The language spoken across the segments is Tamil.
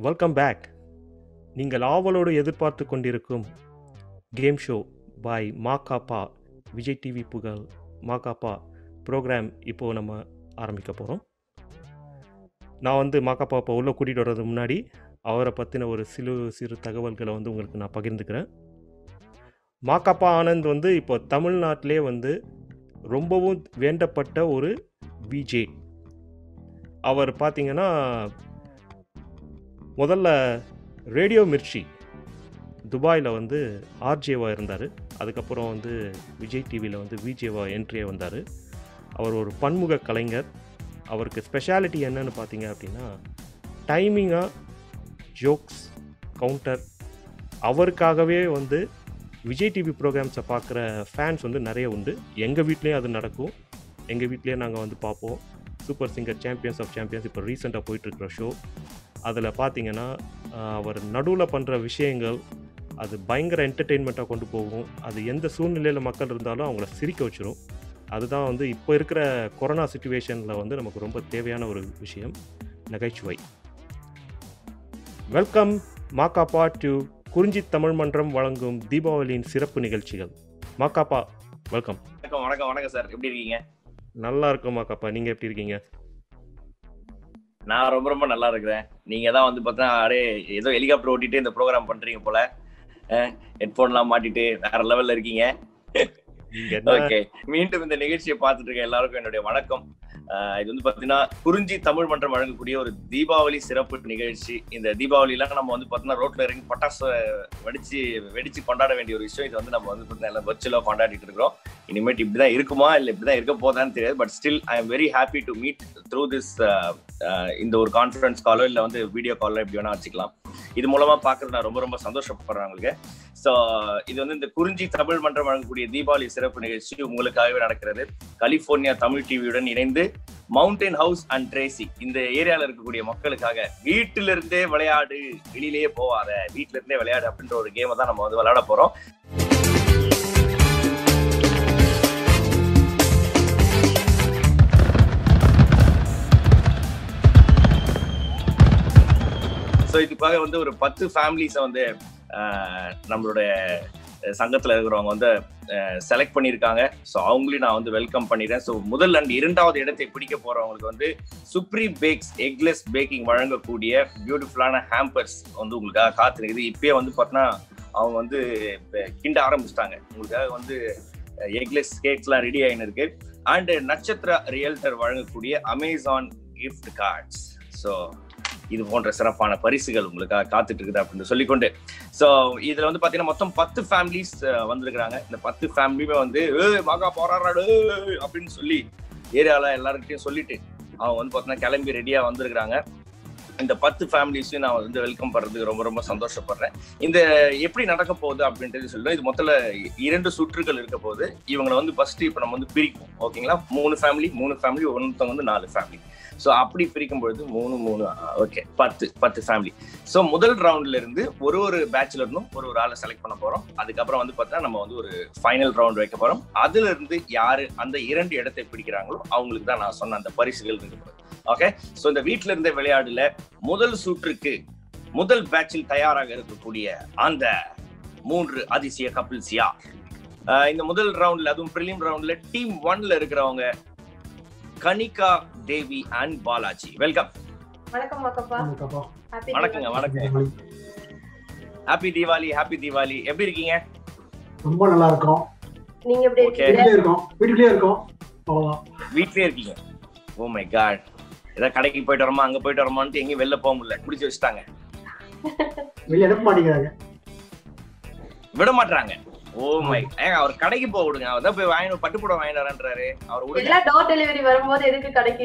வெல்கம் பேக் நீங்கள் ஆவலோடு எதிர்பார்த்து கொண்டிருக்கும் game show by Makapa Vijay TV புகழ் மாகாப்பா ப்ரோக்ராம் இப்போது நம்ம ஆரம்பிக்க போகிறோம் நான் வந்து மாகாப்பா இப்போ உள்ளே கூட்டிகிட்டு வர்றதுக்கு முன்னாடி அவரை பற்றின ஒரு சிறு சிறு தகவல்களை வந்து உங்களுக்கு நான் பகிர்ந்துக்கிறேன் மாகாப்பா ஆனந்த் வந்து இப்போ தமிழ்நாட்டிலே வந்து ரொம்பவும் வேண்டப்பட்ட ஒரு விஜே அவர் பார்த்தீங்கன்னா முதல்ல ரேடியோ மிர்ச்சி துபாயில் வந்து ஆர்ஜேவாக இருந்தார் அதுக்கப்புறம் வந்து விஜய் டிவியில் வந்து விஜேவா என்ட்ரியே வந்தார் அவர் ஒரு பன்முக கலைஞர் அவருக்கு ஸ்பெஷாலிட்டி என்னன்னு பார்த்தீங்க அப்படின்னா டைமிங்காக ஜோக்ஸ் கவுண்டர் அவருக்காகவே வந்து விஜய் டிவி ப்ரோக்ராம்ஸை பார்க்குற ஃபேன்ஸ் வந்து நிறைய உண்டு எங்கள் வீட்லேயும் அது நடக்கும் எங்கள் வீட்லேயே நாங்கள் வந்து பார்ப்போம் super singer champions of champions இப்போ ரீசெண்டாக போயிட்டுருக்கிற ஷோ அதில் பார்த்தீங்கன்னா ஆஹ், அவர் நடுவில் பண்ணுற விஷயங்கள் அது பயங்கர என்டர்டெயின்மெண்ட்டாக கொண்டு போகும் அது எந்த சூழ்நிலையில் மக்கள் இருந்தாலும் அவங்கள சிரிக்க வச்சிரும் அதுதான் வந்து இப்போ இருக்கிற கொரோனா சுச்சுவேஷனில் வந்து நமக்கு ரொம்ப தேவையான ஒரு விஷயம் நகைச்சுவை வெல்கம் மாக்காப்பா டு குறிஞ்சி தமிழ் மன்றம் வழங்கும் தீபாவளியின் சிறப்பு நிகழ்ச்சிகள் மாக்காப்பா வெல்கம் வணக்கம் வணக்கம் வணக்கம் சார் எப்படி இருக்கீங்க நல்லா இருக்கும் மாக்காப்பா நீங்கள் எப்படி இருக்கீங்க நான் ரொம்ப ரொம்ப நல்லா இருக்கிறேன் நீங்க தான் வந்து பார்த்தா அடே ஏதோ ஹெலிகாப்டர் ஓட்டிட்டு இந்த ப்ரோக்ராம் பண்றீங்க போல ஹெட்ஃபோன்லாம் மாட்டிட்டு வேற லெவல்ல இருக்கீங்க நீங்க என்ன ஓகே மீண்டும் இந்த நிகழ்ச்சியை பார்த்துட்டு இருக்க எல்லாருக்கும் என்னுடைய வணக்கம் அஹ் இது வந்து பாத்தீங்கன்னா குறிஞ்சி தமிழ் மன்றம் வழங்கக்கூடிய ஒரு தீபாவளி சிறப்பு நிகழ்ச்சி இந்த தீபாவளிலாம் நம்ம வந்து பார்த்தீங்கன்னா ரோட்ல இறங்கி பட்டாசு வெடிச்சு வெடிச்சு கொண்டாட வேண்டிய ஒரு விஷயம் இது வந்து நம்ம வந்து பார்த்தீங்கன்னா எல்லாம் virtual-ஆ கொண்டாடிட்டு இருக்கிறோம் இனிமேட்டு இப்படிதான் இருக்குமா இல்ல இப்படிதான் இருக்க போதான்னு தெரியாது but still I am very happy to meet through this இந்த ஒரு கான்ஃபரன்ஸ் காலோ இல்ல வந்து வீடியோ காலோ எப்படி வேணா வச்சுக்கலாம் இது மூலமா பாக்குறது நான் ரொம்ப ரொம்ப சந்தோஷப்படுறேன் உங்களுக்கு ஸோ இது வந்து இந்த குறிஞ்சி தமிழ் மன்றம் வழங்கக்கூடிய தீபாவளி சிறப்பு நிகழ்ச்சி உங்களுக்காகவே நடக்கிறது கலிபோர்னியா தமிழ் டிவியுடன் இணைந்து மவுண்டன் ஹவுஸ் அண்ட் ட்ரேசி இந்த ஏரியால இருக்கக்கூடிய மக்களுக்காக வீட்டில இருந்தே விளையாடு வெளியிலேயே போவாத வீட்டில இருந்தே விளையாடு அப்படின்ற ஒரு கேமை தான் நம்ம வந்து விளையாட போறோம் ஸோ இதுக்காக வந்து ஒரு பத்து ஃபேமிலிஸை வந்து ஆஹ், நம்மளுடைய சங்கத்துல இருக்கிறவங்க வந்து செலக்ட் பண்ணியிருக்காங்க ஸோ அவங்களையும் நான் வந்து வெல்கம் பண்ணிடுறேன் ஸோ முதல் அண்ட் இரண்டாவது இடத்தை பிடிக்க போறவங்களுக்கு வந்து சுப்ரீம் பேக்ஸ் எக்லெஸ் பேக்கிங் வழங்கக்கூடிய பியூட்டிஃபுல்லான ஹேம்பர்ஸ் வந்து உங்களுக்காக காத்துருக்குது இப்பயே வந்து பார்த்தீங்கன்னா அவங்க வந்து இப்ப கிண்ட ஆரம்பிச்சிட்டாங்க உங்களுக்காக வந்து எக்லெஸ் கேக்ஸ்லாம் ரெடி ஆகின்னு இருக்கு அண்ட் நட்சத்திர ரியல்டர் வழங்கக்கூடிய அமேசான் gift கார்ட்ஸ் ஸோ இது போன்ற சிறப்பான பரிசுகள் உங்களுக்காக காத்துட்டு இருக்குது அப்படின்னு சொல்லிக்கொண்டு ஸோ இதுல வந்து பாத்தீங்கன்னா மொத்தம் பத்து ஃபேமிலிஸ் வந்திருக்கிறாங்க இந்த பத்து ஃபேமிலியுமே வந்து "ஏய், மகா போராடாடு அப்படின்னு சொல்லி ஏரியால எல்லாருக்கிட்டையும் சொல்லிட்டு அவங்க வந்து பார்த்தீங்கன்னா கிளம்பி ரெடியா வந்திருக்கிறாங்க இந்த பத்து ஃபேமிலிஸையும் நான் வந்து வெல்கம் பண்றதுக்கு ரொம்ப ரொம்ப சந்தோஷப்படுறேன் இந்த எப்படி நடக்க போகுது அப்படின்றது சொல்லுவேன் இது மொத்தல இரண்டு சுற்றுகள் இருக்க போகுது இவங்களை வந்து ஃபர்ஸ்ட் இப்போ நம்ம வந்து பிரிப்போம் ஓகேங்களா மூணு ஃபேமிலி மூணு ஃபேமிலி ஒருத்தவங்க வந்து நாலு ஃபேமிலி ஸோ அப்படி பிரிக்கும் பொழுது மூணு மூணு ஓகே பத்து பத்து ஃபேமிலி ஸோ முதல் ரவுண்ட்ல இருந்து ஒரு ஒரு பேட்ச்ல இருந்தும் ஒரு ஒரு ஆளை செலக்ட் பண்ண போறோம் அதுக்கப்புறம் வந்து பார்த்தா நம்ம வந்து ஒரு ஃபைனல் ரவுண்ட் வைக்க போறோம் அதுல இருந்து யாரு அந்த இரண்டு இடத்தை பிடிக்கிறாங்களோ அவங்களுக்கு தான் நான் சொன்ன அந்த பரிசுகள் இருக்கு ஓகே ஸோ இந்த வீட்ல இருந்த விளையாடுல முதல் சுற்றுக்கு முதல் பேட்சில் தயாராக இருக்கக்கூடிய அந்த மூன்று அதிசய கப்பிள்ஸ் யார் ஆஹ் இந்த முதல் ரவுண்ட்ல அதுவும் ப்ரிலிம் ரவுண்ட்ல டீம் ஒன்ல இருக்கிறவங்க கனிகா தேவி அண்ட் பாலாஜி வெல்கம் வணக்கம் அக்கப்பா வணக்கம்ப்பா. ஹாப்பி வணக்கங்க வணக்கம் ஹாப்பி தீபாவளி ஹாப்பி தீபாவளி எப்படி இருக்கீங்க ரொம்ப நல்லா இருக்கோம் நீங்க எப்படி Okay. இருக்கீங்க வீட்லயே இருக்கோம் வீட்டுக்குள்ளே இருக்கோம் அவ்வளவுதான் வீட்லயே இருக்கீங்க ஓ மை காட் ஏதாவது கடைக்கு போயிட்டு வரமா அங்க போயிட்டு வரமான்ட்டு எங்கேயும் வெளில போக முடியல பிடிச்சி வச்சுட்டாங்க வெளியே அனுப்ப மாட்டேங்கிறாங்க விட மாட்டாங்க ஓ மை ஏங்க அவர் கடைக்கு போக விடுங்க அவர் தான் போய் வாங்கி பட்டுப்புடம் வாங்கிட்டு வரேன்றாரு அவர் விடுங்க எல்லாம் டோர் டெலிவரி வரும்போது எதுக்கு கடைக்கு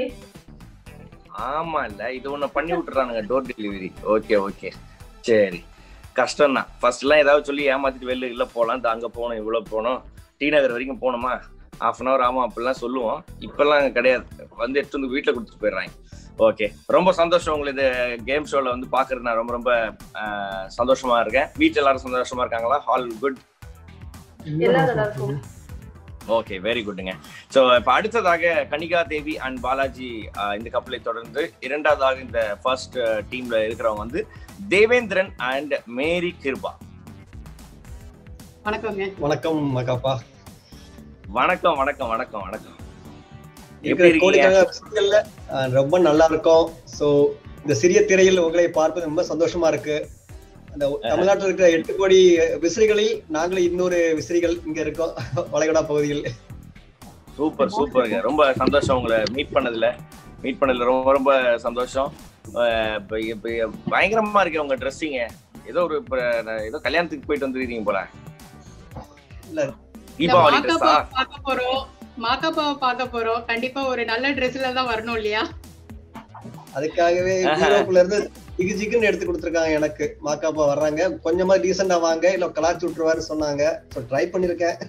ஆமா இல்ல இது ஒண்ணு பண்ணி விட்டுறானுங்க டோர் டெலிவரி ஓகே ஓகே சரி கஷ்டம் தான் ஃபர்ஸ்ட் எல்லாம் ஏதாவது சொல்லி ஏமாத்திட்டு வெளில இல்ல போலாம் இந்த அங்க போகணும் இவ்வளவு போகணும் டி நகர் வரைக்கும் போகணுமா ஹாஃப் அன் அவர் ஆமா அப்படிலாம் சொல்லுவோம் இப்பெல்லாம் கிடையாது வந்து எடுத்து வந்து வீட்டுல கொடுத்துட்டு போயிடுறாங்க ஓகே ரொம்ப சந்தோஷம் உங்களை இந்த கேம் ஷோல வந்து பாக்குறது நான் ரொம்ப ரொம்ப ஆஹ், சந்தோஷமா இருக்கேன் வீட்டுல எல்லாரும் சந்தோஷமா இருக்காங்களா ஆல் குட் எல்லாம் நல்லா இருக்கும். ஓகே வெரி குட்ங்க ஸோ இப்போ அடுத்ததாக கனிகா தேவி அண்ட் பாலாஜி ஆஹ், இந்த கப்பலை தொடர்ந்து இரண்டாவதாக இந்த ஃபர்ஸ்ட் டீம்ல இருக்கிறவங்க வந்து தேவேந்திரன் அண்ட் மேரி கிருபா வணக்கங்க வணக்கம் மகாப்பா வணக்கம் வணக்கம் வணக்கம் வணக்கம் இருக்கிற இருக்கீங்க? கோடிக்கணக்கான விஷயங்கள்ல அஹ், ரொம்ப நல்லா இருக்கும் சோ இந்த சிறிய திரையில் உங்களை பார்ப்பது ரொம்ப சந்தோஷமா இருக்கு அந்த தமிழ்நாட்டில் இருக்கிற எட்டு கோடி விசிறிகளில் நாங்களும் இன்னொரு விசிறிகள் இங்க இருக்கோம் வளைகுடா பகுதியில் சூப்பர் சூப்பருங்க ரொம்ப சந்தோஷம் உங்களை மீட் பண்ணதுல மீட் பண்ணதுல ரொம்ப ரொம்ப சந்தோஷம் ஆஹ், இப்ப இப்ப பயங்கரமா இருக்கு உங்க ட்ரெஸ்ஸிங்க ஏதோ ஒரு இப்ப நான் ஏதோ கல்யாணத்துக்கு போயிட்டு வந்துருக்கீங்க போல இல்ல. தீபாவளி மாக்காப்பா ட்ரெஸ்ஸா பார்க்க போறோம் மாக்காப்பாவை பார்க்க போறோம் கண்டிப்பா ஒரு நல்ல ட்ரெஸ்ல தான் வரணும் இல்லையா அதுக்காகவே யூரோப்ல இருந்து ஜிகு ஜிகுன்னு எடுத்து கொடுத்துருக்காங்க எனக்கு மாக்காப்பா வர்றாங்க கொஞ்சமா டீசெண்டா வாங்க இல்ல கலாச்சி விட்டுருவாரு சொன்னாங்க சோ ட்ரை பண்ணிருக்கேன்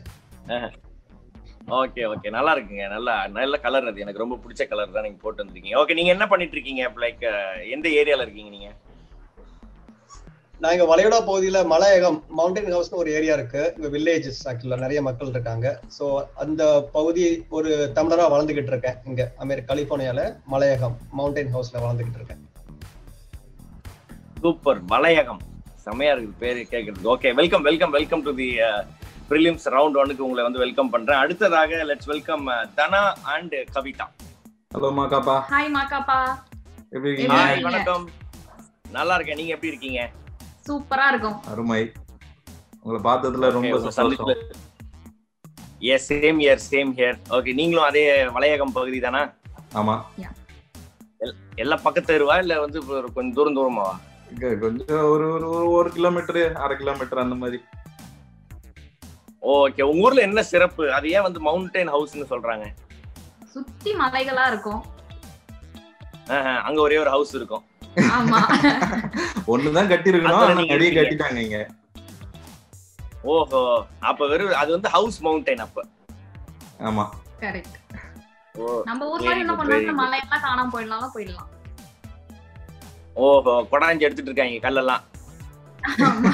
ஓகே ஓகே நல்லா இருக்குங்க நல்லா நல்ல கலர் அது எனக்கு ரொம்ப பிடிச்ச கலர் தான் நீங்க போட்டு வந்திருக்கீங்க ஓகே நீங்க என்ன பண்ணிட்டு இருக்கீங்க லைக் எந்த ஏரியால இருக்கீங்க நீங்க நாங்க வளைகுடா பகுதியில மலையகம் மவுண்டன் ஹவுஸ்னு ஒரு ஏரியா இருக்கு இங்க வில்லேஜஸ் ஆக்சுவலா நிறைய மக்கள் இருக்காங்க சோ அந்த பகுதி ஒரு தமிழரா வளர்ந்துகிட்டு இருக்கேன் இங்க அமெரிக்க கலிபோர்னியால மலையகம் மவுண்டன் ஹவுஸ்ல வளர்ந்துகிட்டு இருக்கேன் சூப்பர் மலையகம் செமையா இருக்கு பேரு கேட்கறது okay welcome welcome welcome to the prelims round ஒன்னுக்கு உங்களை வந்து வெல்கம் பண்றேன் அடுத்ததாக let's welcome Dhana and Kavitha hello Makapa hi Ma Ka Pa எப்படி எப்படி இருக்கீங்க ஹாய் இருக்கீங்க? வணக்கம் நல்லா இருக்கேன் நீங்க எப்படி இருக்கீங்க சூப்பரா இருக்கும் அருமை உங்களை பார்த்ததுல ரொம்ப சந்தோஷம் yes same year same here okay நீங்களும் அதே மலையகம் பகுதி தானா ஆமா எல்லாம் பக்கத்து தெருவா இல்ல வந்து இப்ப ஒரு கொஞ்சம் தூரம் தூரமாவா இங்க கொஞ்சம் ஒரு ஒரு ஒரு- ஒரு கிலோமீட்டர் அரை கிலோமீட்டர் அந்த மாதிரி ஓகே உங்க ஊர்ல என்ன சிறப்பு அது ஏன் வந்து மவுண்டைன் ஹவுஸ்னு சொல்றாங்க சுத்தி மலைகளா இருக்கும் ஆஹா, அங்க ஒரே ஒரு ஹவுஸ் இருக்கும் ஆமா ஒண்ணுதான் கட்டி இருக்கணும் அதுல ஆனா நீங்க நிறைய இருக்கீங்க. கட்டிட்டாங்க இங்க ஓஹோ அப்ப வெறும் அது வந்து ஹவுஸ் மவுண்டைன் அப்ப ஆமா கரெக்ட் ஓ நம்ம ஊர் Very மாதிரி என்ன good, பண்றோம் very good. மலையெல்லாம் காணாம போயிடலாம் போயிடலாம் ஓஹோ கொடாஞ்சி எடுத்துட்டு இருக்காங்க கல்லெல்லாம் ஆமா.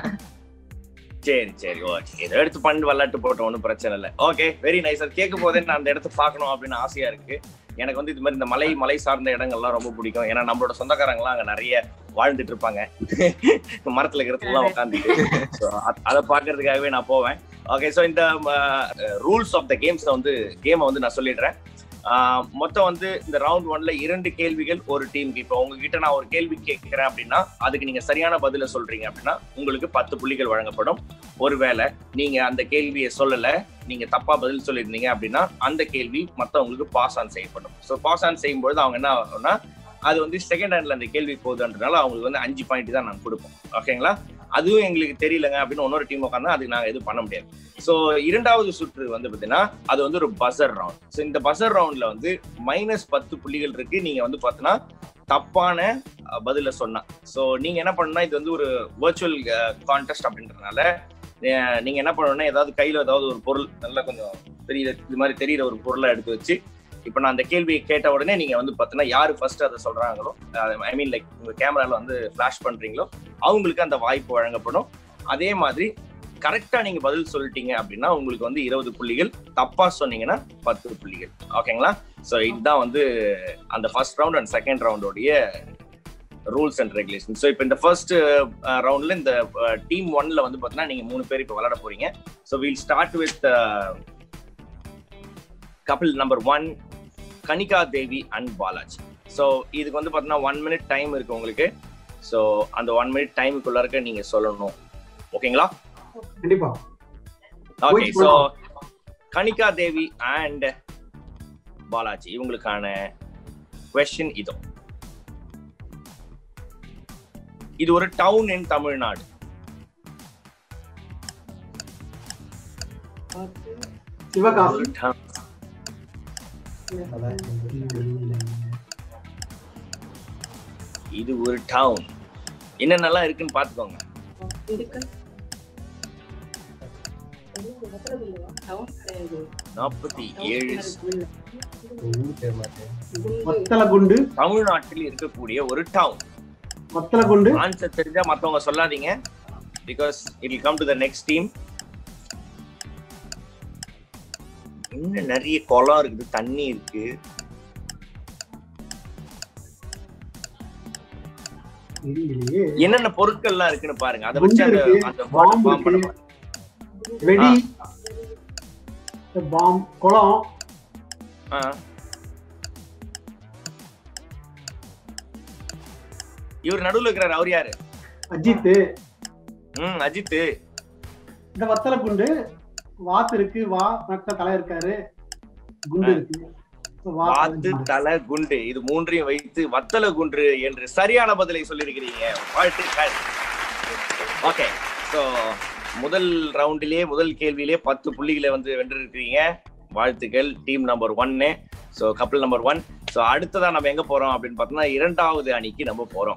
சரி சரி ஓகே இதை எடுத்து பண்ணி விளாட்டு போட்டோம் ஒன்றும் பிரச்சனை இல்லை ஓகே வெரி நைஸ் அது கேட்கும் போதே நான் அந்த இடத்த பார்க்கணும் அப்படின்னு ஆசையா இருக்கு எனக்கு வந்து இது மாதிரி இந்த மலை மலை சார்ந்த இடங்கள்லாம் ரொம்ப பிடிக்கும் ஏன்னா நம்மளோட சொந்தக்காரங்களாம் அங்க நிறைய வாழ்ந்துட்டு இருப்பாங்க மரத்துல இருக்கிறதுலாம் உட்காந்துட்டு ஸோ அதை பார்க்கறதுக்காகவே நான் போவேன் ஓகே ஸோ இந்த ரூல்ஸ் ஆஃப் த கேம்ஸ் வந்து கேமை வந்து நான் சொல்லிடுறேன் ஆஹ் மொத்தம் வந்து இந்த ரவுண்ட் ஒன்ல இரண்டு கேள்விகள் ஒரு டீமுக்கு இப்போ உங்ககிட்ட நான் ஒரு கேள்வி கேட்கிறேன் அப்படின்னா அதுக்கு நீங்க சரியான பதில சொல்றீங்க அப்படின்னா உங்களுக்கு பத்து புள்ளிகள் வழங்கப்படும் ஒருவேளை நீங்க அந்த கேள்வியை சொல்லல நீங்க தப்பா பதில் சொல்லியிருந்தீங்க அப்படின்னா அந்த கேள்வி மத்தவங்களுக்கு பாஸ் ஆன் செய்யப்படும் ஸோ பாஸ் ஆன் செய்யும்போது அவங்க என்ன ஆகும்னா அது வந்து செகண்ட் ஹேண்ட்ல அந்த கேள்வி போகுதுன்றனால அவங்களுக்கு வந்து அஞ்சு பாயிண்ட் தான் நான் கொடுப்போம் ஓகேங்களா அதுவும் எங்களுக்கு தெரியலங்க அப்படின்னு இன்னொரு டீம் உட்காந்தா அதுக்கு நாங்க எதுவும் பண்ண முடியாது ஸோ இரண்டாவது சுற்று வந்து பார்த்தீங்கன்னா அது வந்து ஒரு பசர் ரவுண்ட் ஸோ இந்த பசர் ரவுண்ட்ல வந்து மைனஸ் பத்து புள்ளிகள் இருக்கு நீங்க வந்து பார்த்தீங்கன்னா தப்பான அஹ், பதில சொன்னா ஸோ நீங்க என்ன பண்ணணும்னா இது வந்து ஒரு வர்ச்சுவல் கான்டெஸ்ட் அப்படின்றதுனால அஹ், நீங்க என்ன பண்ணணும்னா ஏதாவது கையில ஏதாவது ஒரு பொருள் நல்லா கொஞ்சம் தெரியல இது மாதிரி தெரியிற ஒரு பொருளை எடுத்து வச்சு இப்போ நான் அந்த கேள்வியை கேட்ட உடனே நீங்க வந்து பார்த்தீங்கன்னா யாரு ஃபர்ஸ்ட் அதை சொல்றாங்களோ ஐ மீன் லைக் உங்க கேமரால வந்து ஃபிளாஷ் பண்றீங்களோ அவங்களுக்கு அந்த வாய்ப்பு வழங்கப்படும் அதே மாதிரி கரெக்டா நீங்க பதில் சொல்லிட்டீங்க அப்படின்னா உங்களுக்கு வந்து இருபது புள்ளிகள் தப்பா சொன்னீங்கன்னா பத்து புள்ளிகள் ஓகேங்களா ஸோ இதுதான் வந்து அந்த ஃபர்ஸ்ட் ரவுண்ட் அண்ட் செகண்ட் ரவுண்டோடைய ரூல்ஸ் அண்ட் ரெகுலேஷன் ஸோ இப்போ இந்த ஃபர்ஸ்ட் ரவுண்ட்ல இந்த டீம் ஒன்ல வந்து பார்த்தீங்கன்னா நீங்க மூணு பேர் இப்போ விளையாட போறீங்க ஸோ வில் ஸ்டார்ட் வித் கபில் number one Kanika Devi and Balaji so இதுக்கு வந்து பார்த்தீங்கன்னா ஒன் மினிட் டைம் இருக்கு உங்களுக்கு ஸோ அந்த ஒன் மினிட் டைமுக்குள்ள இருக்க நீங்க சொல்லணும் ஓகேங்களா கண்டிப்பா okay Wait, so hold Kanika Devi and Balaji இவங்களுக்கான கொஸ்டின் இதோ இது ஒரு டவுன் இன் தமிழ்நாடு சிவகாசி ஒரு town. இது ஒரு டவுன் என்னென்னலாம் இருக்குன்னு பாத்துக்கோங்க நாற்பத்தி ஏழு வத்தலகுண்டு தமிழ்நாட்டில் இருக்கக்கூடிய ஒரு டவுன் வத்தலகுண்டு ஆன்சர் தெரிஞ்சா மத்தவங்க சொல்லாதீங்க because it come to the next team இன்னும் நிறைய குளம் இருக்குது தண்ணி இருக்கு தெரியலையே என்னென்ன பொருட்கள்லாம் இருக்குன்னு பாருங்க அதை வச்சு அந்த குண்டு இருக்கு, அந்த பாம்பு form பண்ண இருக்கு. வெடி பாம் குளம் ஆ. இவர் நடுவுல இருக்கிறாரு அவர் யாரு அஜித் ம் அஜித் இந்த வத்தல குண்டு வாத்து இருக்கு வா நட்ட தலை இருக்காரு குண்டு இருக்கு வா வாத்து தலை குண்டு இது மூன்றையும் வைத்து வத்தல குன்று என்று சரியான பதிலை சொல்லியிருக்கிறீங்க வாழ்த்துக்கள் ஓகே ஸோ முதல் ரவுண்டிலே முதல் கேள்வியிலே பத்து புள்ளிகளை வந்து வென்றிருக்கிறீங்க வாழ்த்துக்கள் டீம் நம்பர் ஒன்னு ஸோ கப்பல் நம்பர் ஒன் ஸோ அடுத்ததா நம்ம எங்க போறோம் அப்படின்னு பார்த்தோம்னா இரண்டாவது அணிக்கு நம்ம போறோம்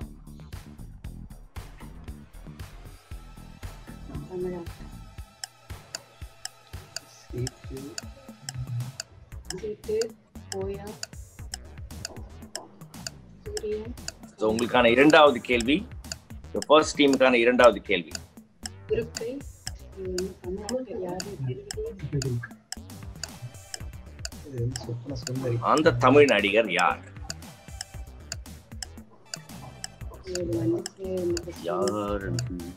சீட்டு சீட்டு போயா சூரியன் ஸோ உங்களுக்கான இரண்டாவது கேள்வி ஃபர்ஸ்ட் டீமுக்கான இரண்டாவது கேள்வி இருக்கை இது தமிழ் தெரியாது இது வந்து சொப்பன சுந்தரி அந்த தமிழ் நடிகர் யார் இது வந்து எனக்கு யார்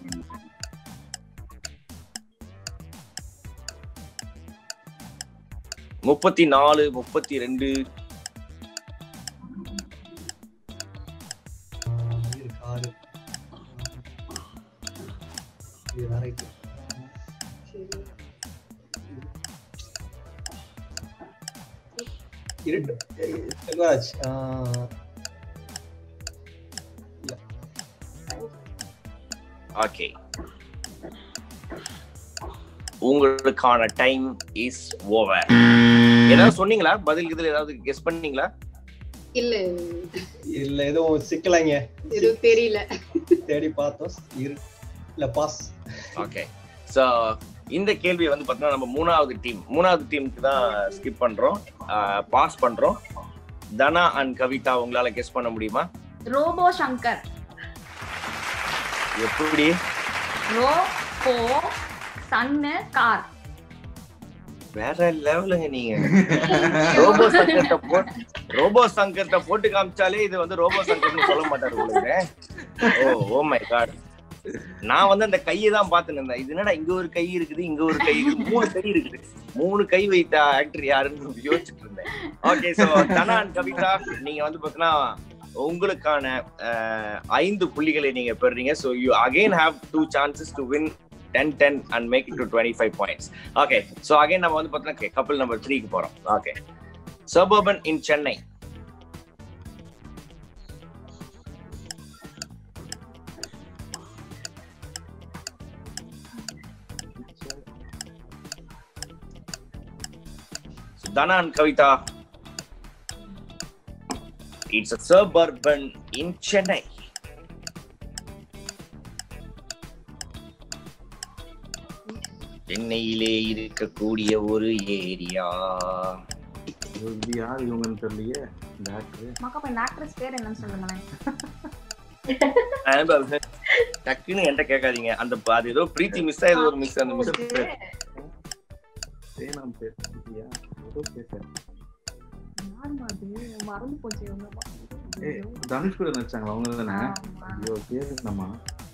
முப்பத்தி நாலு முப்பத்தி ரெண்டு இது காரு இது ரைட் சரி. இருட்டு செல்வராஜ் ஆ, ஓகே உங்களுக்கான டைம் இஸ் ஓவர் ஏதாவது சொன்னீங்களா பதில் இதுல ஏதாவது கெஸ் பண்ணீங்களா இல்ல இல்ல எதுவும் சிக்கலைங்க இது தெரியல தேடி பார்த்தோம் இரு இல்ல பாஸ் ஓகே ஸோ இந்த கேள்வி வந்து பார்த்தீங்கன்னா நம்ம மூணாவது டீம் மூணாவது டீமுக்கு தான் ஸ்கிப் பண்றோம் பாஸ் பண்றோம் தனா அண்ட் கவிதா உங்களால கெஸ் பண்ண முடியுமா ரோபோ சங்கர் எப்படி ரோ போ சன்னு கார் வேற லெவலுங்க நீங்க ரோபோ சங்கர்ட்ட போட்டு ரோபோ சங்கர்ட்ட போட்டு காமிச்சாலே இது வந்து ரோபோ சங்கர்னு சொல்ல மாட்டாரு உங்களுக்கு ஓ ஓ மை காட் நான் வந்து அந்த கையை தான் பார்த்துன்னு இருந்தேன் இது என்னடா இங்க ஒரு கை இருக்குது இங்க ஒரு கை இருக்குது மூணு கை இருக்குது மூணு கை வைத்த ஆக்டர் யாருன்னு யோசிச்சுட்டு இருந்தேன் ஓகே சோ தனான் கவிதா நீங்க வந்து பாத்தீங்கன்னா உங்களுக்கான அஹ், ஐந்து புள்ளிகளை நீங்க பெறுறீங்க so you again have two chances to win ten ten and make it to twenty five points okay so again நம்ம வந்து பார்த்தீங்கன்னா கப்பல் நம்பர் த்ரீக்கு போறோம் ஓகே சபர்பன் இன் சென்னை தனான் Kavitha it's a suburban in Chennai சென்னையிலே இருக்கக்கூடிய ஒரு ஏரியா இது யார் இவங்கன்னு தெரியலையே இந்த ஆக்டர் மக்கா இந்த ஆக்ட்ரஸ் பேர் என்னன்னு சொல்லுங்களேன் டக்குன்னு என்கிட்ட கேட்காதீங்க அந்த ப- அது ஏதோ பிரீத்தி மிஸ் ஆயது ஒரு மிஸ் அந்த மிஸ் சேனாம் பேர் இல்லையா ஏதோ பேசுறேன் யாரும்மா அது? மறந்து போச்சு இவங்க ஏ தனுஷ் கூட நடிச்சாங்களா அவங்க தானே ஆமா. ஐயோ பேரு என்னம்மா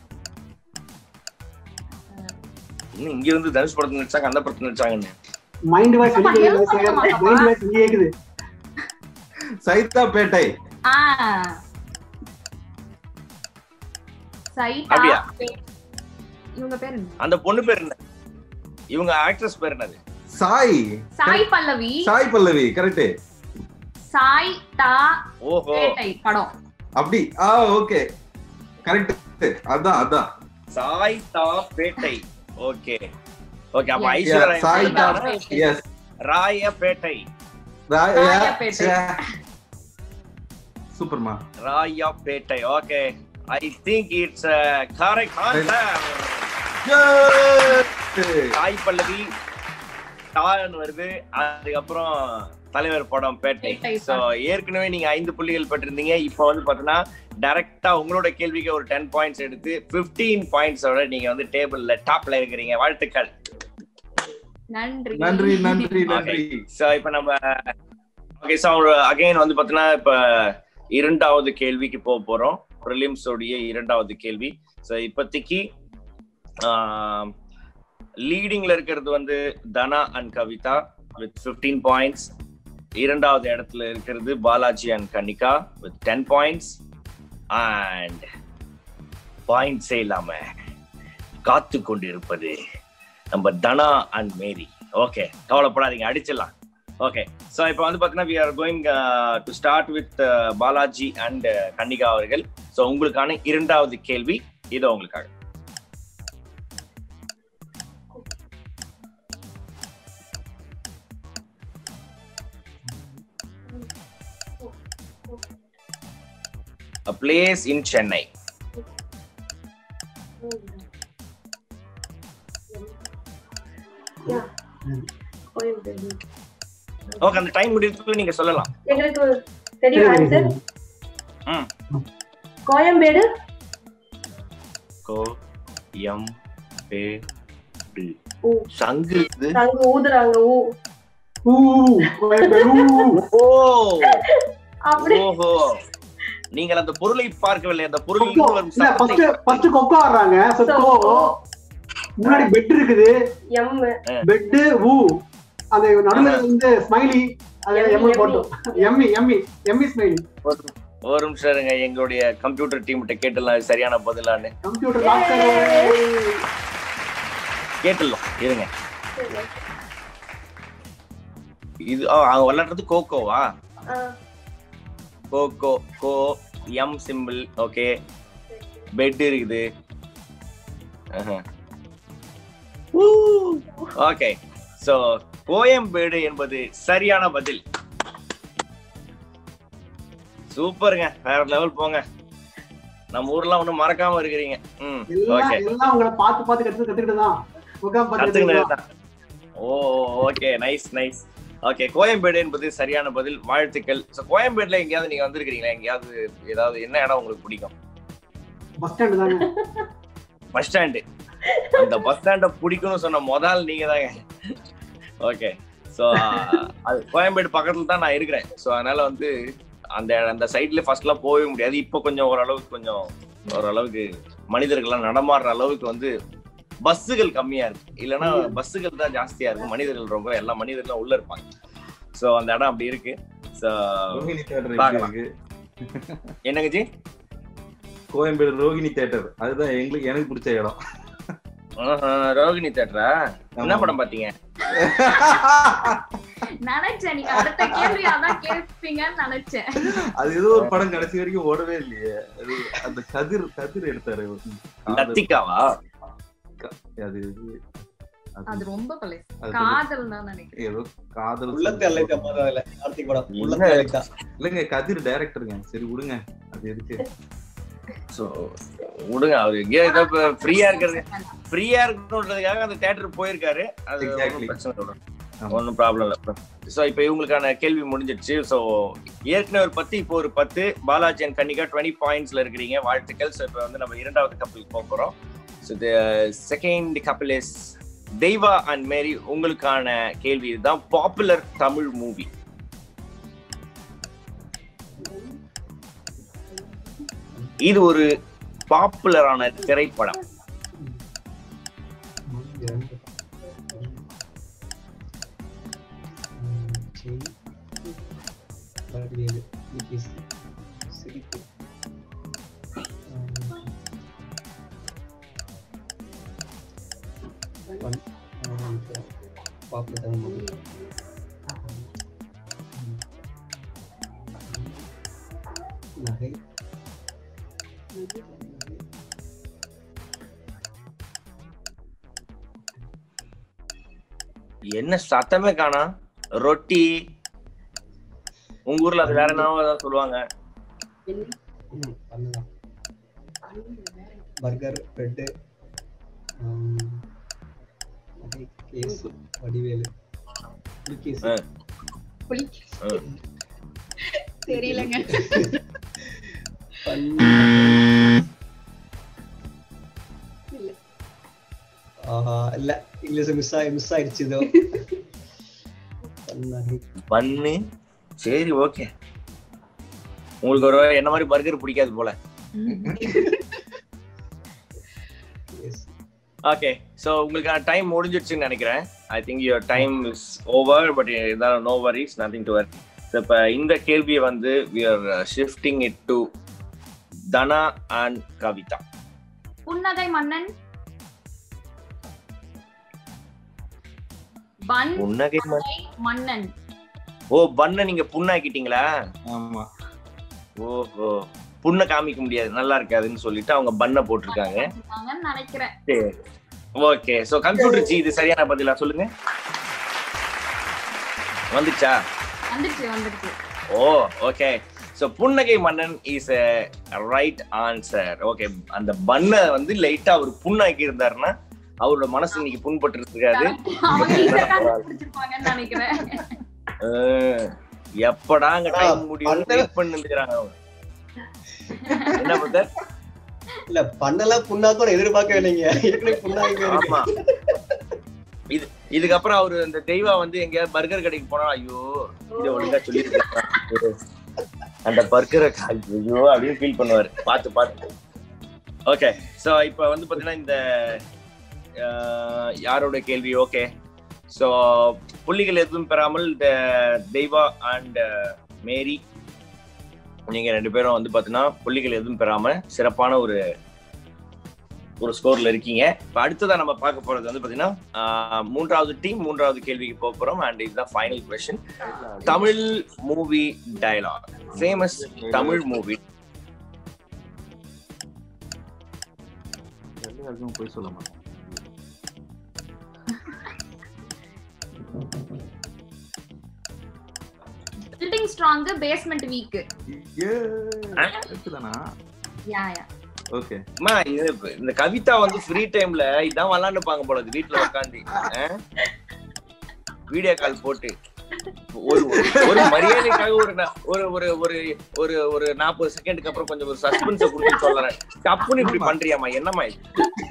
இன்னும் இங்க இருந்து தனுஷ் படத்துல நடிச்சாங்க அந்த படத்துல நடிச்சாங்கன்னு மைண்ட் வாய்ஸ் அப்பா, help பண்ணுமா, அப்பா? மைண்ட் வாய்ஸ் இங்கே கேக்குது சைதா பேட்டை ஆ. சைட்டா அப்படியா? இவங்க பேர் என்ன அந்த பொண்ணு பேர் என்ன இவங்க ஆக்ட்ரஸ் பேர் என்னது சாய் சாய் பல்லவி சாய் பல்லவி கரெக்ட் சாய் தா ஓஹோ பேட்டை படம் அப்படி ஆ ஓகே கரெக்ட் அதான் அதான் Saidapet okay okay அப்ப Yes. ஐஸ்வர்யா சாய் ராய் தா பேட்டை. எஸ் ராயப்பேட்டை ராயப்பேட்டை. சூப்பர்மா Royapettah okay I think it's correct answer Sai Pallavi டான்னு வருது அதுக்கப்புறம் தலைவர் படம் பேட்டை பேட்டை சோ ஏற்கனவே நீங்க ஐந்து புள்ளிகள் பெற்றிருந்தீங்க இப்போ வந்து பாத்தீங்கன்னா டைரக்டா உங்களோட கேள்விக்கு ஒரு டென் பாயிண்ட்ஸ் எடுத்து 15 பாயிண்ட்ஸோட நீங்க வந்து டேபிள்ல டாப்ல இருக்கிறீங்க வாழ்த்துக்கள் நன்றி நன்றி நன்றி நன்றி ஸோ இப்போ நம்ம ஓகே ஸோ அகைன் வந்து பார்த்தீங்கன்னா இப்போ இரண்டாவது கேள்விக்கு போக போகிறோம் ப்ரிலிம்ஸோடைய இரண்டாவது கேள்வி ஸோ இப்போதைக்கு லீடிங்ல இருக்கிறது வந்து Dhana and Kavitha with fifteen points இரண்டாவது இடத்துல இருக்கிறது Balaji and Kanika with ten points and பாயிண்ட்ஸே இல்லாம காத்து கொண்டிருப்பது நம்ம தனா அண்ட் மேரி ஓகே கவலைப்படாதீங்க அடிச்சிடலாம் ஓகே ஸோ இப்போ வந்து பார்த்தீங்கன்னா we are going to start with Balaji and Kannika அவர்கள் ஸோ உங்களுக்கான இரண்டாவது கேள்வி இது உங்களுக்காக A place in Chennai. Okay அந்த டைம் முடியறதுக்குள்ள நீங்க சொல்லலாம் எங்களுக்கு தெரியும் ஆன்சர் ம். கோயம்பேடு கோ எம் பே டு ஊ. சங்கு இருக்குது அங்க ஊதுறாங்க ஊ ஊ, கோயம்பேடு, ஊ. ஓ அப்படி ஓஹோ நீங்கள் அந்த பொருளை பார்க்கவில்லை அந்த பொருளில் கொக்கோ. வரும் இல்ல, first- சத்தத்தை first கொக்கோ ஆடுறாங்க So, கோ. முன்னாடி பெட் இருக்குது எம் பெட் ஊ அந்த நடுவுல வந்து ஸ்மைலி அது எம்மி, எம்மி எம்மி. போட்டோம் எம்மி எம்மி எம்மி ஸ்மைலி ஒரு நிமிஷம் இருங்க எங்களுடைய கம்ப்யூட்டர் டீம் கிட்ட கேட்டுலாம் இது சரியான பதிலான்னு கம்ப்யூட்டர் லாக்கர் கேட்டுடலாம் இருங்க இது ஆ, அவங்க விளையாடுறது கோகோவா கோகோ கோ எம் சிம்பிள் ஓகே பெட் இருக்குது ஓகே சோ கோயம்பேடு என்பது சரியான பதில் சூப்பருங்க வேற லெவல் போங்க நம்ம ஊர்லாம் ஒண்ணும் மறக்காம இருக்கிறீங்க ம் எல்லாம் ஓகே எல்லாம் உங்களை பார்த்து பார்த்து கத்து கத்துக்கிட்டு தான் உட்காந்து பார்த்து கத்துக்கினது கத்துக்கிட்டு தான் ஓ okay nice nice okay Koyambedu என்பது சரியான பதில் வாழ்த்துக்கள் ஸோ கோயம்பேடுல எங்கேயாவது நீங்க வந்திருக்கிறீங்களா எங்கேயாவது ஏதாவது என்ன இடம் உங்களுக்கு பிடிக்கும் பஸ் ஸ்டாண்டு தாங்க பஸ் ஸ்டாண்டு அந்த பஸ் ஸ்டாண்டை பிடிக்கும்னு சொன்ன முதல் நீங்க தாங்க ஓகே ஸோ அது கோயம்பேடு பக்கத்துல தான் நான் இருக்கிறேன் ஸோ அதனால வந்து அந்த அந்த சைட்ல ஃபர்ஸ்ட்லாம் போகவே முடியாது இப்போ கொஞ்சம் ஓரளவுக்கு கொஞ்சம் ஓரளவுக்கு மனிதர்கள்லாம் நடமாடுற அளவுக்கு வந்து பஸ்ஸுகள் கம்மியா இருக்கு இல்லைன்னா பஸ்ஸுகள் தான் ஜாஸ்தியா இருக்கும் மனிதர்கள் ரொம்ப எல்லா மனிதர்களும் உள்ள இருப்பாங்க ஸோ அந்த இடம் அப்படி இருக்கு ஸோ ரோஹிணி தேட்டர் பார்க்கலாம். இருக்கு என்னங்க ஜி கோயம்பேடு ரோகிணி தேட்டர் அதுதான் எங்களுக்கு எனக்கு பிடிச்ச இடம் ஆஹா, ரோகிணி தேட்டரா என்ன ஆமா. படம் பாத்தீங்க நினைச்சேன் நீங்க அடுத்த கேள்வி அதான் கேட்பீங்கன்னு நினைச்சேன் அது ஏதோ ஒரு படம் கடைசி வரைக்கும் ஓடவே இல்லையே அது அந்த கதிர் கதிர் எடுத்தாரு காதல். லத்திகாவா அது இது- அது அது ரொம்ப பழைய அது காதல் தான் நினைக்கிறேன் ஏதோ காதல் உள்ளத்தை அழைத்த மாதிரி அதுல கார்த்திக் படம் இல்ல. உள்ளத்தை அழைத்தா இல்லைங்க கதிர் டைரக்டருங்க சரி விடுங்க அது எதுக்கு சோ விடுங்க அவரு எங்கேயோ ஏதோ ஃப்ரீயா இருக்கிறது ஃப்ரீயா இருக்கணுன்றதுக்காக அந்த தேட்டர் போயிருக்காரு அது Exactly. ஒண்ணும் பிரச்சனை இல்லை ஆமா. ஒன்றும் ப்ராப்ளம் இல்லை ஸோ இப்போ இவங்களுக்கான கேள்வி முடிஞ்சிடுச்சு ஸோ ஏற்கனவே ஒரு பத்து இப்போ ஒரு பத்து பாலாஜி அண்ட் கன்னிகா டுவெண்ட்டி பாயிண்ட்ஸ்ல இருக்கிறீங்க வாழ்த்துக்கள் ஸோ இப்போ வந்து நம்ம இரண்டாவது கப்பலுக்கு போக போகிறோம் ஸோ செகண்ட் கப்பல் இஸ் தெய்வா அண்ட் மேரி உங்களுக்கான கேள்வி இதுதான் பாப்புலர் தமிழ் மூவி இது ஒரு பாப்புலரான திரைப்படம் சிரிப்பு பாப்பு தமிழ் நகை என்ன சத்தமே காணா ரொட்டி உங்க ஊர்ல அது வேற என்னவோ ஏதாவது சொல்லுவாங்க ம், பண்ணலாம் பர்கர் பிரெட்டு கேஸ் வடிவேலு புலிகேசி ஆ. புளி ஆ. தெரியலங்க பன் இல்ல. ஆஹா இல்ல இங்கிலீஷ் மிஸ் ஆயி மிஸ் ஆயிடுச்சு இதோ பண்ணி. பண்ணு சரி ஓகே உங்களுக்கு ஒரு என்ன மாதிரி பர்கர் பிடிக்காது போல Yes. ஓகே ஸோ உங்களுக்கான டைம் முடிஞ்சிடுச்சுன்னு நினைக்கிறேன் I think your time is over but இதான் no worries nothing to worry இப்போ இந்த கேள்வியை வந்து we are shifting it to Dhana and Kavitha Punnagai Mannan பன் புன்னகை ம- மன்னன் ஓ பண்ண நீங்க புண்ணாக்கிட்டீங்களா ஆமா ஓஹோ புண்ணை காமிக்க முடியாது நல்லா இருக்காதுன்னு சொல்லிட்டு அவங்க பண்ண போட்டிருக்காங்க வச்சிருக்காங்கன்னு நினைக்கிறேன் ஓகே சோ கம்ப்யூட்டர் ஜி இது சரியான பதிலா சொல்லுங்க வந்துச்சா வந்துருச்சு வந்துருச்சு ஓ okay so Punnagai Mannan is a right answer okay அந்த பண்ணை வந்து லைட்டா அவர் புண்ணாக்கி இருந்தாருன்னா அவரோட மனசு இன்னைக்கு புண்பட்டு இருக்காது அவங்க ஈஸியா கண்டுபிடிச்சிருப்பாங்கன்னு நினைக்கிறேன் அஹ், எப்படா அங்க டைம் முடியும் பண்ண- வெயிட் பண்ணிருக்காங்க அவங்க என்ன பண்ற இல்ல பண்ணலாம் புண்ணாக்கும் நான் எதிர்பார்க்கவே இல்லைங்க ஏற்கனவே புண்ணாக்கி ஆமா இது இதுக்கப்புறம் அவரு இந்த தெய்வா வந்து எங்கேயாவது பர்கர் கடைக்கு போனா ஐயோ இதை ஒழுங்கா சொல்லி அந்த பர்கரை ஐயோ அப்படின்னு ஃபீல் பண்ணுவாரு பார்த்து பார்த்து ஓகே சோ இப்போ வந்து பாத்தீங்கன்னா இந்த அஹ், யாரோட கேள்வி ஓகே சோ புள்ளிகள் எதுவும் பெறாமல் இந்த தெய்வா அண்ட் மேரி நீங்க ரெண்டு பேரும் வந்து பாத்தீங்கன்னா புள்ளிகள் எதுவும் பெறாம சிறப்பான ஒரு ஒரு ஸ்கோர்ல இருக்கீங்க இப்ப அடுத்ததா நம்ம பார்க்க போறது வந்து பாத்தீங்கன்னா ஆஹ், மூன்றாவது டீம் மூன்றாவது கேள்விக்கு போக போறோம் அண்ட் இதுதான் final question Tamil movie dialogue famous Tamil movie எல்லாருக்கும் போய் சொல்ல மாட்டேன் பில்டிங் ஸ்ட்ராங் பேஸ்மெண்ட் வீக் ஏ இருக்குதானா யா யா ஓகே அம்மா இது இந்த கவிதா வந்து ஃப்ரீ டைம்ல இதான் விளாண்டுப்பாங்க போல இருக்கு வீட்டுல உட்காந்து வீடியோ கால் போட்டு ஒரு ஒரு மரியாதைக்காக ஒரு நா- ஒரு ஒரு ஒரு ஒரு ஒரு நாற்பது செகண்டுக்கு அப்புறம் கொஞ்சம் ஒரு சஸ்பென்ஸ கொடுத்து சொல்றேன் தப்புன்னு இப்படி பண்றியாமா என்னம்மா இது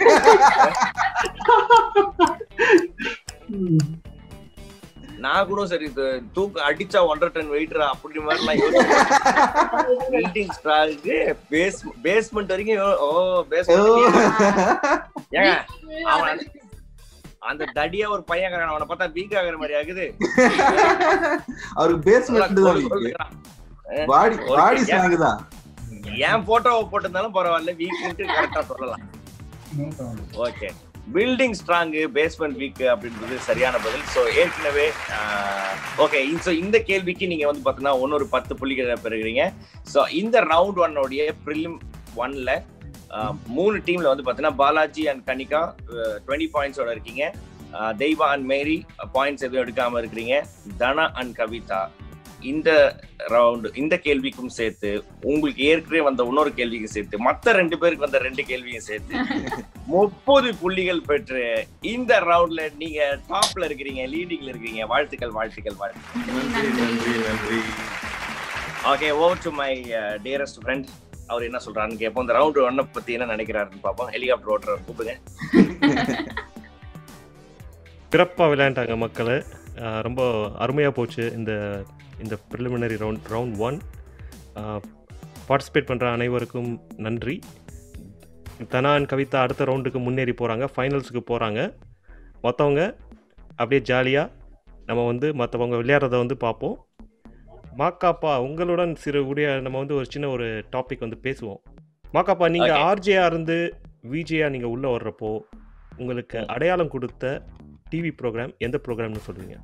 நான் கூட சரி இது தூக்கு அடிச்சா ஒன்றரை டன் வெயிட்ரா அப்படி மாதிரிலாம் பில்டிங் ஸ்ட்ராக்கு பேஸ் பேஸ்மெண்ட் வரைக்கும் யோ- ஓ பேஸ்மெண்ட் ஏங்க அவன் அந்த- அந்த தடியா ஒரு பையன் இருக்கான், அவனை பார்த்தா வீக் ஆகுற மாதிரி ஆகுது அவருக்கு பேஸ்மெண்ட் தான் வீக்கு சொல்லுகிறான். Body Okay, body yeah. Strong தான் என் போட்டோவை போட்டிருந்தாலும் பரவாயில்ல வீக்ன்ட்டு கரெக்டா சொல்லலாம் okay building strong basement weak அப்படின்றது சரியான பதில் ஸோ ஏற்கனவே ஓகே ஸோ இந்த கேள்விக்கு நீங்க வந்து பார்த்தீங்கன்னா ஒன்னொரு பத்து புள்ளிகளை பெறுகிறீங்க ஸோ இந்த ரவுண்ட் ஒன்னோடைய ப்ரிலிம் ஒன்ல மூணு டீம்ல வந்து பார்த்தீங்கன்னா பாலாஜி அண்ட் கனிகா டுவெண்ட்டி பாயிண்ட்ஸோட இருக்கீங்க அஹ், தெய்வா அண்ட் மேரி பாயிண்ட்ஸ் எதுவும் எடுக்காம இருக்கிறீங்க தனா அண்ட் கவிதா இந்த ரவுண்ட் இந்த கேள்விக்கும் சேர்த்து உங்களுக்கு ஏற்கனவே வந்த இன்னொரு கேள்விக்கும் சேர்த்து மத்த ரெண்டு பேருக்கு வந்த ரெண்டு கேள்வியும் சேர்த்து முப்பது புள்ளிகள் பெற்று இந்த ரவுண்ட்ல நீங்க டாப்ல இருக்கிறீங்க லீடிங்ல இருக்கிறீங்க வாழ்த்துக்கள் வாழ்த்துக்கள் வாழ்த்துக்கள் நன்றி நன்றி நன்றி okay over to my dearest friend அவர் என்ன சொல்றாருன்னு கேட்போம் இந்த ரவுண்ட் ஒன்னை பத்தி என்ன நினைக்கிறாருன்னு பார்ப்போம் ஹெலிகாப்டர் ஓட்டுற கூப்பிடுங்க சிறப்பாக விளையாண்டாங்க மக்கள் ரொம்ப அருமையாக போச்சு இந்த இந்த preliminary round round one participate பண்ணுற அனைவருக்கும் நன்றி தனா and கவிதா அடுத்த ரவுண்டுக்கு முன்னேறி போகிறாங்க ஃபைனல்ஸுக்கு போகிறாங்க மற்றவங்க அப்படியே ஜாலியாக நம்ம வந்து மற்றவங்க விளையாடுறத வந்து பார்ப்போம் மாக்காப்பா உங்களுடன் சிறு உடைய நம்ம வந்து ஒரு சின்ன ஒரு டாபிக் வந்து பேசுவோம் மாக்காப்பா நீங்கள் Okay. ஆர்ஜேயா இருந்து விஜயா நீங்கள் உள்ளே வர்றப்போ உங்களுக்கு அடையாளம் கொடுத்த டிவி ப்ரோக்ராம் எந்த ப்ரோக்ராம்னு சொல்லுவீங்க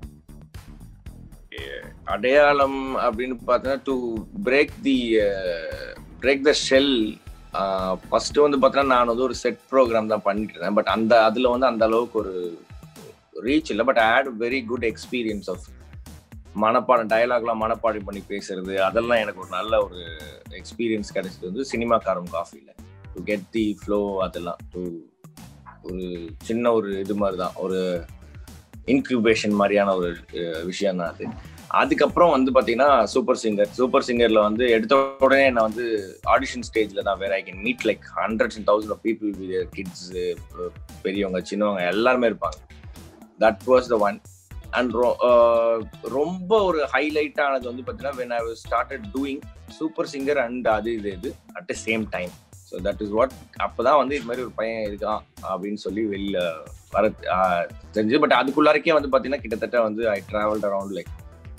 அடையாளம் அப்படின்னு பார்த்தீங்கன்னா to break the break the shell first வந்து பார்த்தீங்கன்னா நான் வந்து ஒரு செட் ப்ரோக்ராம் தான் பண்ணிட்டு இருந்தேன் பட் அந்த அதில் வந்து அந்த அளவுக்கு ஒரு ரீச் இல்லை but at very good experience of மனப்பாடம் டயலாக்லாம் மனப்பாடம் பண்ணி பேசுறது அதெல்லாம் எனக்கு ஒரு நல்ல ஒரு எக்ஸ்பீரியன்ஸ் கிடைச்சது வந்து சினிமாக்காரம் காஃபியில் டு கெட் தி ஃப்ளோ அதெல்லாம் டு ஒரு சின்ன ஒரு இது மாதிரி தான் ஒரு இன்குபேஷன் மாதிரியான ஒரு விஷயம் தான் அது அதுக்கப்புறம் வந்து பாத்தீங்கன்னா சூப்பர் சிங்கர் சூப்பர் சிங்கர்ல வந்து எடுத்த உடனே நான் வந்து ஆடிஷன் ஸ்டேஜ்ல தான் வேற I can meet like hundreds and thousand of people kids பெரியவங்க சின்னவங்க எல்லாருமே இருப்பாங்க that was the one and ரொம்ப ஒரு ஹைலைட் ஆனது வந்து பாத்தீங்கன்னா when I started doing super singer and அது இது இது at the same time so that is what அப்பதான் வந்து இது மாதிரி ஒரு பையன் இருக்கான் அப்படின்னு சொல்லி வெளியில வர ஆஹ், தெரிஞ்சது பட் அதுக்குள்ளாரைக்கே வந்து பாத்தீங்கன்னா கிட்டத்தட்ட வந்து I travelled around like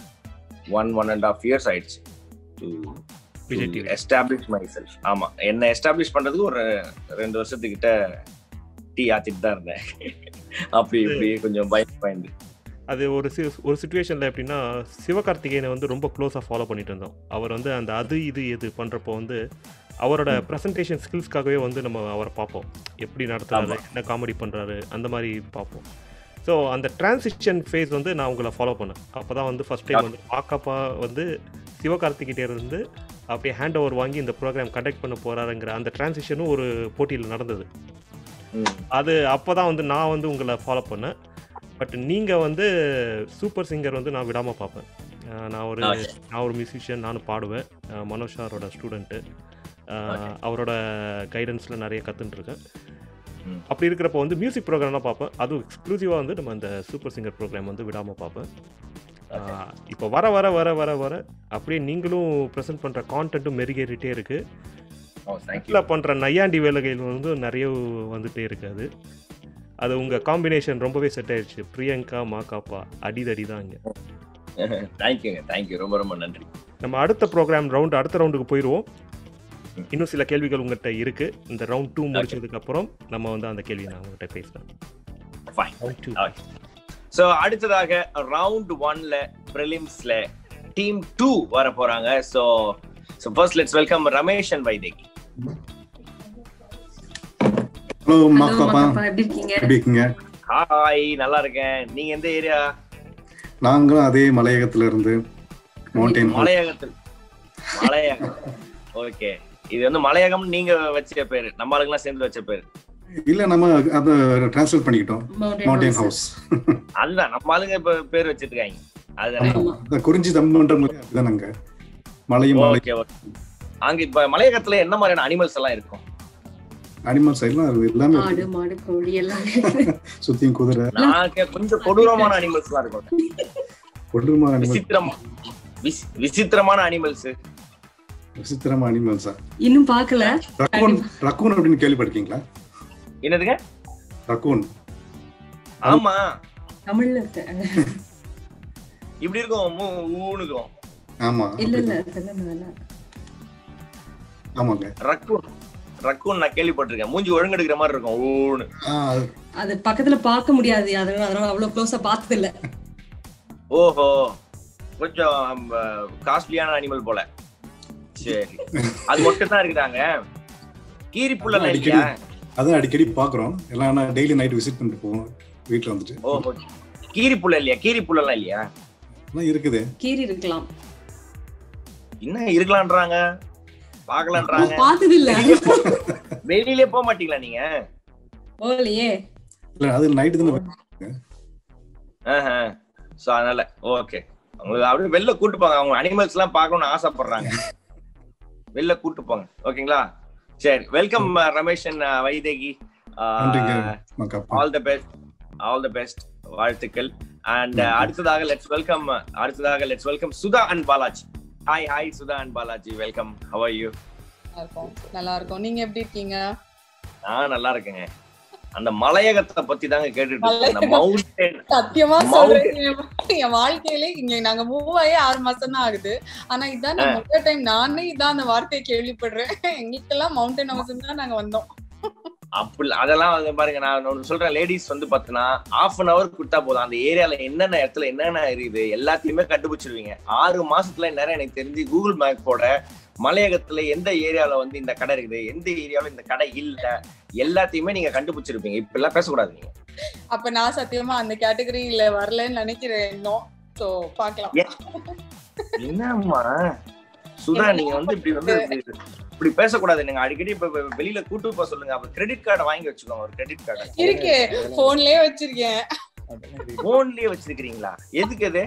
one one and of years ஆயிடுச்சு to Vijay TV establish myself ஆமா என்ன எஸ்டாப்ளிஷ் பண்றதுக்கு ஒரு ரெண்டு வருஷத்துக்கிட்ட டீ ஆத்திட்டு தான் இருந்தேன் அப்படி இப்படி கொஞ்சம் பயம் பயந்து அது ஒரு சி ஒரு சுச்சுவேஷனில் எப்படின்னா சிவகார்த்திகேயனை வந்து ரொம்ப க்ளோஸாக ஃபாலோ பண்ணிட்டு இருந்தோம் அவர் வந்து அந்த அது இது இது பண்ணுறப்போ வந்து அவரோட ப்ரெசன்டேஷன் ஸ்கில்ஸ்க்காகவே வந்து நம்ம அவரை பார்ப்போம் எப்படி நடத்துறாரு ஆமா. என்ன காமெடி பண்ணுறாரு அந்த மாதிரி பார்ப்போம் ஸோ அந்த டிரான்சிஷன் ஃபேஸ் வந்து நான் உங்களை ஃபாலோ பண்ணேன் அப்போ தான் வந்து ஃபஸ்ட் டைம் வந்து பாக்கப்பா வந்து சிவகார்த்திகிட்டே இருந்து அப்படியே ஹேண்ட் ஓவர் வாங்கி இந்த ப்ரோக்ராம் கண்டக்ட் பண்ண போகிறாருங்கிற அந்த டிரான்சிஷனும் ஒரு போட்டியில் நடந்தது ம். அது அப்போ தான் வந்து நான் வந்து உங்களை ஃபாலோ பண்ணேன் பட் நீங்கள் வந்து சூப்பர் சிங்கர் வந்து நான் விடாமல் பார்ப்பேன் அஹ் நான் ஒரு Okay. நான் ஒரு மியூசிஷியன் நானும் பாடுவேன் அஹ் மனோஜ் சாரோட ஸ்டூடெண்ட்டு Okay. அவரோட கைடன்ஸில் நிறைய கற்றுட்டுருக்கேன் ம். அப்படி இருக்கிறப்போ வந்து மியூசிக் ப்ரோக்ராம்லாம் பார்ப்பேன் அதுவும் எக்ஸ்க்ளூசிவாக வந்து நம்ம அந்த சூப்பர் சிங்கர் ப்ரோக்ராம் வந்து விடாமல் பார்ப்பேன் அஹ் இப்போ வர வர வர வர வர அப்படியே நீங்களும் ப்ரெசென்ட் பண்ணுற கான்டென்ட்டும் மெருகேறிட்டே இருக்குது ஓ தேங்க்யூ வீட்டில் பண்ணுற நையாண்டி வேலைகள் வந்து நிறைய வந்துட்டே இருக்காது அது உங்கள் காம்பினேஷன் ரொம்பவே செட் ஆயிடுச்சு பிரியங்கா மாகாப்பா அடிதடி தான் இங்கே தேங்க்யூங்க தேங்க்யூ ரொம்ப ரொம்ப நன்றி நம்ம அடுத்த ப்ரோக்ராம் ரவுண்ட் அடுத்த ரவுண்டுக்கு போயிடுவோம் இன்னும் சில கேள்விகள் உங்கள்கிட்ட இருக்கு இந்த ரவுண்ட் டூ முடிச்சதுக்கு அப்புறம் நம்ம வந்து அந்த கேள்வி நான் உங்கள்கிட்ட பேசுகிறேன் ஃபைன் ரவுண்ட் டூ ஸோ அடுத்ததாக ரவுண்ட் ஒன்ல ப்ரிலிம்ஸ்ல டீம் டூ வர போறாங்க so so first let's welcome Ramesh and Vaidehi hello Hello, Makapa Makapa, எப்படி இருக்கீங்க எப்படி இருக்கீங்க ஹாய் நல்லா இருக்கேன் நீங்க எந்த ஏரியா நாங்களும் அதே மலையகத்துல இருந்து மவுண்டைன் மலையகத்தில் மலையகம் ஓகே இது வந்து மலையகம் நீங்க வச்ச பேரு நம்ம ஆளுங்கெல்லாம் சேர்ந்து வச்ச பேரு இல்ல நம்ம அதை டிரான்ஸ்ஃபர் பண்ணிக்கிட்டோம் Mountain மவுண்டைன் House. ஹவுஸ் அதுதான் நம்ம ஆளுங்க இப்ப பேர் வச்சிட்டு இருக்காங்க அதுதானே ஆமா. இந்த குறிஞ்சி தம்புன்ற மாதிரி அதுதானங்க மலையும் மலை ஓகே ஓகே அங்க இப்ப மலையகத்துல என்ன மாதிரியான அனிமல்ஸ் எல்லாம் இருக்கும் அனிமல்ஸ் எல்லாம் அது எல்லாமே ஆடு இருக்கு. மாடு கோழி எல்லாமே சுத்தியும் குதிரை நான் கே- கொஞ்சம் கொடூரமான அனிமல்ஸ் எல்லாம் இருக்கும் கொடூரமான அனிமல் விசித்திரமா விசி- விசித்திரமான அனிமல்ஸ் விசித்திரமா அனிமல்ஸா இன்னும் பாக்கல ரக்கூன் ரக்கூன் அப்படின்னு கேள்விப்பட்டிருக்கீங்களா என்னதுங்க ரக்கூன் ஆமா தமிழ்ல இருக்கு இப்படி இருக்கும் மூ- ஊனுக்கும் ஆமா இல்ல இல்ல அப்படிதான். சொல்லுங்க அதெல்லாம். ஆமாங்க ரக்கூன் ரக்கூன் நான் கேள்விப்பட்டிருக்கேன் மூஞ்சி ஒழுங்கெடுக்கிற மாதிரி இருக்கும் ஊனு ஆ, அது பக்கத்துல பார்க்க முடியாது அதனால அதனால அவ்வளவு க்ளோஸா பார்த்தது இல்ல ஓஹோ கொஞ்சம் காஸ்ட்லியான அனிமல் போல சரி அது மட்டும் தான் இருக்குதாங்க கீரி புள்ள அடிக்கடி இல்லையா அதான் அடிக்கடி பாக்குறோம் எல்லாம் டெய்லி நைட் விசிட் பண்ணிட்டு போவோம் வீட்டுல வந்துட்டு ஓஹோ கீரி புள்ள இல்லையா கீரி புள்ளலாம் இல்லையா எல்லாம் இருக்குது கீரி இருக்கலாம் இன்னும் இருக்கலான்றாங்க பாக்கலான்றாங்க பார்த்தது இல்ல வெளியிலே போக மாட்டீங்களா நீங்க போகலையே இல்ல அது நைட்டு தானே சோ அதனால ஓகே உங்களுக்கு அப்படியே வெளில கூட்டு போங்க அவங்க அனிமல்ஸ் எல்லாம் பார்க்கணும்னு ஆசைப்படுறாங்க வெளில கூட்டு போங்க ஓகேங்களா சரி வெல்கம் ரமேஷ் அண்ட் வைதேகி நன்றிங்க Makapa all the best all the best வாழ்த்துக்கள் அண்ட் அடுத்ததாக லெட்ஸ் வெல்கம் அடுத்ததாக let's welcome Sudha and Balaji hi hi Sudha and Balaji welcome how are you நல்லா இருக்கும் நல்லா இருக்கும் நீங்க எப்படி இருக்கீங்க நான் நல்லா இருக்கேங்க அந்த மலையகத்தை பத்தி தாங்க கேட்டுட்டு இருக்கேன் அந்த மவுண்டன் சத்தியமா Mountain. சொல்றேன் என் வாழ்க்கையில இங்க நாங்க மூவ் ஆகி ஆறு மாசம் தான் ஆகுது ஆனா இதான் நான் முதல் டைம் நானே இதான் அந்த வார்த்தையை கேள்விப்படுறேன் எங்களுக்கெல்லாம் மவுண்டன் ஹவுஸ் தான் நாங்க வந்தோம் அப்படி அதெல்லாம் வந்து பாருங்க நான் ஒண்ணு சொல்றேன் லேடிஸ் வந்து பாத்தீங்கன்னா half அன் அவர் கொடுத்தா போதும் அந்த ஏரியால என்னென்ன இடத்துல என்னென்ன இருக்குது எல்லாத்தையுமே கண்டுபிடிச்சிருவீங்க ஆறு மாசத்துல நேரம் எனக்கு தெரிஞ்சு கூகுள் மேப்போட மலையகத்துல எந்த ஏரியால வந்து இந்த கடை இருக்குது எந்த ஏரியால இந்த கடை இல்ல எல்லாத்தையுமே நீங்க கண்டுபிடிச்சிருப்பீங்க இப்ப எல்லாம் பேசக்கூடாது நீங்க அப்ப நான் சத்தியமா அந்த கேட்டகரியில வரலன்னு நினைக்கிறேன் இன்னும் சோ பாக்கலாம் என்னம்மா சுதா நீங்க வந்து இப்படி வந்து இப்படி- இப்படி பேசக்கூடாது நீங்க அடிக்கடி இப்ப இப்ப வெளியில கூட்டு போக சொல்லுங்க அப்ப கிரெடிட் கார்டை வாங்கி வச்சுக்கோங்க ஒரு கிரெடிட் கார்டை இருக்கு போன்லயே வச்சிருக்கேன் போன்லயே வச்சிருக்கீங்களா எதுக்கு அது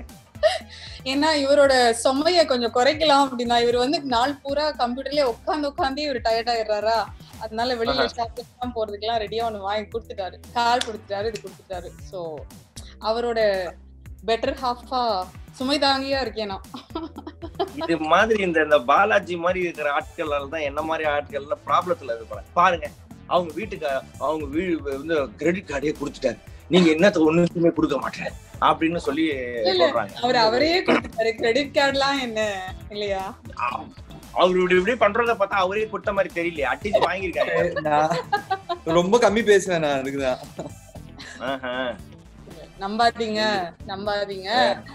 ஏன்னா இவரோட சுமைய கொஞ்சம் குறைக்கலாம் அப்படின்னா இவர் வந்து நாள் பூரா கம்ப்யூட்டர்லயே உட்காந்து உட்காந்து இவர் டயர்ட் ஆயிடுறாரா அதனால வெளியில ஷாப்பிங் போறதுக்கெல்லாம் ரெடியா ஒண்ணு வாங்கி கொடுத்துட்டாரு கார் கொடுத்துட்டாரு இது கொடுத்துட்டாரு சோ அவரோட பெட்டர் ஹாஃபா சுமை தாங்கியா இருக்கேன் நான் இது மாதிரி இந்த இந்த பாலாஜி மாதிரி இருக்கிற ஆட்களால தான் என்ன மாதிரி ஆட்கள்ல ப்ராப்ளத்துல இருப்பாங்க பாருங்க அவங்க வீட்டுக்கு அவங்க வீடு வந்து கிரெடிட் கார்டே கொடுத்துட்டாரு நீங்க என்னத்த ஒண்ணுமே கொடுக்க மாட்டேன் அப்படின்னு சொல்லி இல்ல. சொல்றாங்க அவர் அவரே கொடுத்துட்டாரு கிரெடிட் கார்டுலாம் என்ன இல்லையா அவரு இப்படி இப்படி பண்றத பார்த்தா அவரே கொடுத்த மாதிரி தெரியல அடிச்சு வாங்கியிருக்காரு நான் ரொம்ப கம்மி பேசுவேன் நான் அதுக்குதான் ஆஹா. நம்பாதீங்க நம்பாதீங்க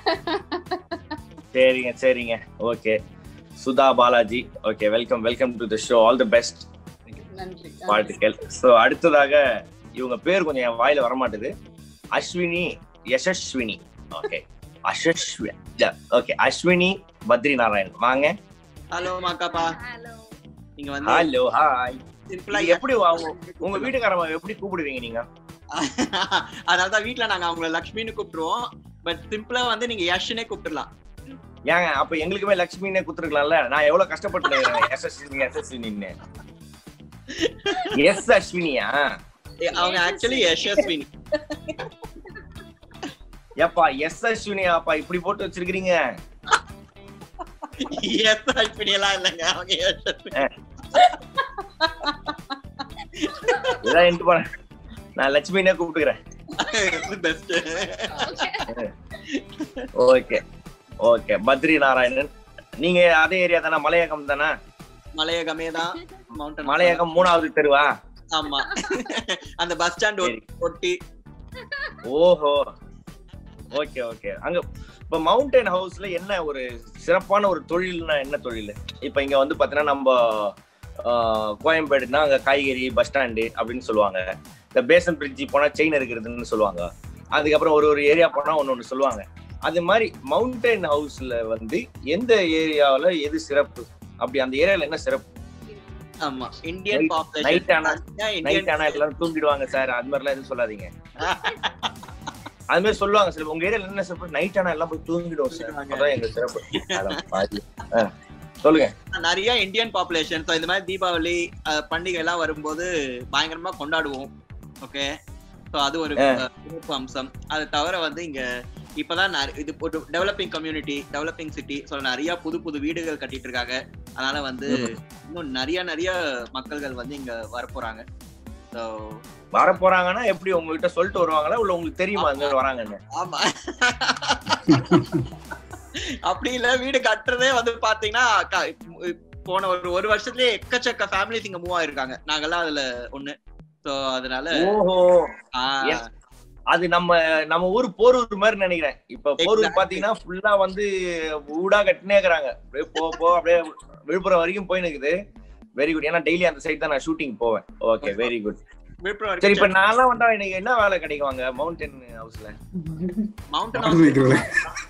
சரிங்க சரிங்க okay Sudha Balaji okay welcome welcome to the show all the best நன்றி வாழ்த்துக்கள் ஸோ அடுத்ததாக இவங்க பேர் கொஞ்சம் என் வாயில வரமாட்டுது அஸ்வினி யசஸ்வினி ஓகே அசஸ்வி ஓகே அஸ்வினி பத்ரி நாராயண் வாங்க ஹலோ மாக்காப்பா நீங்க வந்து ஹலோ ஹாய் சிம்பிளா எப்படி அவங்க உங்க வீட்டுக்காரங்க எப்படி கூப்பிடுவீங்க நீங்க அதனாலதான் வீட்ல நாங்க அவங்கள லக்ஷ்மின்னு கூப்பிடுவோம் பட் சிம்பிளா வந்து நீங்க யஷ்னே கூப்பிட்டுலாம் ஏங்க அப்ப எங்களுக்குமே லக்ஷ்மினே குத்துருக்கலாம்ல நான் எவ்வளவு கஷ்டப்பட்டு எஸ்எஸ்வினி எஸ்எஸ்வினின்னு எஸ் அஸ்வினியா அவங்க ஆக்சுவலி யஷஸ்வினி ஏப்பா எஸ் அஸ்வினியாப்பா இப்படி போட்டு வச்சிருக்கீங்க எஸ் அஸ்வினி எல்லாம் இல்லைங்க அவங்க யஷஸ்வினி இதான் என்ட்டு போறேன் நான் லட்சுமினே கூப்பிட்டுக்கிறேன் best okay okay Badri Narayanan நீங்க அதே ஏரியா தானே மலையகம் தானே மலையகமே தான் மவுண்டன் மலையகம் மூணாவது தெருவா ஆமா அந்த பஸ் ஸ்டாண்ட் ஒட்டி ஓஹோ ஓகே ஓகே அங்க இப்ப மவுண்டன் ஹவுஸ்ல என்ன ஒரு சிறப்பான ஒரு தொழில்னா என்ன தொழில் இப்ப இங்க வந்து பாத்தீங்கன்னா நம்ம ஆஹ், கோயம்பேடுனா அங்க காய்கறி பஸ் ஸ்டாண்டு அப்படின்னு சொல்லுவாங்க இந்த பேசன் பிரிட்ஜி போனா செயின் இருக்கிறதுன்னு சொல்லுவாங்க அதுக்கப்புறம் ஒரு ஒரு ஏரியா போனா ஒன்னு ஒண்ணு சொல்லுவாங்க அது மாதிரி மவுண்டன் ஹவுஸ்ல வந்து எந்த ஏரியாவுல எது சிறப்பு அப்படி அந்த ஏரியால என்ன சிறப்பு ஆமா இந்தியன் நைட் ஆனா பாப்புலேஷன் நைட் ஆனா எல்லாரும் தூங்கிடுவாங்க சார் அது மாதிரிலாம் எதுவும் சொல்லாதீங்க அது மாதிரி சொல்லுவாங்க சார் உங்க ஏரியால என்ன சிறப்பு நைட் ஆனா எல்லாம் போய் தூங்கிடுவோம் சார் அதான் எங்க சிறப்பு அட பாவி. ஆ, சொல்லுங்க நிறைய இந்தியன் பாப்புலேஷன் ஸோ இந்த மாதிரி தீபாவளி அஹ், பண்டிகை எல்லாம் வரும்போது பயங்கரமா கொண்டாடுவோம் ஓகே ஸோ அது ஒரு ஆ. அஹ், சிறப்பு அம்சம் அது தவிர வந்து இங்க இப்பதான் நிறைய- இது ஒரு developing community developing city so நிறைய புது புது வீடுகள் கட்டிட்டு இருக்காங்க அதனால வந்து இன்னும் நிறைய நிறைய மக்கள்கள் வந்து இங்க வரப்போறாங்க ஸோ வர போறாங்கன்னா எப்படி உங்ககிட்ட சொல்லிட்டு வருவாங்களா இல்ல உங்களுக்கு தெரியுமா அந்த மாதிரி வராங்கன்னு ஆமா அப்படி இல்ல வீடு கட்டுறதே வந்து பாத்தீங்கன்னா க- போன ஒரு ஒரு வருஷத்துலயே எக்கச்சக்க ஃபேமிலிஸ் இங்க மூவ் ஆயிருக்காங்க நாங்கெல்லாம் அதுல ஒண்ணு சோ அதனால ஓஹோ ஆ, Yes. அது நம்ம நம்ம ஊர் போரூர் மாதிரி நினைக்கிறேன் இப்ப போரூர் Exactly. பாத்தீங்கன்னா ஃபுல்லா வந்து ஊடா கட்டினே இருக்கிறாங்க அப்படியே போ போ அப்படியே விழுப்புரம் வரைக்கும் போய் நிக்குது வெரி குட் ஏன்னா டெய்லி அந்த சைடு தான் நான் ஷூட்டிங் போவேன் ஓகே வெரி குட் விழுப்புரம் சரி இப்ப வரைக்கும் நான்லாம் வந்தா எனக்கு என்ன வேலை கிடைக்கும் அங்க மவுண்டன் ஹவுஸ்ல மவுண்டன் ஆடு வைக்கிறவளே.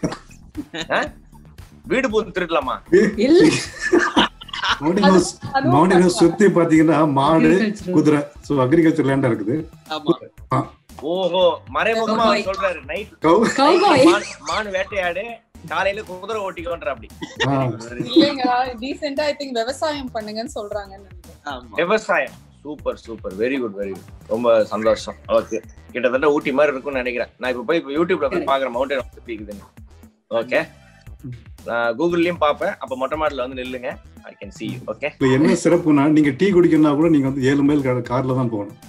வீடு பூந்து திருடலாமா இல்ல மவுண்டன் ஹவுஸ் அதுவும் மவுண்டன் ஹவுஸ் சுத்தி பாத்தீங்கன்னா மாடு Agriculture. குதிரை சோ அக்ரிகல்ச்சர் லேண்டா இருக்குது ஆமா ஓஹோ மறைமுகமா Cowboy. அவர் சொல்றாரு நைட் கவு Cowboy. மான் வேட்டையாடு காலையில குதிரை ஓட்டிக்கோன்ற அப்படி ஆ, இல்லைங்க டீசெண்டா ஐ திங்க் விவசாயம் பண்ணுங்கன்னு சொல்றாங்கன்னு நினைக்கிறேன். ஆமா விவசாயம் super super very good very good ரொம்ப சந்தோஷம் ஓகே கிட்டத்தட்ட ஊட்டி மாதிரி இருக்கும்னு நினைக்கிறேன் நான் இப்ப போய் இப்ப யூடியூப்ல போய் பாக்குறேன் மவுண்டன் எப்படி இருக்குதுன்னு ஓகே நான் கூகுள்லயும் பாப்பேன் அப்ப மொட்டை மாடல வந்து நில்லுங்க I can see you okay இப்ப என்ன சிறப்புனா நீங்க டீ குடிக்கணும்னா கூட நீங்க வந்து ஏழு மைல் கார்ல தான் போகணும்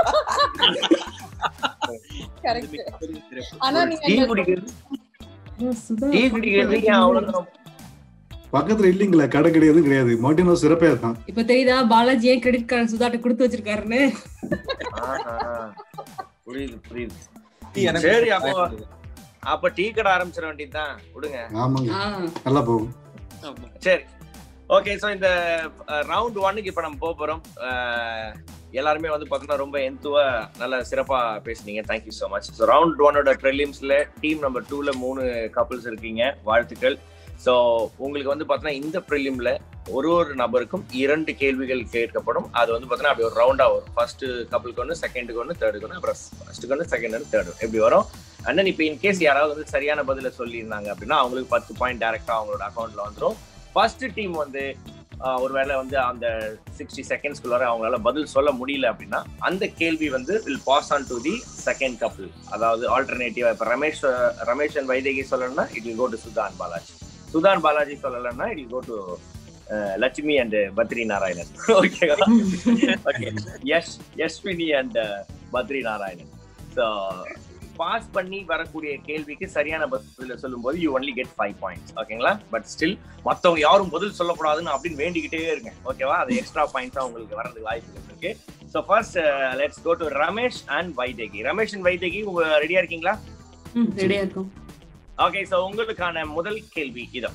கரெக்ட் பெரிய சிறப்பு. ஆனா நீங்க டீ அந்த- குடிக்கிறது சுதா டீ குடிக்கிறது ஏன் அவ்வளவு பக்கத்துல இல்லைங்களா கடை கிடையாது கிடையாது மவுண்டன் ஹவுஸ் சிறப்பே தான் இப்ப தெரியுதா பாலாஜி ஏன் கிரெடிட் கார்டு சுதாட்ட கொடுத்து வச்சிருக்காருன்னு ஆஹா. புரியுது புரியுது டீ எனக்கு சரி அப்போ அப்ப டீ கடை ஆரம்பிச்சிட வேண்டியதுதான் விடுங்க ஆமாங்க ஆ, நல்லா போகும் ஆமா. சரி ஓகே ஸோ இந்த ரவுண்ட் ஒன்னுக்கு இப்போ நம்ம போக போகிறோம் எல்லாருமே வந்து பார்த்தோன்னா ரொம்ப எந்துவா நல்லா சிறப்பாக பேசுனீங்க thank you so much so round ஒன்னோட ப்ரிலிம்ஸில் டீம் நம்பர் டூவில் மூணு கப்புள்ஸ் இருக்கீங்க வாழ்த்துக்கள் ஸோ உங்களுக்கு வந்து பார்த்தோன்னா இந்த ப்ரிலிமில் ஒரு ஒரு நபருக்கும் இரண்டு கேள்விகள் கேட்கப்படும் அது வந்து பார்த்தோன்னா அப்படி ஒரு ரவுண்டாக வரும் ஃபர்ஸ்ட் கப்புளுக்கு ஒன்று செகண்டுக்கு ஒன்று தேர்டுக்கு ஒன்று அப்புறம் ஃபர்ஸ்ட்டுக்கு ஒன்று செகண்ட் ஒன்று தேர்டு இப்படி வரும் அண்ணன் இப்போ இன் கேஸ் யாராவது வந்து சரியான பதில சொல்லியிருந்தாங்க அப்படின்னா அவங்களுக்கு பத்து பாயிண்ட் டைரக்டா அவங்களோட அக்கௌண்ட்ல வந்துடும் ஃபர்ஸ்ட் டீம் வந்து ஆஹ், ஒருவேளை வந்து அந்த சிக்ஸ்டி செகண்ட்ஸ்குள்ளார அவங்களால பதில் சொல்ல முடியல அப்படின்னா அந்த கேள்வி வந்து will pass on to the second couple அதாவது ஆல்டர்னேட்டிவா இப்போ ரமேஷ் ரமேஷ் அண்ட் வைதேகி சொல்லணும்னா இட் வில் கோ டு சுதான் பாலாஜி சுதான் பாலாஜி சொல்லலைன்னா it will go to Lakshmi and Badri Narayanan ஓகேவா ஓகே யஷ் Yashwini and Badri Narayanan so pass பண்ணி வரக்கூடிய கேள்விக்கு சரியான பதில சொல்லும்போது you only get five points ஓகேங்களா பட் ஸ்டில் மற்றவங்க யாரும் பதில் சொல்லக்கூடாதுன்னு அப்படின்னு வேண்டிக்கிட்டே இருங்க ஓகேவா அது எக்ஸ்ட்ரா பாயிண்ட்ஸா உங்களுக்கு வரதுக்கு வாய்ப்புகள் இருக்கு so first let's go to Ramesh and Vaidehi Ramesh and Vaidehi உங்க ரெடியா இருக்கீங்களா ம் ரெடியா இருக்கும் ஓகே ஸோ உங்களுக்கான முதல் கேள்வி இதோ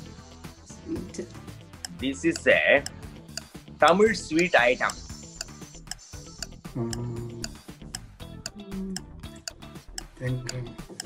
this is a Tamil sweet item தேங்காய்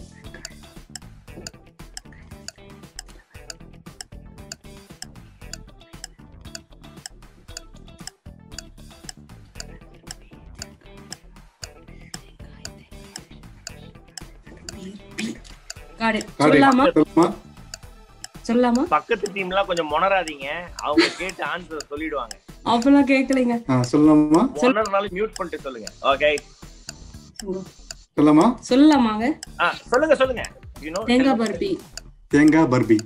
காடு காடு. சொல்லலாமா சொல்லுமா சொல்லலாமா பக்கத்து டீம்லாம் கொஞ்சம் முணராதீங்க அவங்க கேட்டு ஆன்சர் சொல்லிடுவாங்க அப்பெல்லாம் கேட்கலைங்க ஆ சொல்லலாமா முணர்னாலும் மியூட் பண்ணிட்டு சொல்லுங்க ஓகே சொல்லலாமா சொல்லலாமாங்க ஆ சொல்லுங்க சொல்லுங்க யூ நோ தேங்காய் பர்பி தேங்காய் பர்பி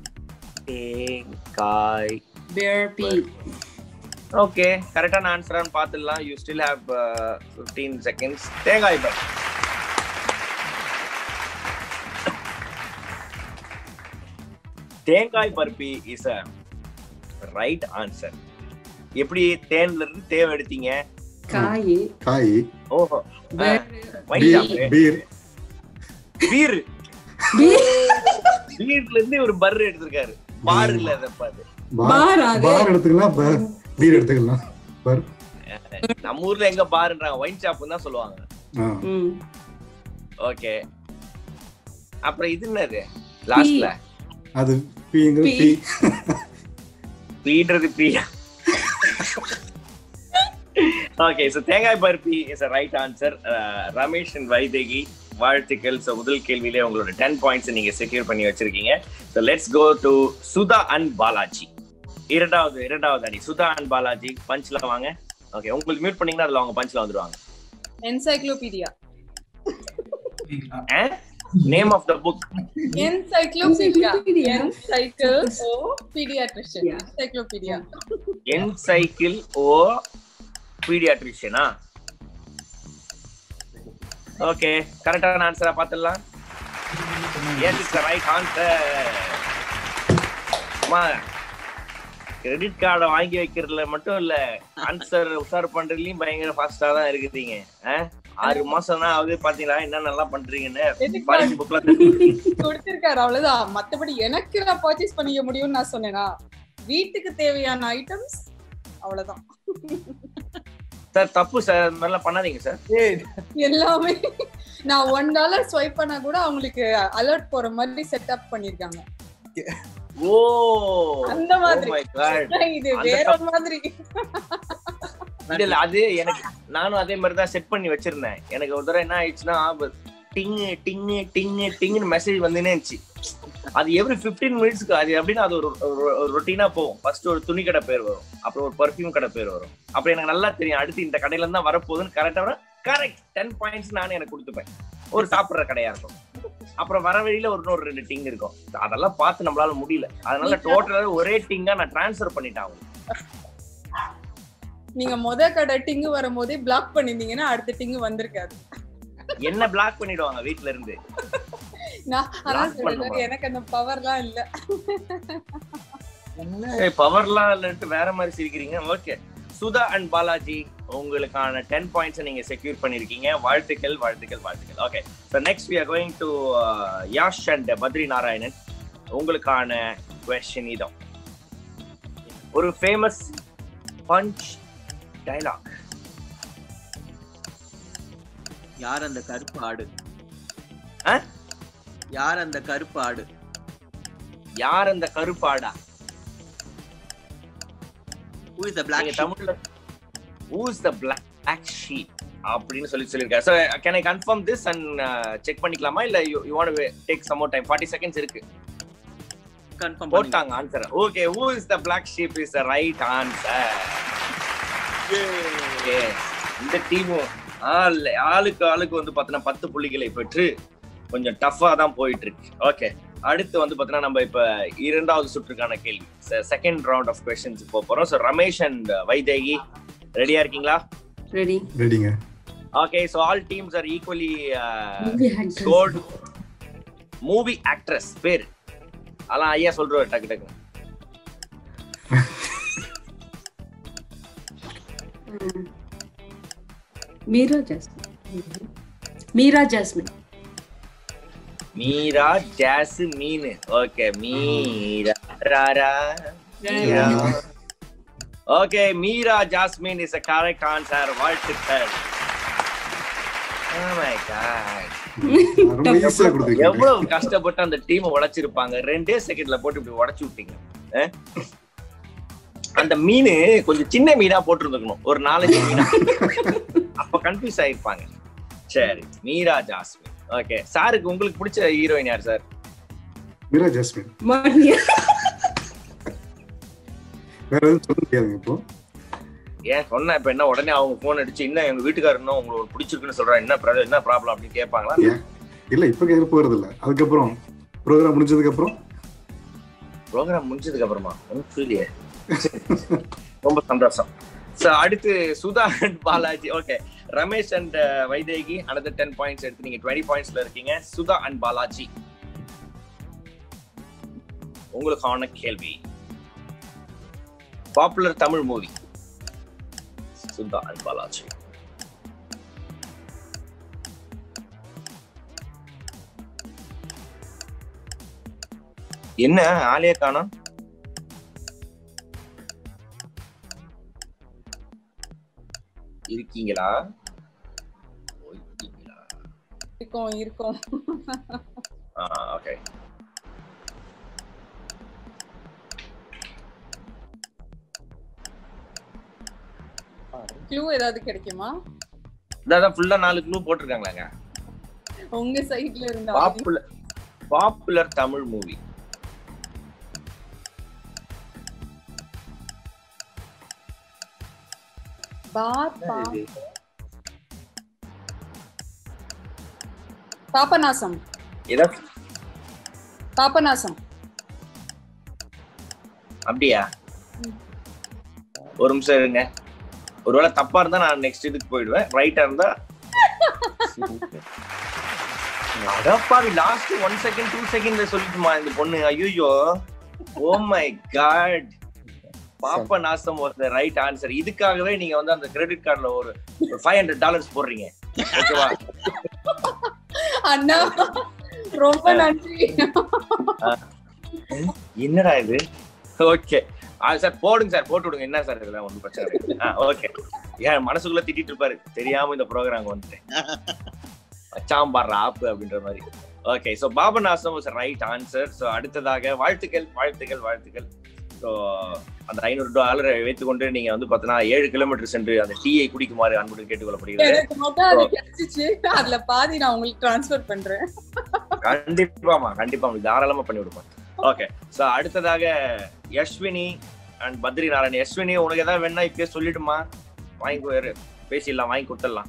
தேங்காய் பர்பி ஓகே கரெக்டான ஆன்சரான்னு பார்த்துடலாம் you still have fifteen seconds thengai பர் thengai burfi is a right answer எப்படி தேன்ல இருந்து தேவை எடுத்தீங்க காய் காய் ஓஹோ Beer. பீர் பீர் பீர் பீர்ல இருந்து ஒரு பர் எடுத்திருக்காரு பார் இல்ல அதை பாரு பார் அது. பார் எடுத்துக்கலாம் பீர் எடுத்துக்கலாம் பர் நம்ம ஊர்ல எங்க பாருன்றாங்க ஒயின் ஷாப்னு தான் சொல்லுவாங்க ஆ ம் ஓகே அப்புறம் இது என்னது லாஸ்ட்ல அது பீங்கிறது பீ. பீ பீன்றது பீயா okay so thengai burfi is a right answer Ramesh and Vaidehi வாழ்த்துக்கள் ஸோ முதல் கேள்வியிலே உங்களோட டென் பாயிண்ட்ஸ் நீங்க செக்யூர் பண்ணி வச்சிருக்கீங்க so let's go to Sudha and Balaji இரண்டாவது இரண்டாவது அணி சுதா அண்ட் பாலாஜி பஞ்ச்ல வாங்க ஓகே உங்களுக்கு மியூட் பண்ணீங்கன்னா அதுல அவங்க பஞ்ச்ல வந்துருவாங்க encyclopedia name of the book encyclopedia Encyclopedia. என்சைக்கிள் ஓ பீடியாட்ரிஷியன் என்சைக்ளோபீடியா என் சைக்கிள் ஓ பீடியாட்ரிஷியனா ஓகே கரெக்டான ஆன்சரா பார்த்துடலாம் எஸ் இட்ஸ் ரைட் ஆன்சர் அம்மா கிரெடிட் கார்டை வாங்கி வைக்கிறதுல மட்டும் இல்ல ஆன்சர் உஷார் பண்றதுலயும் பயங்கர ஃபாஸ்டா தான் இருக்குதீங்க ஆ? ஆறு மாசம் தான் ஆகுது பாத்தீங்களா என்ன நல்லா பண்றீங்கன்னு பாலிசி புக்ல கொடுத்திருக்காரு அவ்வளவுதான் மத்தபடி எனக்கு நான் பர்ச்சேஸ் பண்ணிக்க முடியும்னு நான் சொன்னேனா வீட்டுக்கு தேவையான ஐட்டம்ஸ் அவ்வளவுதான் சார் தப்பு சார் இந்த மாதிரிலாம் பண்ணாதீங்க சார் எல்லாமே நான் ஒன் டாலர் ஸ்வைப் பண்ணா கூட அவங்களுக்கு அலர்ட் போற மாதிரி செட்டப் பண்ணிருக்காங்க ஓ அந்த மாதிரி Oh my God. இது அந்த வேற தப்பு- மாதிரி இல்ல இல்ல அது எனக்கு நானும் அதே மாதிரி தான் செட் பண்ணி வச்சிருந்தேன் எனக்கு ஒரு தடவை என்ன ஆயிடுச்சுன்னா டிங்கு டிங்கு டிங்கு டிங்குன்னு மெசேஜ் வந்துனே இருந்துச்சு அது எவ்ரி 15 மினிட்ஸ்க்கு அது எப்படின்னா அது ஒரு ரொட்டீனா போகும் ஃபர்ஸ்ட் ஒரு துணி கடை பேர் வரும் அப்புறம் ஒரு பர்ஃப்யூம் கடை பேர் வரும் அப்புறம் எனக்கு நல்லா தெரியும் அடுத்து இந்த கடையில இருந்து தான் வரப்போகுதுன்னு கரெக்டா வரும் கரெக்ட் டென் பாயிண்ட்ஸ் நானே எனக்கு கொடுத்துப்பேன் ஒரு சாப்பிடுற கடையா இருக்கும் அப்புறம் வர வழியில ஒரு இன்னொரு ரெண்டு டிங் இருக்கும் அதெல்லாம் பார்த்து நம்மளால முடியல அதனால டோட்டலா ஒரே டிங்கா நான் டிரான்ஸ்ஃபர் பண்ணிட்டேன் அவங்களுக்கு. நீங்க முத கடை டிங்கு வரும்போதே பிளாக் பண்ணிருந்தீங்கன்னா அடுத்த டிங்கு வந்திருக்காது என்ன பிளாக் பண்ணிடுவாங்க வீட்ல இருந்து நான் அதான் Block பண்ணுமா? சொல்றேன் எனக்கு அந்த பவர்லாம் இல்ல பவர்லாம் இல்லட்டு வேற மாதிரி சிரிக்கிறீங்க ஓகே சுதா அண்ட் பாலாஜி உங்களுக்கான டென் பாயிண்ட்ஸ் நீங்க செக்யூர் பண்ணிருக்கீங்க வாழ்த்துக்கள் வாழ்த்துக்கள் வாழ்த்துக்கள் okay so next we are going to Yash and Badri Narayanan உங்களுக்கான கொஸ்டின் இதோ ஒரு ஃபேமஸ் பஞ்ச் டைலாக் யார் அந்த கருப்பு ஆடு ஆ? யார் அந்த கருப்பு ஆடு யார் அந்த கருப்பாடா Who is the black நீங்க sheep? தமிழ்ல who's the black black sheep அப்படின்னு சொல்லி சொல்லியிருக்காரு so can I confirm this and check பண்ணிக்கலாமா இல்ல you you want take some more time forty seconds இருக்கு கன்ஃபார்ம் போட்டாங்க answer okay who is the black sheep is the right answer இந்த டீமும் ஆள் ஆளுக்கு ஆளுக்கு வந்து பார்த்தீங்கன்னா பத்து புள்ளிகளை பெற்று கொஞ்சம் டஃபா தான் போயிட்டு இருக்கு ஓகே அடுத்து வந்து பார்த்தீங்கன்னா நம்ம இப்ப இரண்டாவது சுற்றுக்கான கேள்வி செகண்ட் ரவுண்ட் ஆஃப் கொஸ்டின்ஸ் போக போறோம் ஸோ ரமேஷ் அண்ட் வைதேகி ரெடியா இருக்கீங்களா ரெடி ரெடிங்க okay so all teams are equally Movie actress. Scored movie actress பேர் அதெல்லாம் ஐயா சொல்றாரு டக்கு டக்கு மீரா ஜாஸ்மின் மீரா ஜாஸ்மின் மீரா ஜாஸ் மீன் ஓகே மீரா ராரா okay Meera Jasmine is a correct answer வாழ்த்துக்கள் Oh my God. ரொம்ப ஈஸியா கொடுத்துருக்கீங்க எவ்வளவு கஷ்டப்பட்டு அந்த டீம் உடைச்சிருப்பாங்க ரெண்டே செகண்ட்ல போட்டு இப்படி உடைச்சு விட்டீங்க அஹ்? அந்த மீன் கொஞ்சம் சின்ன மீனா போட்டிருந்துக்கணும் ஒரு நாலஞ்சு மீனா அப்ப கன்ஃபியூஸ் ஆயிருப்பாங்க சரி மீரா ஜாஸ்மின் ஓகே சாருக்கு உங்களுக்கு பிடிச்ச ஹீரோயின் யார் சார் மீரா ஜாஸ்மின் மான்யா வேற எதுவும் சொல்ல முடியாதுங்க இப்போ ஏன் சொன்னா இப்ப என்ன உடனே அவங்க போன் அடிச்சு என்ன எங்க வீட்டுக்காரர் இன்னும் உங்களுக்கு பிடிச்சிருக்குன்னு சொல்றாங்க என்ன பிரச்சனை என்ன ப்ராப்ளம் அப்படின்னு கேட்பாங்களா இல்ல இப்ப கேட்க போறது இல்ல அதுக்கப்புறம் ப்ரோக்ராம் முடிஞ்சதுக்கு அப்புறம் ப்ரோக்ராம் முடிஞ்சதுக்கு அப்புறமா ஒன்றும் புரியலையே ரொம்ப சந்தோஷம் சோ அடுத்து Sudha and Balaji okay Ramesh and Vaidehi another ten points எடுத்து நீங்க டுவெண்ட்டி பாயிண்ட்ஸ்ல இருக்கீங்க சுதா அண்ட் பாலாஜி உங்களுக்கான கேள்வி popular Tamil movie Sudha and Balaji என்ன ஆலய காணோம் இருக்கீங்களா இருக்கீங்களா இருக்கும் இருக்கும் ஓகே க்ளூ ஏதாவது கிடைக்குமா இதான் ஃபுல்லா நாலு க்ளூ போட்டிருக்காங்களாங்க உங்க சைட்ல இருந்தா பாப்புலர் பாப்புலர் தமிழ் மூவி பாப்பா பாபநாசம் ஏதோ பாபநாசம் அப்படியா ஒரு நிமிஷம் இருங்க ஒருவேளை தப்பா இருந்தா நான் நெக்ஸ்ட் இதுக்கு போயிடுவேன் ரைட்டா இருந்தா அடப்பாவி லாஸ்ட் ஒன் செகண்ட் டூ செகண்ட்ல சொல்லிட்டுமா இந்த பொண்ணு ஐயோ ஓ மை காட் பாப்ப நாசம் ஒரு ரைட் ஆன்சர் இதுக்காகவே நீங்க வந்து அந்த கிரெடிட் கார்டுல ஒரு ஃபைவ் ஹண்ட்ரட் டாலர்ஸ் போடுறீங்க ஓகேவா அண்ணா ரொம்ப நன்றி என்னடா இது ஓகே சார் போடுங்க சார் போட்டு விடுங்க என்ன சார் இதெல்லாம் ஒன்றும் பிரச்சனை இல்லை ஓகே ஏன் மனசுக்குள்ள திட்டிட்டு இருப்பாரு தெரியாம இந்த ப்ரோக்ராம் வந்துட்டேன் வச்சாம் பாடுற ஆப்பு அப்படின்ற மாதிரி okay so Papanasam was right answer so அடுத்ததாக வாழ்த்துக்கள் வாழ்த்துக்கள் வாழ்த்துக்கள் ஸோ அந்த ஐநூறு டாலரை வைத்துக்கொண்டு நீங்க வந்து பார்த்தீங்கன்னா ஏழு கிலோமீட்டர் சென்று அந்த டீயை குடிக்குமாறு அன்புடன் கேட்டுக்கொள்ளப்படுகிறது எனக்கு மட்டும் அது கிடைச்சிச்சு அதுல பாதி நான் உங்களுக்கு டிரான்ஸ்ஃபர் பண்றேன் கண்டிப்பாமா கண்டிப்பா உங்களுக்கு தாராளமா பண்ணி விடுப்பேன் ஓகே சோ அடுத்ததாக யஸ்வினி அண்ட் பத்ரி நாராயண் யஸ்வினி உனக்கு ஏதாவது வேணா இப்பயே சொல்லிடுமா வாங்கி கொடு- பேசிடலாம் வாங்கி கொடுத்துடலாம்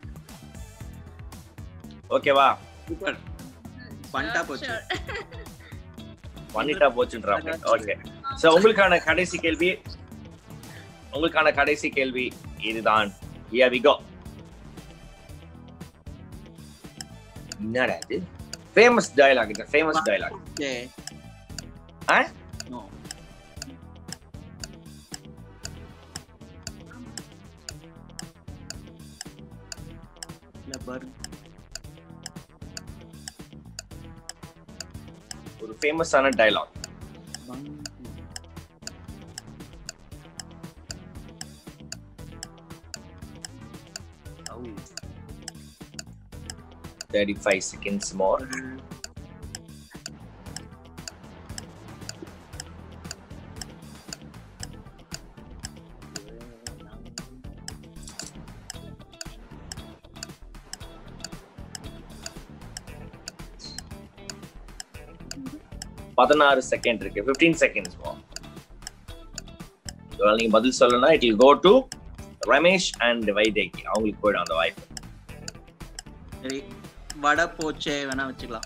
ஓகேவா சூப்பர் பண்ணிட்டா போச்சு பண்ணிட்டா போச்சுன்றாங்க ஓகே சோ உங்களுக்கான கடைசி கேள்வி உங்களுக்கான கடைசி கேள்வி இதுதான் here we go என்னடா இது ஃபேமஸ் டயலாக் இது famous dialogue okay ah no பர் ஒரு ஃபேமஸான dialogue thirty five seconds more பதினாறு செகண்ட் இருக்கு ஃபிஃப்டீன் செகண்ட்ஸ் நீங்க பதில் சொல்லணும்னா it will go to Ramesh and Vaidehi அவங்களுக்கு போயிடும் அந்த வாய்ப்பு சரி வடை போச்சே வேணா வச்சுக்கலாம்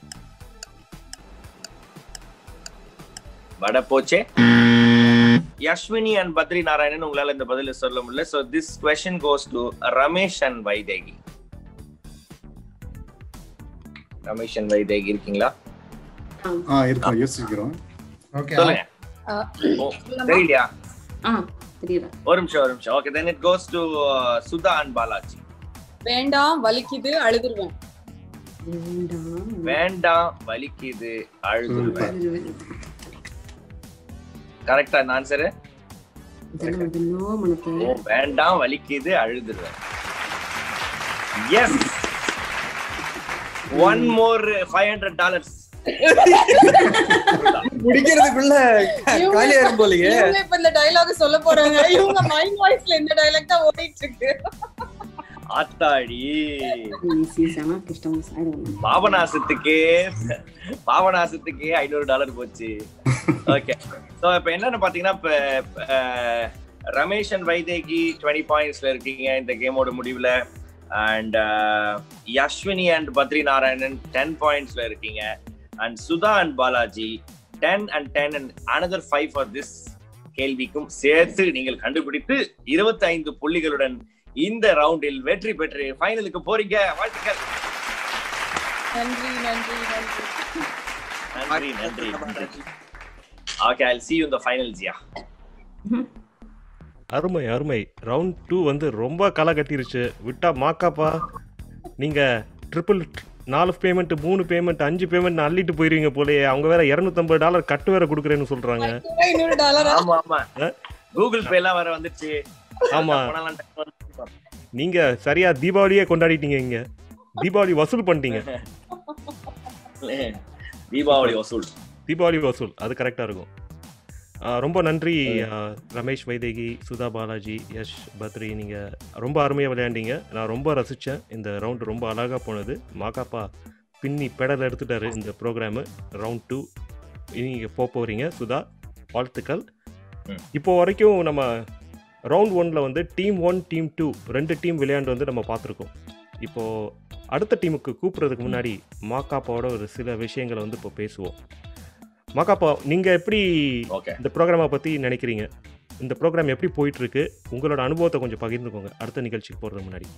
வட போச்சே யஷ்வினி அண்ட் பத்ரி நாராயணன் உங்களால இந்த பதில சொல்ல முடியல so this question goes to Ramesh and Vaidehi Ramesh and Vaidehi இருக்கீங்களா ஆ இருக்கோம் யோசிக்கிறோம் ஓகே சொல்லுங்க ஓ, தெரியலையா ஆ தெரியல ஒரு நிமிஷம் ஒரு நிமிஷம் okay then it goes to Sudha and Balaji வேண்டாம் வலிக்குது அழுதுருவேன் வேண்டாம் வலிக்குது அழுதுருவேன் கரெக்டா இந்த ஆன்சரு ஓ வேண்டாம் வலிக்குது அழுதுருவேன் yes one more five hundred dollars முடிக்கிறதுக்குள்ள காலியாயிரும் போலயே இவங்க இப்ப இந்த டயலாக் சொல்ல போறாங்க இவங்க மைண்ட் வாய்ஸ்ல இந்த டயலாக் தான் ஓடிட்டு இருக்கு ஆத்தாடி பாபநாசத்துக்கே பாபநாசத்துக்கே ஐநூறு டாலர் போச்சு ஓகே சோ இப்ப என்னன்னு பாத்தீங்கன்னா இப்ப அஹ், ரமேஷ் அண்ட் வைதேகி டுவெண்ட்டி பாயிண்ட்ஸ்ல இருக்கீங்க இந்த கேமோட முடிவுல and Yashwini and Badri Narayanan ten பாயிண்ட்ஸ்ல இருக்கீங்க and Sudha and Balaji ten and ten and another five for this கேள்விக்கும் சேர்த்து நீங்கள் கண்டுபிடித்து இருபத்தி ஐந்து புள்ளிகளுடன் இந்த ரவுண்டில் வெற்றி பெற்று ஃபைனலுக்கு போறீங்க வாழ்த்துக்கள் நன்றி நன்றி நன்றி நன்றி நன்றி நன்றி okay I see you in the finals yeah அருமை அருமை ரவுண்ட் டூ வந்து ரொம்ப களை கட்டிருச்சு விட்டா மாக்காப்பா நீங்க ட்ரிபிள் நாலு பேமெண்ட் மூணு பேமெண்ட் அஞ்சு பேமெண்ட் அள்ளிட்டு போயிருவீங்க போலயே அவங்க வேற இரநூத்தம்பது டாலர் கட்டு வேற கொடுக்குறேன்னு சொல்றாங்க ஐநூறு டாலரா ஆமா ஆமா கூகுள் பே எல்லாம் வர வந்துருச்சு ஆமா. போனாலாம் time வந்து- நீங்க சரியா தீபாவளியே கொண்டாடிட்டீங்க இங்க தீபாவளி வசூல் பண்ணிட்டீங்க தீபாவளி வசூல் தீபாவளி வசூல் அது கரெக்டாக இருக்கும் ஆ, ரொம்ப நன்றி ஆ, ரமேஷ் வைதேகி சுதா பாலாஜி யஷ் பத்ரி நீங்கள் ரொம்ப அருமையாக விளையாண்டீங்க நான் ரொம்ப ரசித்தேன் இந்த ரவுண்டு ரொம்ப அழகாக போனது மாக்காப்பா பின்னி பெடல் எடுத்துட்டாரு இந்த ப்ரோக்ராமு ரவுண்ட் டூ நீங்கள் போக போகிறீங்க சுதா வாழ்த்துக்கள் இப்போ வரைக்கும் நம்ம ரவுண்ட் ஒன்ல வந்து டீம் ஒன் டீம் டூ ரெண்டு டீம் விளையாண்டு வந்து நம்ம பார்த்துருக்கோம் இப்போது அடுத்த டீமுக்கு கூப்பிட்றதுக்கு முன்னாடி மாக்காப்பாவோட ஒரு சில விஷயங்களை வந்து இப்போ பேசுவோம் மாக்காப்பா நீங்கள் எப்படி இந்த ப்ரோக்ராமை பற்றி நினைக்கிறீங்க இந்த ப்ரோக்ராம் எப்படி போயிட்டு இருக்கு உங்களோட அனுபவத்தை கொஞ்சம் பகிர்ந்துக்கோங்க அடுத்த நிகழ்ச்சிக்கு போகிறதுக்கு முன்னாடி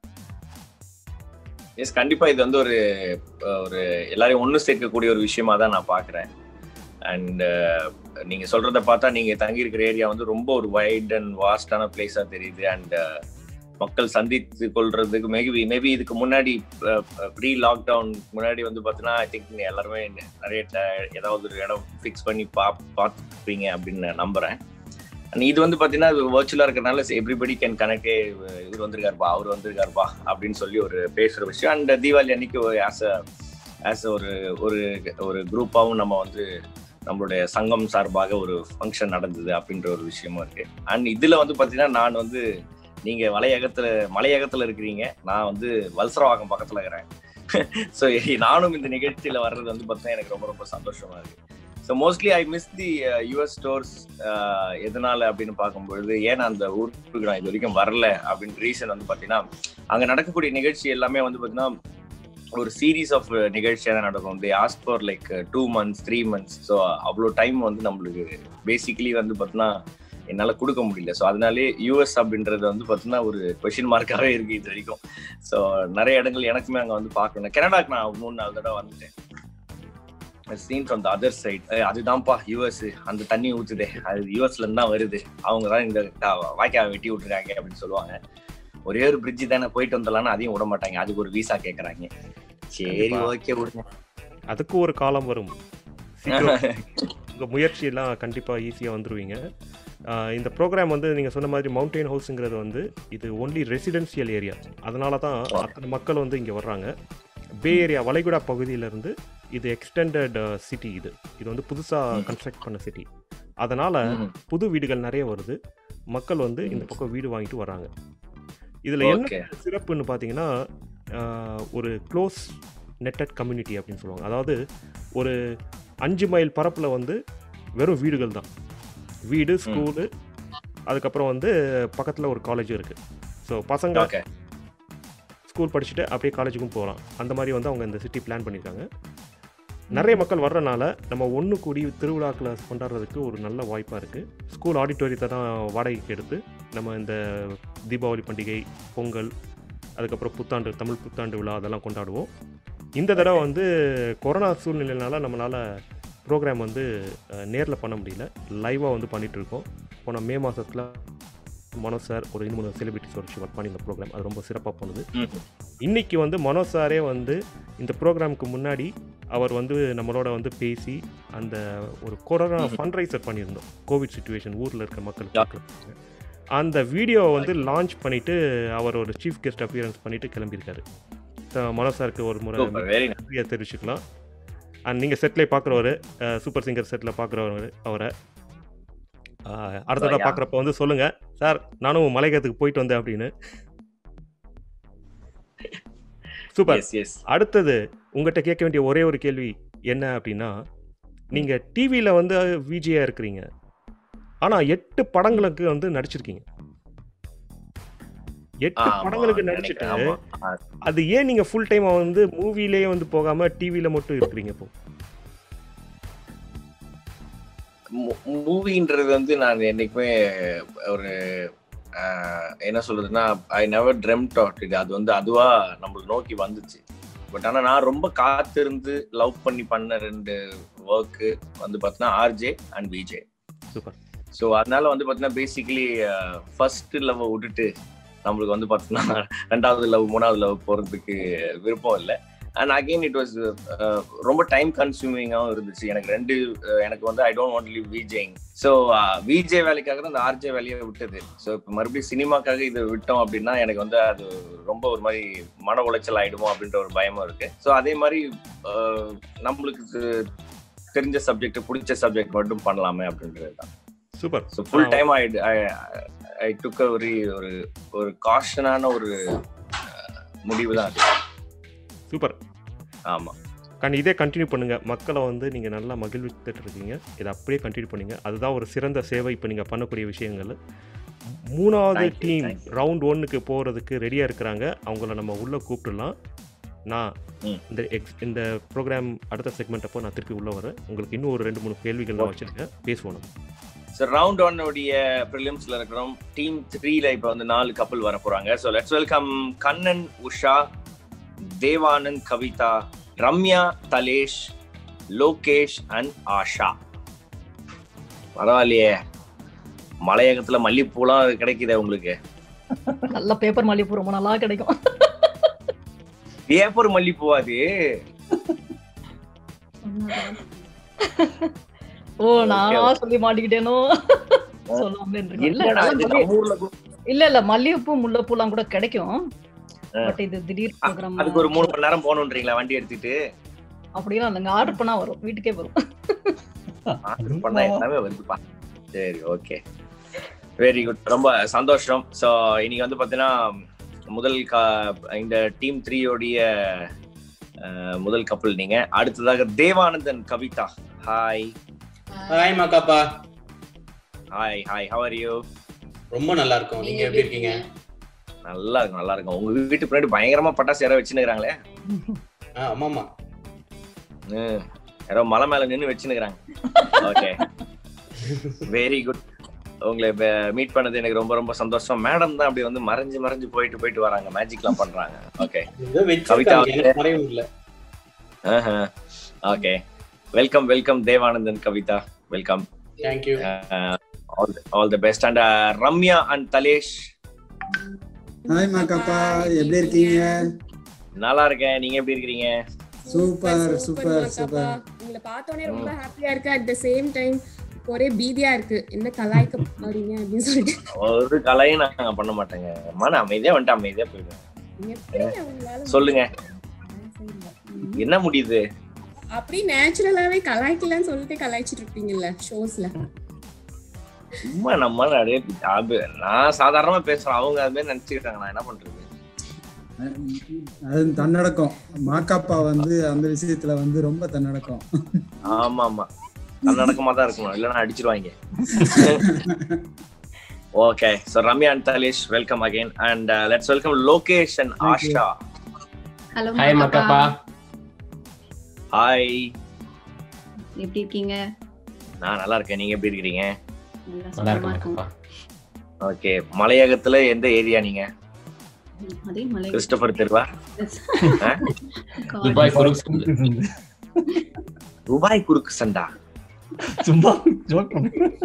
எஸ் கண்டிப்பா இது வந்து ஒரு ஒரு எல்லாரையும் ஒண்ணு சேர்க்கக்கூடிய ஒரு விஷயமா தான் நான் பாக்குறேன் அண்ட் நீங்க சொல்றத பார்த்தா நீங்க தங்கி இருக்கிற ஏரியா வந்து ரொம்ப ஒரு வைட் அண்ட் வாஸ்டான பிளேஸா தெரியுது அண்ட் மக்கள் சந்தித்து கொள்றதுக்கு மேபி மேபி இதுக்கு முன்னாடி ப்ரீ லாக்டவுன் முன்னாடி வந்து பார்த்தீங்கன்னா ஐ திங்க் எல்லாருமே நிறைய ட- ஏதாவது ஒரு இடம் ஃபிக்ஸ் பண்ணி பா பார்த்துப்பீங்க அப்படின்னு நான் நம்புறேன் அண்ட் இது வந்து பார்த்தீங்கன்னா வர்ச்சுவலாக இருக்கிறனால எவ்ரிபடி கேன் கனெக்ட் இவர் வந்திருக்காருப்பா அவர் வந்திருக்காருப்பா அப்படின்னு சொல்லி ஒரு பேசுகிற விஷயம் அண்ட் தீபாவளி அன்னைக்கு ஆஸ் அ ஆஸ் ஒரு ஒரு ஒரு குரூப்பாகவும் நம்ம வந்து நம்மளுடைய சங்கம் சார்பாக ஒரு ஃபங்க்ஷன் நடந்தது அப்படின்ற ஒரு விஷயமும் இருக்கு அண்ட் இதுல வந்து பாத்தீங்கன்னா நான் வந்து நீங்க மலையகத்துல மலையகத்துல இருக்கிறீங்க நான் வந்து வல்சரவாக்கம் பக்கத்துல இருக்கிறேன் ஸோ நானும் இந்த நிகழ்ச்சியில வர்றது வந்து பார்த்தீங்கன்னா எனக்கு ரொம்ப ரொம்ப சந்தோஷமா இருக்கு so mostly I miss the US stores எதனால அப்படின்னு பார்க்கும்பொழுது ஏன் அந்த ஊருக்கு நான் இது வரைக்கும் வரல அப்படின்னு ரீசன் வந்து பார்த்தீங்கன்னா அங்கே நடக்கக்கூடிய நிகழ்ச்சி எல்லாமே வந்து பார்த்தீங்கன்னா ஒரு சீரீஸ் ஆஃப் நிகழ்ச்சியாக தான் நடக்கும் they ask for like two months three months so அவ்வளோ டைம் வந்து நம்மளுக்கு பேசிக்கலி வந்து பார்த்தீங்கன்னா என்னால் கொடுக்க முடியல ஸோ அதனாலே யூஎஸ் அப்படின்றது வந்து பார்த்தீங்கன்னா ஒரு கொஷின் மார்க்காகவே இருக்கு இது வரைக்கும் ஸோ நிறைய இடங்கள் எனக்குமே அங்கே வந்து பார்க்கணும் கனடாக்கு நான் மூணு நாலு தடவை வந்துட்டேன் seen from the other side அதுதான்ப்பா யூஎஸ் அந்த தண்ணி ஊத்துதே அது யூஎஸ்ல இருந்து தான் வருது அவங்க தான் இந்த வாய்க்காவை வெட்டி விட்டுருக்காங்க அப்படின்னு சொல்லுவாங்க ஒரே ஒரு பிரிட்ஜ் தானே போயிட்டு வந்துடலாம்னு அதையும் விட மாட்டாங்க அதுக்கு ஒரு விசா கேக்குறாங்க சரி கண்டிப்பா. ஓகே விடுங்க அதுக்கும் ஒரு காலம் வரும் சீக்கிரம் உங்கள் முயற்சியெல்லாம் கண்டிப்பாக ஈஸியாக வந்துருவீங்க ஆஹ் இந்த ப்ரோக்ராம் வந்து நீங்கள் சொன்ன மாதிரி மவுண்டெயின் ஹவுஸுங்கிறது வந்து இது ஒன்லி ரெசிடென்சியல் ஏரியா அதனால தான் அத்தனை மக்கள் வந்து இங்கே வர்றாங்க பே ஏரியா வளைகுடா பகுதியிலேருந்து இது எக்ஸ்டெண்டட் சிட்டி இது இது வந்து புதுசாக கன்ஸ்ட்ரக்ட் பண்ண சிட்டி அதனால் புது வீடுகள் நிறைய வருது மக்கள் வந்து இந்த பக்கம் வீடு வாங்கிட்டு வராங்க இதில் என்ன Okay. சிறப்புன்னு பார்த்தீங்கன்னா ஆஹ் ஒரு க்ளோஸ் நெட்டட் கம்யூனிட்டி அப்படின்னு சொல்லுவாங்க அதாவது ஒரு அஞ்சு மைல் பரப்பில் வந்து வெறும் வீடுகள் தான் வீடு ஸ்கூலு அதுக்கப்புறம் வந்து பக்கத்தில் ஒரு காலேஜும் இருக்குது ஸோ பசங்க ஓகே ஸ்கூல் படிச்சுட்டு அப்படியே காலேஜுக்கும் போகலாம் அந்த மாதிரி வந்து அவங்க இந்த சிட்டி பிளான் பண்ணியிருக்காங்க நிறைய மக்கள் வர்றனால நம்ம ஒன்று கூடி திருவிழாக்களை கொண்டாடுறதுக்கு ஒரு நல்ல வாய்ப்பாக இருக்குது ஸ்கூல் ஆடிட்டோரியத்தை தான் வாடகைக்கு எடுத்து நம்ம இந்த தீபாவளி பண்டிகை பொங்கல் அதுக்கப்புறம் புத்தாண்டு தமிழ் புத்தாண்டு விழா அதெல்லாம் கொண்டாடுவோம் இந்த தடவை வந்து கொரோனா சூழ்நிலையினால நம்மளால் ப்ரோக்ராம் வந்து நேரில் பண்ண முடியல லைவாக வந்து பண்ணிட்டு இருக்கோம் போன மே மாதத்தில் மனோஜ் சார் ஒரு ரெண்டு மூணு செலிபிரிட்டிஸ் வச்சு ஒர்க் பண்ணி இந்த ப்ரோக்ராம் அது ரொம்ப சிறப்பாக போனது இன்னைக்கு வந்து மனோஜ் சாரே வந்து இந்த ப்ரோக்ராமுக்கு முன்னாடி அவர் வந்து நம்மளோட வந்து பேசி அந்த ஒரு கொரோனா ஃபண்ட் ரைசர் பண்ணியிருந்தோம் கோவிட் சுச்சுவேஷன் ஊரில் இருக்கிற மக்களுக்கு அந்த வீடியோவை வந்து லான்ச் பண்ணிட்டு அவர் ஒரு சீஃப் கெஸ்ட் அப்பியரன்ஸ் பண்ணிட்டு கிளம்பியிருக்காரு த- மனோஜ் சாருக்கு ஒரு முறை Super, very nice. நன்றியை தெரிவிச்சுக்கலாம் அண்ட் நீங்கள் செட்டில் பார்க்குறவர் சூப்பர் சிங்கர் செட்டில் பார்க்குறவர் அவரை அஹ், அடுத்த So, தடவை yeah. பார்க்குறப்ப வந்து சொல்லுங்கள் சார் நானும் மலையகத்துக்கு போயிட்டு வந்தேன் அப்படின்னு சூப்பர் Yes, yes. அடுத்தது உங்கள்கிட்ட கேட்க வேண்டிய ஒரே ஒரு கேள்வி என்ன அப்படின்னா நீங்கள் டிவியில் வந்து விஜயா இருக்கிறீங்க ஆனால் எட்டு படங்களுக்கு வந்து நடிச்சிருக்கீங்க எட்டு ஆமா, படங்களுக்கு நினைக்கிறேன், நடிச்சிட்டு ஆமா. ஆ. அது ஏன் நீங்கள் ஃபுல் டைம் வந்து மூவிலேயே வந்து போகாமல் டிவியில் மட்டும் இருக்கிறீங்க இப்போ மூவின்றது வந்து நான் என்னைக்குமே ஒரு ஆஹ், என்ன சொல்றதுன்னா ஐ நெவர் ட்ரெம்ட் ஆட் இது அது வந்து அதுவா நம்மள நோக்கி வந்துச்சு பட் ஆனா நான் ரொம்ப காத்திருந்து லவ் பண்ணி பண்ண ரெண்டு ஒர்க்கு வந்து பார்த்தீங்கன்னா RJ and VJ super so அதனால வந்து பார்த்தீங்கன்னா பேசிக்கலி ஃபர்ஸ்ட் லவ் விட்டுட்டு நம்மளுக்கு வந்து பார்த்தீங்கன்னா ரெண்டாவது லவ் மூணாவது லவ் போகிறதுக்கு விருப்பம் இல்லை அண்ட் அகெயின் இட் வாஸ் ரொம்ப டைம் கன்சூமிங்காகவும் இருந்துச்சு எனக்கு ரெண்டு அஹ், எனக்கு வந்து I don't want live VJing so VJ வேலைக்காக தான் அந்த ஆர்ஜே வேலையை விட்டது ஸோ இப்போ மறுபடியும் சினிமாக்காக இது விட்டோம் அப்படின்னா எனக்கு வந்து அது ரொம்ப ஒரு மாதிரி மன உளைச்சல் ஆயிடுமோ அப்படின்ற ஒரு பயமும் இருக்கு ஸோ அதே மாதிரி அஹ், நம்மளுக்கு தெ- தெரிஞ்ச சப்ஜெக்ட் பிடிச்ச சப்ஜெக்ட் மட்டும் பண்ணலாமே அப்படின்றது தான் super so full time I I took ஒரு ஒரு ஒரு காஷனான ஒரு அஹ், முடிவு தான் அது சூப்பர் ஆமா கண் இதே கண்டினியூ பண்ணுங்க மக்களை வந்து நீங்க நல்லா மகிழ்வித்துட்டு இருக்கீங்க இதை அப்படியே கண்டினியூ பண்ணுங்க அதுதான் ஒரு சிறந்த சேவை இப்போ நீங்க பண்ணக்கூடிய விஷயங்கள் மூணாவது Thank you, team thank round ஒன்னுக்கு போறதுக்கு ரெடியா இருக்கிறாங்க அவங்கள நம்ம உள்ள கூப்பிட்டுலாம் நான் இந்த எக்ஸ் இந்த ப்ரோக்ராம் அடுத்த செக்மெண்ட் அப்போ நான் திருப்பி உள்ள வரேன் உங்களுக்கு இன்னும் ஒரு ரெண்டு மூணு கேள்விகள் நான் வச்சிருக்கேன் பேசுவோம் நம்ம ஸோ ரவுண்ட் ஒன்னுடைய ப்ரிலிம்ஸ்ல இருக்கிறோம் டீம் த்ரீல இப்போ வந்து நாலு கப்பல் வர போறாங்க so let's welcome Kannan Usha Devanand Kavitha Ramya Thalesh Lokesh and Asha பரவாயில்லையே மலையகத்துல மல்லிப்பூலாம் கிடைக்குதே உங்களுக்கு நல்ல பேப்பர் மல்லிப்பூ ரொம்ப நல்லா கிடைக்கும் பேப்பர் மல்லிப்பூவா அது ஓ நானா சொல்லி மாட்டிக்கிட்டேனோ சொல்லாம இருந்திருக்கேன். இல்ல என்னடா நல்லா இது மல்லி- நம்ம ஊர்ல கூட- இல்ல இல்ல மல்லிகைப்பூ முல்லைப்பூலாம் கூட கிடைக்கும் பட் இது திடீர் ப்ரோக்ராம் அதுக்கு ஒரு மூணு மணி நேரம் போகணுன்றீங்களா வண்டி எடுத்துட்டு அப்படிலாம் இல்லைங்க ஆர்டர் பண்ணா வரும் வீட்டுக்கே வரும் ஆர்டர் பண்ணா எல்லாமே வருதுப்பா சரி ஓகே வெரி குட் ரொம்ப சந்தோஷம் ஸோ இன்னைக்கு வந்து பார்த்தீங்கன்னா முதல் கா இந்த டீம் த்ரீயோடைய முதல் கப்பல் நீங்க அடுத்ததாக தேவானந்தன் கவிதா ஹாய் ஹாய் மக்காப்பா hi hi how are you ரொம்ப நல்லா இருக்கும் நீங்க எப்படி இருக்கீங்க நல்லா இருக்கும் நல்லா இருக்கும் உங்க வீட்டு பின்னாடி பயங்கரமா பட்டாசு யாரோ வச்சுனுக்குறாங்களே ஆ, ஆமாமா ம், யாரோ மலை மேல நின்னு வச்சுனுக்குறாங்க ஓகே வெரி குட் உங்களை மீட் பண்ணது எனக்கு ரொம்ப ரொம்ப சந்தோஷம் மேடம் தான் அப்படி வந்து மறைஞ்சு மறைஞ்சு போயிட்டு போயிட்டு வராங்க மேஜிக்லாம் பண்றாங்க ஓகே ஏதோ கவிதா வச்சிருக்காங்க எனக்கு மறைவு இல்ல okay welcome welcome Devanandan Kavitha welcome thank you all the best and Ramya and Thalesh hi Ma Ka Pa எப்படி இருக்கீங்க நல்லா இருக்கேன் நீங்க எப்படி இருக்கிறீங்க சூப்பர் சூப்பர் சூப்பர் உங்களை பார்த்தோன்னே ரொம்ப ஹாப்பியா இருக்கு அட் த சேம் டைம் ஒரே பீதியா இருக்கு என்ன கலாய்க்க போறீங்க அப்படின்னு சொல்லிட்டு ஒரு கலையும் நாங்க பண்ண மாட்டேங்க மன அமைதியா வந்துட்டு அமைதியா போயிடுவேன் எப்படி உங்களால சொல்லுங்க என்ன முடியுது அப்படி நேச்சுரலாவே கலாய்க்கலன்னு சொல்லிட்டு கலாய்ச்சிட்டு இருப்பீங்கல்ல ஷோஸ்ல சும்மா நம்ம நிறைய அது நான் சாதாரணமா பேசுறேன் அவங்க அது மாதிரி நினைச்சுக்கிட்டாங்க நான் என்ன பண்றது அது தன்னடக்கம் மாக்காப்பா வந்து அந்த விஷயத்துல வந்து ரொம்ப தன்னடக்கம் ஆமா ஆமா நடக்கமா தான் இருக்கணும் இல்லைன்னா அடிச்சிருவாங்க okay so Ramya and Thalesh welcome again and let's welcome Lokesh and Asha hello hi மக்காப்பா ஹாய் எப்படி இருக்கீங்க நான் நல்லா இருக்கேன் நீங்க எப்படி இருக்கிறீங்க நல்லா நல்லா சுகமா இருக்கு இருக்கும் மக்காப்பா ஓகே மலையகத்துல எந்த ஏரியா நீங்க அதே மலை கிறிஸ்டபர் தெருவா ஆ? துபாய் குரூஸ் துபாய் குறுக்கு சண்டா சும்மா ஜோக்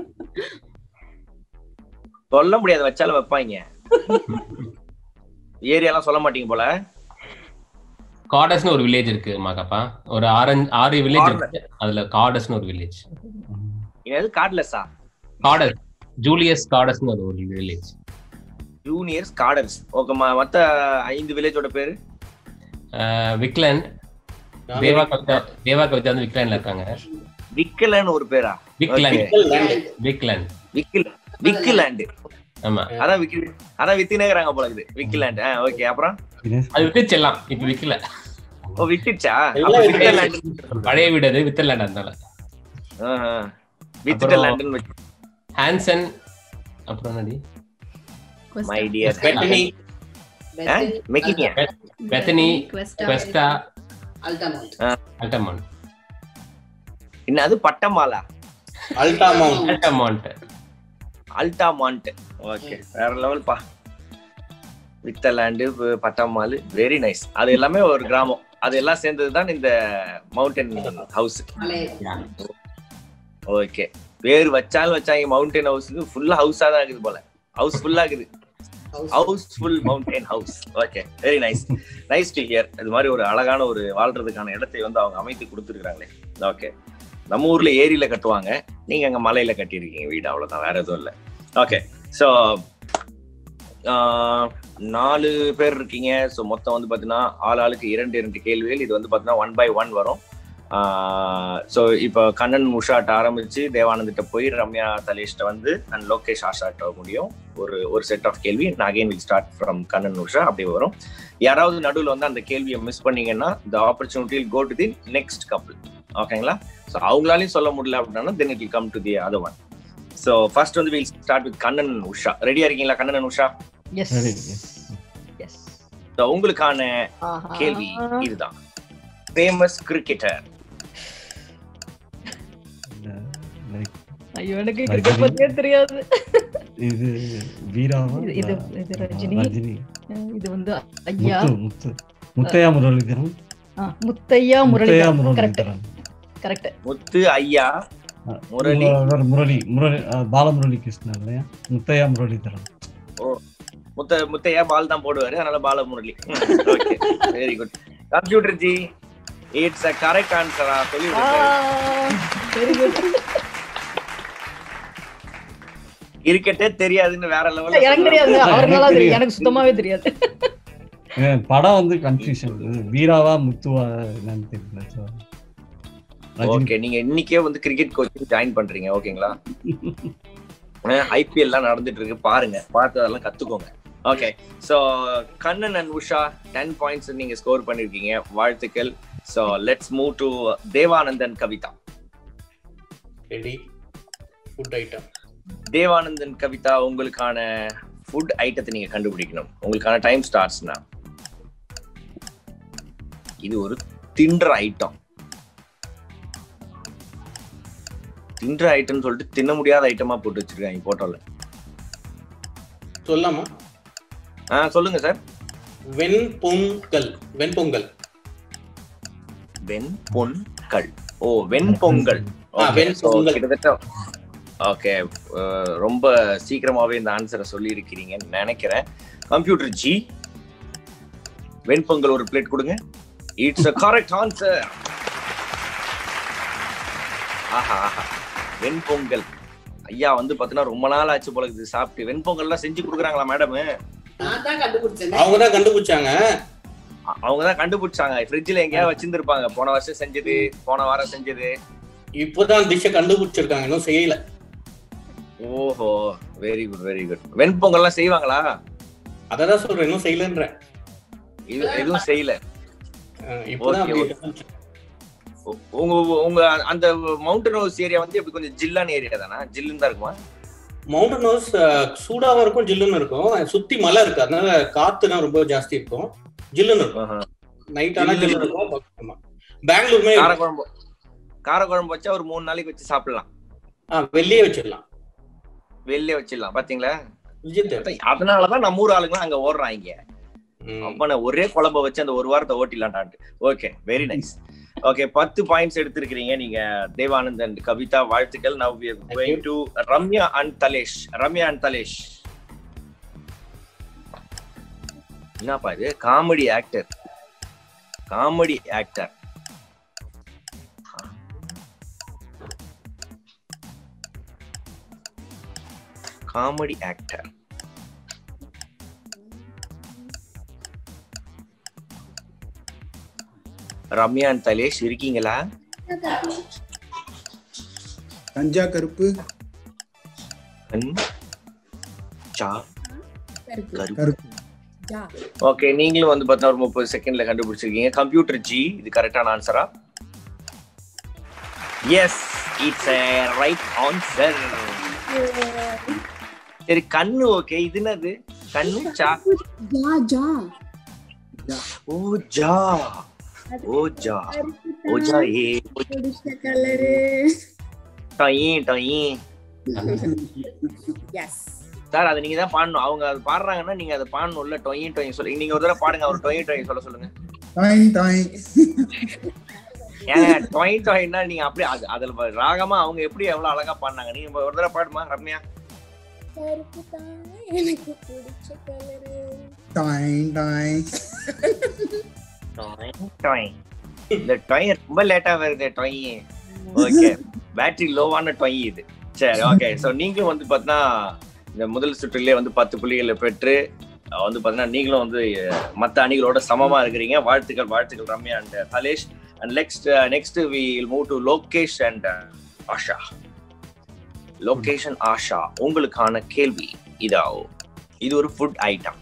சொல்ல முடியாது வச்சாலும் வைப்பாங்க ஏரியாலாம் சொல்ல மாட்டீங்க போல காடஸ்னு ஒரு வில்லேஜ் இருக்கு மக்காப்பா ஒரு ஆரஞ்சு ஆறு வில்லேஜ் இருக்கு அதுல காடஸ்னு ஒரு வில்லேஜ் இது கார்ட்லெஸ்ஸா காடஸ் ஜூலியஸ் காடஸ்னு ஒரு ஒரு வில்லேஜ் ஜூனியர்ஸ் கார்டர்ஸ் ஓகே மத்த ஐந்து வில்லேஜோட பேரு விக்லண்ட் தேவா கவிதா தேவா கவிதா வந்து விக்லாண்ட்ல இருக்காங்க விக்கலன்னு ஒரு பேரா விக்லாண்ட் Okay. விக்லாண்ட் விக்கில் விக்கிலாண்டு ஆமா அதான் விக்கி அதான் வித்தினேங்கிறாங்க போல இருக்குது விக்கிலாண்ட் ஆ ஓகே அப்புறம் அது வித்துச்சு எல்லாம் இப்ப விக்கல ஓ வித்துச்சா எல்லாம் அப்ப விக்கலாண்டு பழைய வீடு அது வித்தர்லாண்ட் அதனால வித்துட்டலாண்டுன்னு வச்சு ஹான்சன் அப்புறம் என்னடி மை டியர் பெத்தனி மெக்கினியா Bethany Questa, Questa Altamont Altamont என்னது பட்டமாலா அல்டாமவுண்ட் அல்டமவுண்ட் அல்டாமாண்ட் ஓகே வேற லெவல் பா வித்தலாண்டு பட்டமால் வெரி நைஸ் அது எல்லாமே ஒரு கிராமம் அது எல்லாம் சேர்ந்தது தான் இந்த மவுண்டன் ஹவுஸ் ஓகே பேர் வச்சாலும் வச்சாங்க மவுண்டன் ஹவுஸுக்கு ஃபுல்லா ஹவுஸா தான் இருக்குது போல ஹவுஸ் ஃபுல்லா இருக்குது house full mountain house okay very nice nice to hear இது மாதிரி ஒரு அழகான ஒரு வாழ்றதுக்கான இடத்தை வந்து அவங்க அமைத்து கொடுத்துருக்காங்களே ஓகே நம்ம ஊர்ல ஏரியில கட்டுவாங்க நீங்க அங்க மலையில கட்டியிருக்கீங்க வீடு அவ்வளவுதான் வேற எதுவும் இல்லை ஓகே ஸோ நாலு பேர் இருக்கீங்க ஸோ மொத்தம் வந்து பார்த்தீங்கன்னா ஆள் ஆளுக்கு இரண்டு இரண்டு கேள்விகள் இது வந்து பார்த்தீங்கன்னா ஒன் பை ஒன் வரும் ஸோ இப்போ கண்ணன் உஷாட்ட ஆரம்பிச்சு தேவானந்திட்ட போய் ரம்யா தலேஷ்ட வந்து அண்ட் லோகேஷ் ஆஷாட்ட முடியும் ஒரு ஒரு செட் ஆஃப் கேள்வி நான் again will start from Kannan Usha அப்படி வரும் யாராவது நடுவில் வந்து அந்த கேள்வியை மிஸ் பண்ணீங்கன்னா the opportunity go to the next couple ஓகேங்களா ஸோ அவங்களாலையும் சொல்ல முடியல அப்படின்னா then it will come to the other one so first வந்து will start with Kannan Usha ரெடியா இருக்கீங்களா கண்ணன் உஷா எஸ் So, உங்களுக்கான ஆஹா. கேள்வி இதுதான் ஃபேமஸ் கிரிக்கெட்டர் லைக் ஐயோ எனக்கு கிரிக்கெட் பத்தியே தெரியாது இது வீராவா இது- இது இது ரஜினி ரஜினி அஹ் இது வந்து ஐயா முத்து முத்து முத்தையா முரளிதரன் ஆ, முத்தையா முத்தையா முரளி கரெக்ட் முரளிதரன் கரெக்ட் முத்து ஐயா முரளி முர- முரளி முரளி அஹ், பாலமுரளி கிருஷ்ணன் இல்லையா முத்தையா முரளிதரன் ஓ முத்த முத்தையா பால் தான் போடுவாரு அதனால பால Murali okay very good computer ji it's a correct ஆன்சரா சொல்லி வெரி குட் கிரிக்கெட்டே தெரியாதுன்னு வேற எனக்கு தெரியாது லெவல்ல அவர்களால தெரியும் எனக்கு சுத்தமாவே தெரியாது அஹ், படம் வந்து கன்ஃபியூஷன் வீராவா முத்துவா என்னன்னு தெரியல so. ரஜினி ஓகே நீங்க இன்னைக்கே வந்து கிரிக்கெட் கோச்சிங் ஜாயின் பண்றீங்க ஓகேங்களா ஐபிஎல் எல்லாம் நடந்துட்டு இருக்கு பாருங்க பார்த்து அதெல்லாம் கத்துக்கோங்க okay so Kannan and Usha ten points நீங்க ஸ்கோர் பண்ணிருக்கீங்க வாழ்த்துக்கள் so let's move to Devanandan Kavitha ready food item Devanandan Kavitha உங்களுக்கான ஃபுட் ஐட்டத்தை நீங்க கண்டுபிடிக்கணும் உங்களுக்கான டைம் ஸ்டார்ட்ஸ்னா இது ஒரு தின்ற ஐட்டம் தின்ற ஐட்டம்னு சொல்லிட்டு தின்ன முடியாத ஐட்டமா போட்டு வச்சிருக்காங்க போட்டோல சொல்லாமா ஆ சொல்லுங்க சார் வெண்பொங்கல் வெண்பொங்கல் வெண்பொங்கல் ஓ வெண்பொங்கல் ஆ, Okay, so வெண்பொங்கல். கிட்டத்தட்ட ஓகே ரொம்ப சீக்கிரமாவே இந்த ஆன்சரை சொல்லி இருக்கிறீங்கன்னு நினைக்கிறேன் கம்ப்யூட்டர் ஜி வெண்பொங்கல் ஒரு பிளேட் கொடுங்க இட்ஸ் அ கரெக்ட் ஆன்சர் ஆஹா ஆஹா வெண்பொங்கல் ஐயா வந்து பாத்தீங்கன்னா ரொம்ப நாள் ஆச்சு போல இது சாப்பிட்டு வெண்பொங்கல்லாம் செஞ்சு கொடுக்குறாங்களா மேடம் நான் தான் கண்டுபிடிச்சேன் அவங்க தான் கண்டுபிடிச்சாங்க அவங்க தான் கண்டுபிடிச்சாங்க ஃப்ரிட்ஜ்ல எங்கேயாவது வச்சிருந்திருப்பாங்க போன வருஷம் செஞ்சது போன வாரம் செஞ்சது இப்போதான் டிஷ்ஷை கண்டுபிடிச்சிருக்காங்க இன்னும் செய்யல ஓஹோ வெரி குட் வெரி குட் வெண்பொங்கல்லாம் செய்வாங்களா அததான் சொல்றேன் இன்னும் செய்யலன்றேன் இது எதுவும் செய்யல இப்பதான் Okay, அப்படி okay. உ- உங்க உங்க அந்த மவுண்டன் ஹவுஸ் ஏரியா வந்து இப்படி கொஞ்சம் ஜில்லான ஏரியா தானா ஜில்லுன்னு தான் இருக்குமா மவுண்டன் ஹவுஸ் சூடாவும் இருக்கும் ஜில்லுன்னு இருக்கும் சுத்தி மலை இருக்கு அதனால காத்துனா ரொம்ப ஜாஸ்தி இருக்கும் ஜில்லுன்னு இருக்கும் நைட் ஆனா ஜில்லுன்னு ஜில்லுன்னு இருக்கும் ஆமா. பெங்களூர் மாதிரி இருக்கும். காரக்குழம்பு காரக்குழம்பு வச்சா ஒரு மூணு நாளைக்கு வச்சு சாப்பிடலாம் ஆ வெளியே வச்சிடலாம் வெளியே வச்சிடலாம் பாத்தீங்களா விஜித் அதனாலதான் நம்ம ஊர் ஆளுங்க அங்க ஓடுறாங்க அப்ப ஒரே குழம்ப வச்சு அந்த ஒரு வாரத்தை ஓட்டிடலான்டான்ட்டு ஓகே வெரி நைஸ் ஓகே பத்து பாயிண்ட்ஸ் எடுத்திருக்கிறீங்க நீங்க தேவானந்த் அண்ட் கவிதா வாழ்த்துக்கள் now we are going to Ramya and Thalesh Ramya and Thalesh என்னப்பா இது comedy actor comedy actor comedy actor Ramya and Thalesh இருக்கீங்களா கஞ்சா கருப்பு கண் சா கருப்பு கருப்பு ஜா ஓகே நீங்களும் வந்து பார்த்தா ஒரு முப்பது செகண்ட்ல கண்டுபிடிச்சிருக்கீங்க கம்ப்யூட்டர் ஜி இது கரெக்டான ஆன்சரா எஸ் இட்ஸ் ரைட் ஆன்சர் சரி கண்ணு ஓகே இது என்னது கண்ணு சா ஜா ஜா ஓ ஜா ஓ ஜா ஓ ஜா ஏ பிடிச்ச கலரு டொயி டொயி எஸ் சார் அதை நீங்க தான் பாடணும் அவங்க அது பாடுறாங்கன்னா நீங்க அதை பாடணும்ல டொயி டொயி சொல்லி நீங்க ஒரு தடவை பாடுங்க அவர் டொயி டொயி சொல்ல சொல்லுங்க டாய் டாய் ஏங்க டொயி டொயின்னா நீங்க அப்படியே அது அதுல ராகமா அவங்க எப்படி எவ்வளவு அழகா பாடினாங்க நீங்க ஒரு தடவை பாடுமா ரம்யா கருப்பு தான் எனக்கு பிடிச்ச கலரு டாய் டாய் டொய் இந்த டொய் ரொம்ப லேட்டா வருது டொய் ஓகே பேட்டரி லோவான டொய் இது சரி ஓகே சோ நீங்களும் வந்து பார்த்தீங்கன்னா இந்த முதல் சுற்றிலே வந்து பத்து புள்ளிகளை பெற்று அஹ் வந்து பார்த்தீங்கன்னா நீங்களும் வந்து அஹ், மத்த அணிகளோட சமமா இருக்கிறீங்க வாழ்த்துக்கள் வாழ்த்துக்கள் Ramya and Thalesh and next next we move to Lokesh and Asha Lokesh Asha உங்களுக்கான கேள்வி இதாவோ இது ஒரு ஃபுட் ஐட்டம்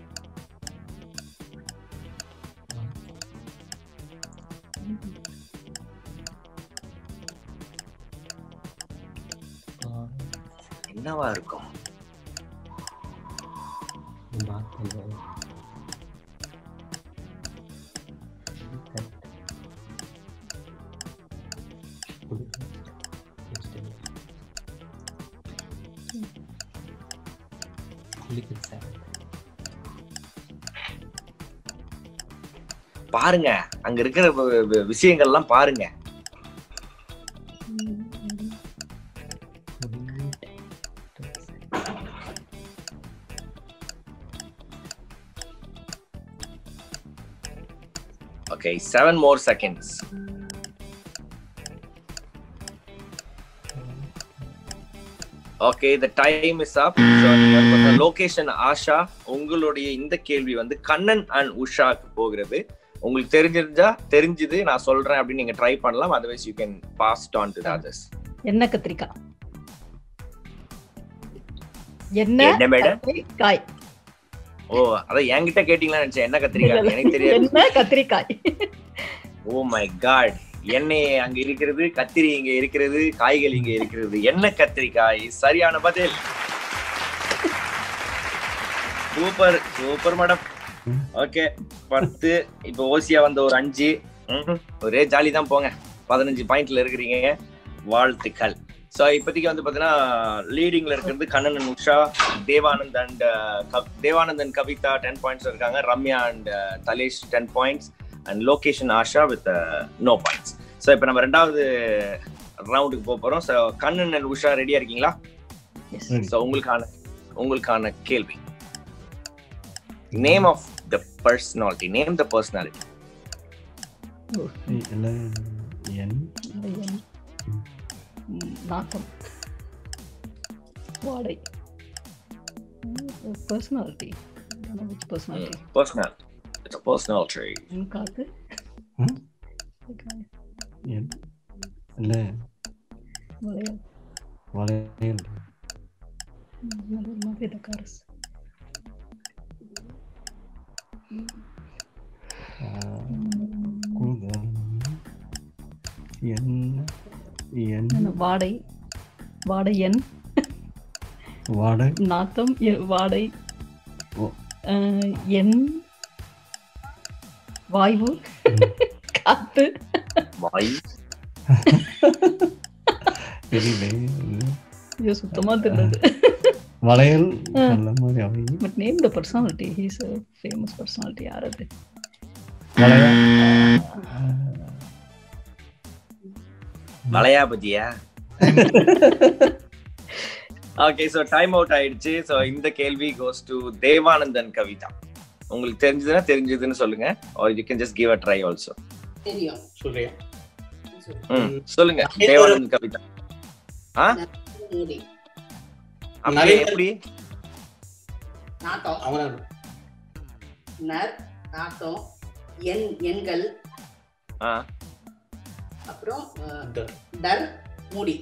என்னவா இருக்கும் பாருங்க அங்க இருக்கிற வ- வ- விஷயங்கள்லாம் பாருங்க Okay, seven more seconds. Okay the time is up Lokesh Asha உங்களுடைய இந்த கேள்வி வந்து கண்ணன் அண்ட் உஷாக்கு போகிறது உங்களுக்கு தெரிஞ்சிருந்தா தெரிஞ்சது நான் சொல்றேன் அப்படின்னு நீங்க ட்ரை பண்ணலாம் otherwise you can pass on to others என்ன கத்திரிக்காய் என்ன என்ன மேடம்? கத்திரிக்காய் ஓ அதான் என்கிட்ட கேட்டீங்களா நினைச்சேன் என்ன கத்திரிக்காய் எனக்கு தெரியாது என்ன கத்திரிக்காய் ஓ மை காட் எண்ணெய் அங்க இருக்கிறது கத்திரி இங்க இருக்கிறது காய்கள் இங்க இருக்கிறது என்ன கத்திரிக்காய் சரியான பதில் சூப்பர் சூப்பர் மேடம் ஓகே பத்து இப்போ ஓசியா வந்த ஒரு அஞ்சு ம்ஹும். ஒரே ஜாலி தான் போங்க பதினஞ்சு பாயிண்ட்ல இருக்கிறீங்க வாழ்த்துக்கள் ஸோ இப்போதைக்கு வந்து பார்த்தீங்கன்னா லீடிங்ல இருக்கிறது Kannan and Usha Devanand and Devanand and Kavitha ten points இருக்காங்க Ramya and Thalesh ten points and Lokesh Asha with no points so இப்போ நம்ம ரெண்டாவது ரவுண்டுக்கு போக போறோம் ஸோ கண்ணன் அண்ட் உஷா ரெடியா இருக்கீங்களா ஸோ உங்களுக்கான உங்களுக்கான கேள்வி name of the personality name the personality இல்ல என் ம், நாக்கம் வாடை personality personality personal it's a personality காத்து என் இல்ல வளையல் வளையல் மதுரமாக காரஸ் என்ன என்ன என்ன, வாடை வாடை எண் வாடை நாத்தம் எ- வாடை ஓ. அஹ், எண் வாய்வு காத்து வாய் தெரியல ஐயோ சுத்தமா தெரியல வளையல் ஆ. நல்ல மாதிரி அவை but name the personality he's a famous personality யார் அது வளையல் மலையா பத்தியா ஓகே சோ டைம் அவுட் ஆயிடுச்சு சோ இந்த கேள்வி கோஸ் டு தேவானந்தன் கவிதா உங்களுக்கு தெரிஞ்சதுன்னா தெரிஞ்சதுன்னு சொல்லுங்க or you can just give a try also தெரியும் சொல்றியா ம் சொல்லுங்க தேவானந்தன் கவிதா ஆ மூடி அப்படியே நிறைய- எப்படி நாத்தம் அவனா நர் நாத்தம் எண் எண்கள் ஆ அப்புறம் அஹ், டர். டர் மூடி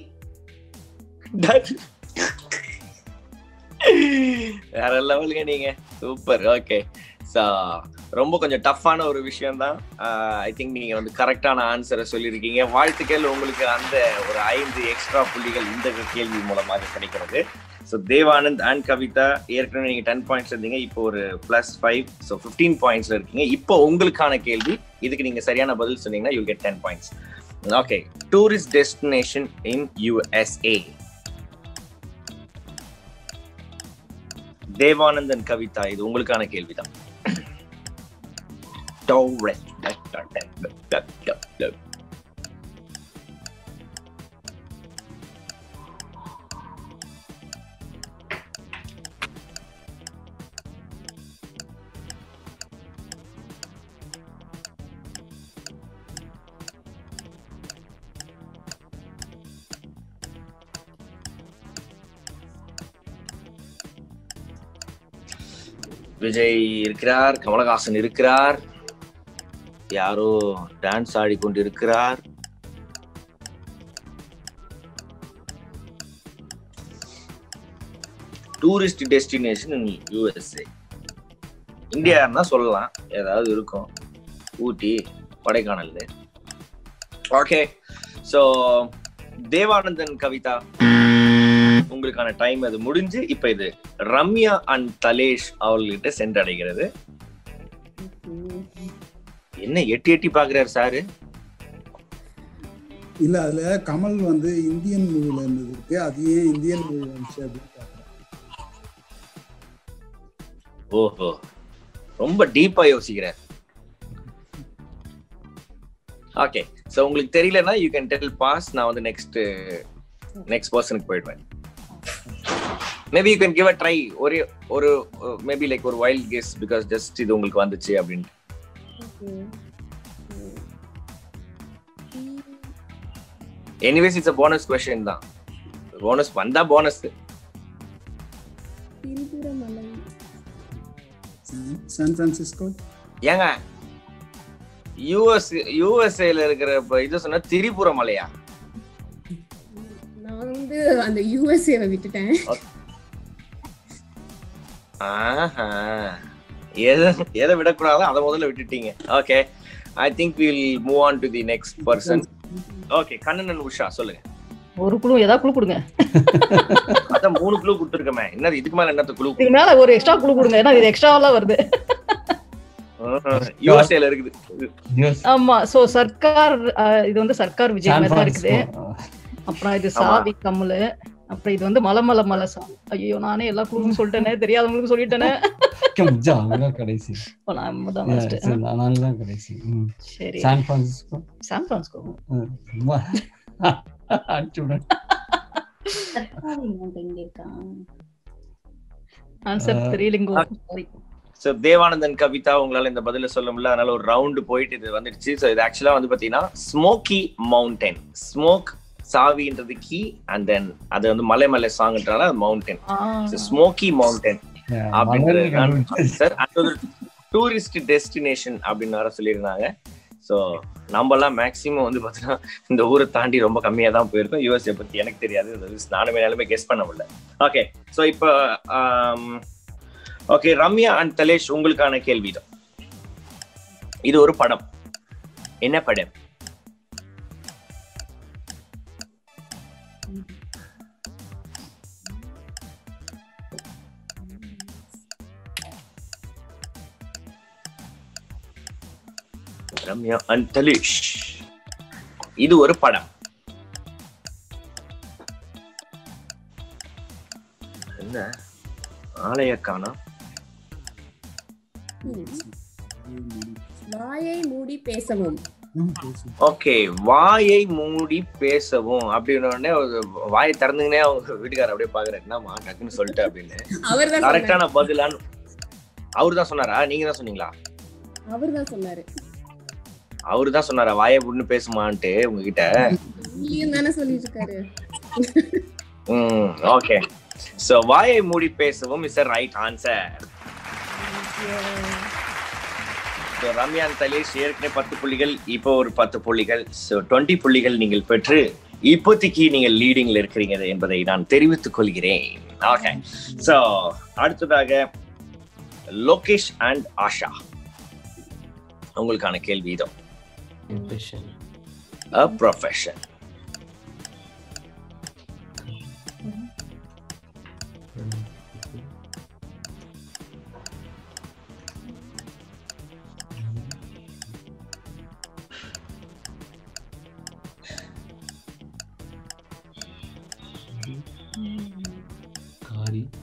வேற லெவலுங்க நீங்க சூப்பர் ஓகே ஸோ ரொம்ப கொஞ்சம் டஃப்பான ஒரு விஷயம் தான் ஐ திங்க் நீங்க வந்து கரெக்டான ஆன்சரை சொல்லியிருக்கீங்க வாழ்த்துக்கள் உங்களுக்கு அந்த ஒரு ஐந்து எக்ஸ்ட்ரா புள்ளிகள் இந்த கேள்வி மூலமாக கிடைக்கிறது ஸோ தேவானந்த் அண்ட் கவிதா ஏற்கனவே நீங்க டென் பாயிண்ட்ஸ் இருந்தீங்க இப்போ ஒரு பிளஸ் ஃபைவ் ஸோ ஃபிஃப்டீன் பாயிண்ட்ஸ்ல இருக்கீங்க இப்போ உங்களுக்கான கேள்வி இதுக்கு நீங்க சரியான பதில் சொன்னீங்கன்னா you get ten points okay tourist destination in USA Devanandan Kavitha இது உங்களுக்கான கேள்விதான் விஜய் இருக்கிறார் கமலஹாசன் இருக்கிறார் யாரோ டான்ஸ் ஆடிக்கொண்டு இருக்கிறார் டூரிஸ்ட் டெஸ்டினேஷன் இன் யூஎஸ்ஏ இந்தியான்னா சொல்லலாம் ஏதாவது இருக்கும் ஊட்டி கொடைக்கானல் ஓகே ஸோ தேவானந்தன் கவிதா உங்களுக்கான டைம் அது முடிஞ்சு இப்ப இது ரம்யா அண்ட் தலேஷ் அவர்கள்கிட்ட சென்றடைகிறது என்ன எட்டி எட்டி பாக்குறாரு சாரு இல்ல அதுல கமல் வந்து இந்தியன் மூவில இருந்தது இருக்கு அது ஏன் இந்தியன் மூவி வந்துச்சு அப்படின்னு பாக்குறேன். ஓஹோ ரொம்ப டீப்பா யோசிக்கிறார் ஓகே சோ உங்களுக்கு தெரியலனா யூ கேன் டெல் பாஸ் நான் வந்து நெக்ஸ்ட் நெக்ஸ்ட் பர்சனுக்கு போயிடுவேன் maybe you can give a try ஒரு ஒரு மேபி லைக் ஒரு வைல்ட் கெஸ் பிகாஸ் ஜஸ்ட் இது உங்களுக்கு வந்துச்சு அப்படின்ட்டு anyways it's a bonus question தான் போனஸ் வந்தா போனஸ் திருபுரமலை சான் சான் பிரான்சிஸ்கோ ஏங்க யூஎஸ் யூஎஸ்ஏல இருக்கிற இப்ப இது சொன்னா திரிபுர மலையா நான் வந்து அந்த யூஎஸ்ஏவை விட்டுட்டேன் ஆஹா எதை எதை விடக்கூடாதோ அதை முதல்ல விட்டுட்டீங்க okay I think will move on to the next person okay Kannan Usha சொல்லுங்க ஒரு குழு ஏதாவது குழு கொடுங்க அதான் மூணு குழு கொடுத்துருக்கமே என்ன இதுக்கு மேல என்னத்த குழு இதுக்கு மேல ஒரு எக்ஸ்ட்ரா குழு கொடுங்க ஏன்னா இது எக்ஸ்ட்ராவெல்லாம் வருது யூஎஸ்ஏல இருக்குது ஆமா சோ சர்க்கார் அஹ், இது வந்து சர்க்கார் விஜய் சான் மாதிரி தான் இருக்குது பிரான்சிஸ்கோ அப்புறம் இது ஆமா. சாவி கம்முலு அப்புறம் இது வந்து மலை மலை மலை சா ஐயோ நானே எல்லா குழுவும் சொல்லிட்டேனே தெரியாதவங்களுக்கு சொல்லிட்டேனே முஜா அவங்கதான் கடைசி இப்போ நம்ம தான் Yeah, first. சரி, நான் தான் கடைசி ம். சரி சான் பிரான்சிஸ்கோ சான் பிரான்ஸ்கோ ம், சும்மா அனுப்பிச்சு விடுறேன் எங்க இருக்கான் ஆன்சர் அஹ், தெரியலிங்கோ சாரி ஸோ தேவானந்தன் கவிதா உங்களால இந்த பதில சொல்ல முடியல அதனால ஒரு ரவுண்டு போயிட்டு இது வந்துடுச்சு ஸோ இது ஆக்சுவலா வந்து பாத்தீங்கன்னா ஸ்மோக்கி மவுண்டன் ஸ்மோக் சாவின்றது கீ அண்ட் தென் அது வந்து மலை மலை சாங்ன்றனால அது மவுண்டன் ஸ்மோக்கி மவுண்டன் மலையில அப்படின்றது கண்டுபிடிச்சு. சார் அது டூரிஸ்ட் டெஸ்டினேஷன் அப்படின்னு வர சொல்லியிருந்தாங்க ஸோ நம்மலாம் மேக்ஸிமம் வந்து பார்த்தீங்கன்னா இந்த ஊரை தாண்டி ரொம்ப கம்மியாக தான் போயிருக்கோம் யூஎஸ்ஏ பற்றி எனக்கு தெரியாது அது நானுமே நிலைமை கெஸ் பண்ண முடியல ஓகே ஸோ இப்போ ஓகே ரம்யா அண்ட் தலேஷ் உங்களுக்கான கேள்விதான் இது ஒரு படம் என்ன படம் ரம்யா அண்ட் தலிஷ் இது ஒரு படம் என்ன ஆலய காணோம் வாயை மூடி பேசவும் ஓகே வாயை மூடி பேசவும் அப்படின்னு உடனே ஒரு வாயை திறந்துங்கனே அவங்க வீட்டுக்காரர் அப்படியே பாக்குறாரு என்னம்மா டக்குன்னு சொல்லிட்டு அப்படின்னு அவர்தான் கரெக்டான பதிலான்னு அவரு தான் சொன்னாரா நீங்க தான் சொன்னீங்களா அவர் தான் சொன்னாரு அவரு தான் சொன்னாரா வாயை புண்ணு பேசுமான்ட்டு உங்ககிட்ட நீயும் தானே சொல்லிட்டு இருக்காரு ம் ஓகே சோ வாயை மூடி பேசவும் இஸ் ரைட் ஆன்சர் ஸோ ரம்யான் தலேஷ் ஏற்கனவே பத்து புள்ளிகள் இப்போ ஒரு பத்து புள்ளிகள் ஸோ டுவெண்ட்டி புள்ளிகள் நீங்கள் பெற்று இப்போதைக்கு நீங்கள் லீடிங்ல இருக்கிறீங்க என்பதை நான் தெரிவித்துக் கொள்கிறேன் ஓகே ஸோ அடுத்ததாக லோகேஷ் அண்ட் ஆஷா உங்களுக்கான கேள்வி இதோ Impression. a profession காரி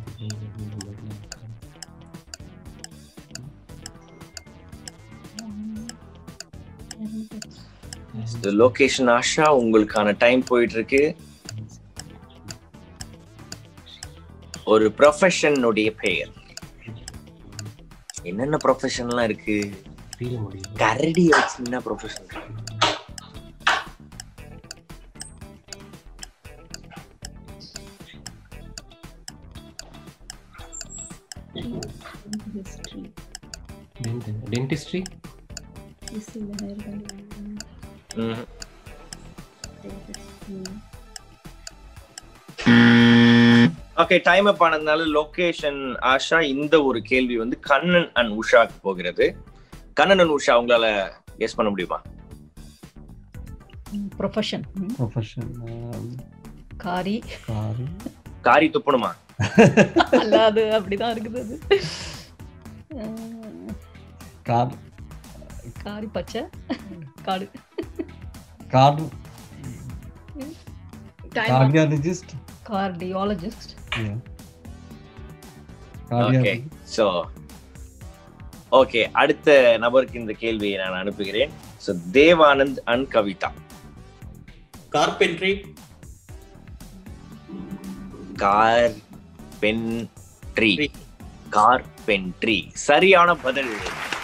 லொகேஷன் ஆஷா உங்களுக்கான டைம் போயிட்டு இருக்கு ஒரு ப்ரொஃபஷனுடைய பெயர் என்னென்ன ப்ரொஃபஷன்லாம் இருக்கு கரடி வச்சு என்ன profession dentistry okay time up ஆனதுனால லொகேஷன் ஆஷா இந்த ஒரு கேள்வி வந்து கண்ணன் அண்ட் உஷாக்கு போகிறது கண்ணன் அண்ட் உஷா உங்களால கெஸ் பண்ண முடியுமா ப்ரொஃபஷன் ப்ரொஃபஷன் காரி காரி காரி துப்பணுமா அல்ல அது அப்படிதான் இருக்குது அது அஹ், கார் காரி பச்சை காடு card Time up. Cardiologist cardiologist okay so okay அடுத்த நபருக்கு இந்த கேள்வியை நான் அனுப்புகிறேன் so Devanand and Kavitha carpentry car pen tree carpentry சரியான பதில்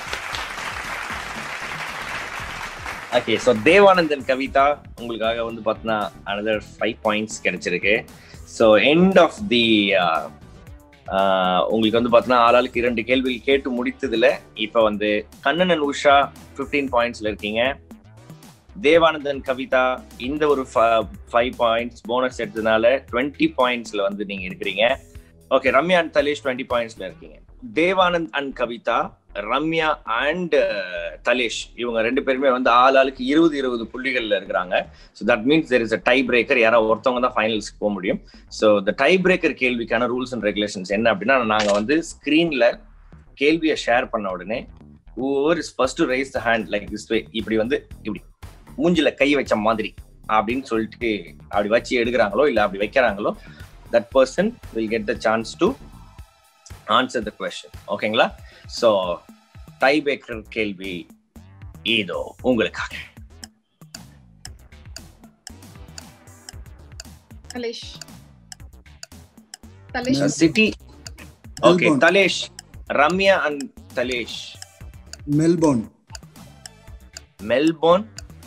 ஓகே ஸோ தேவானந்தன் கவிதா உங்களுக்காக வந்து பார்த்தீங்கன்னா அனதர் ஃபைவ் பாயிண்ட்ஸ் கிடைச்சிருக்கு ஸோ எண்ட் ஆஃப் தி உங்களுக்கு வந்து பார்த்தீங்கன்னா ஆளாளுக்கு இரண்டு கேள்விகள் கேட்டு முடித்ததுல இப்போ வந்து கண்ணன் and உஷா ஃபிஃப்டீன் பாயிண்ட்ஸ்ல இருக்கீங்க தேவானந்தன் கவிதா இந்த ஒரு ஃபைவ் பாயிண்ட்ஸ் போனஸ் எடுத்ததுனால டுவெண்ட்டி பாயிண்ட்ஸ்ல வந்து நீங்க இருக்கிறீங்க okay Ramya and Thalesh twenty பாயிண்ட்ஸ்ல இருக்கீங்க தேவானந்த் அண்ட் கவிதா ரம்யா அண்ட் தலேஷ் இவங்க ரெண்டு பேருமே வந்து ஆள் ஆளுக்கு இருபது இருபது புள்ளிகள்ல இருக்கிறாங்க so that means there is a tie breaker யாராவது ஒருத்தவங்க தான் ஃபைனல்ஸ்க்கு போக முடியும் ஸோ இந்த டை பிரேக்கர் கேள்விக்கான ரூல்ஸ் அண்ட் ரெகுலேஷன்ஸ் என்ன அப்படின்னா நாங்க வந்து ஸ்கிரீன்ல கேள்வியை ஷேர் பண்ண உடனே whoever is first rise the hand like this way இப்படி வந்து இப்படி மூஞ்சில கை வச்ச மாதிரி அப்படின்னு சொல்லிட்டு அப்படி வச்சு எடுக்கிறாங்களோ இல்ல அப்படி வைக்கிறாங்களோ that person will get the chance to answer the question ஓகேங்களா ஸோ டை பேக்கர் கேள்வி இதோ உங்களுக்காக Thalesh Thalesh city okay Melbourne. Thalesh Ramya and Thalesh Melbourne Melbourne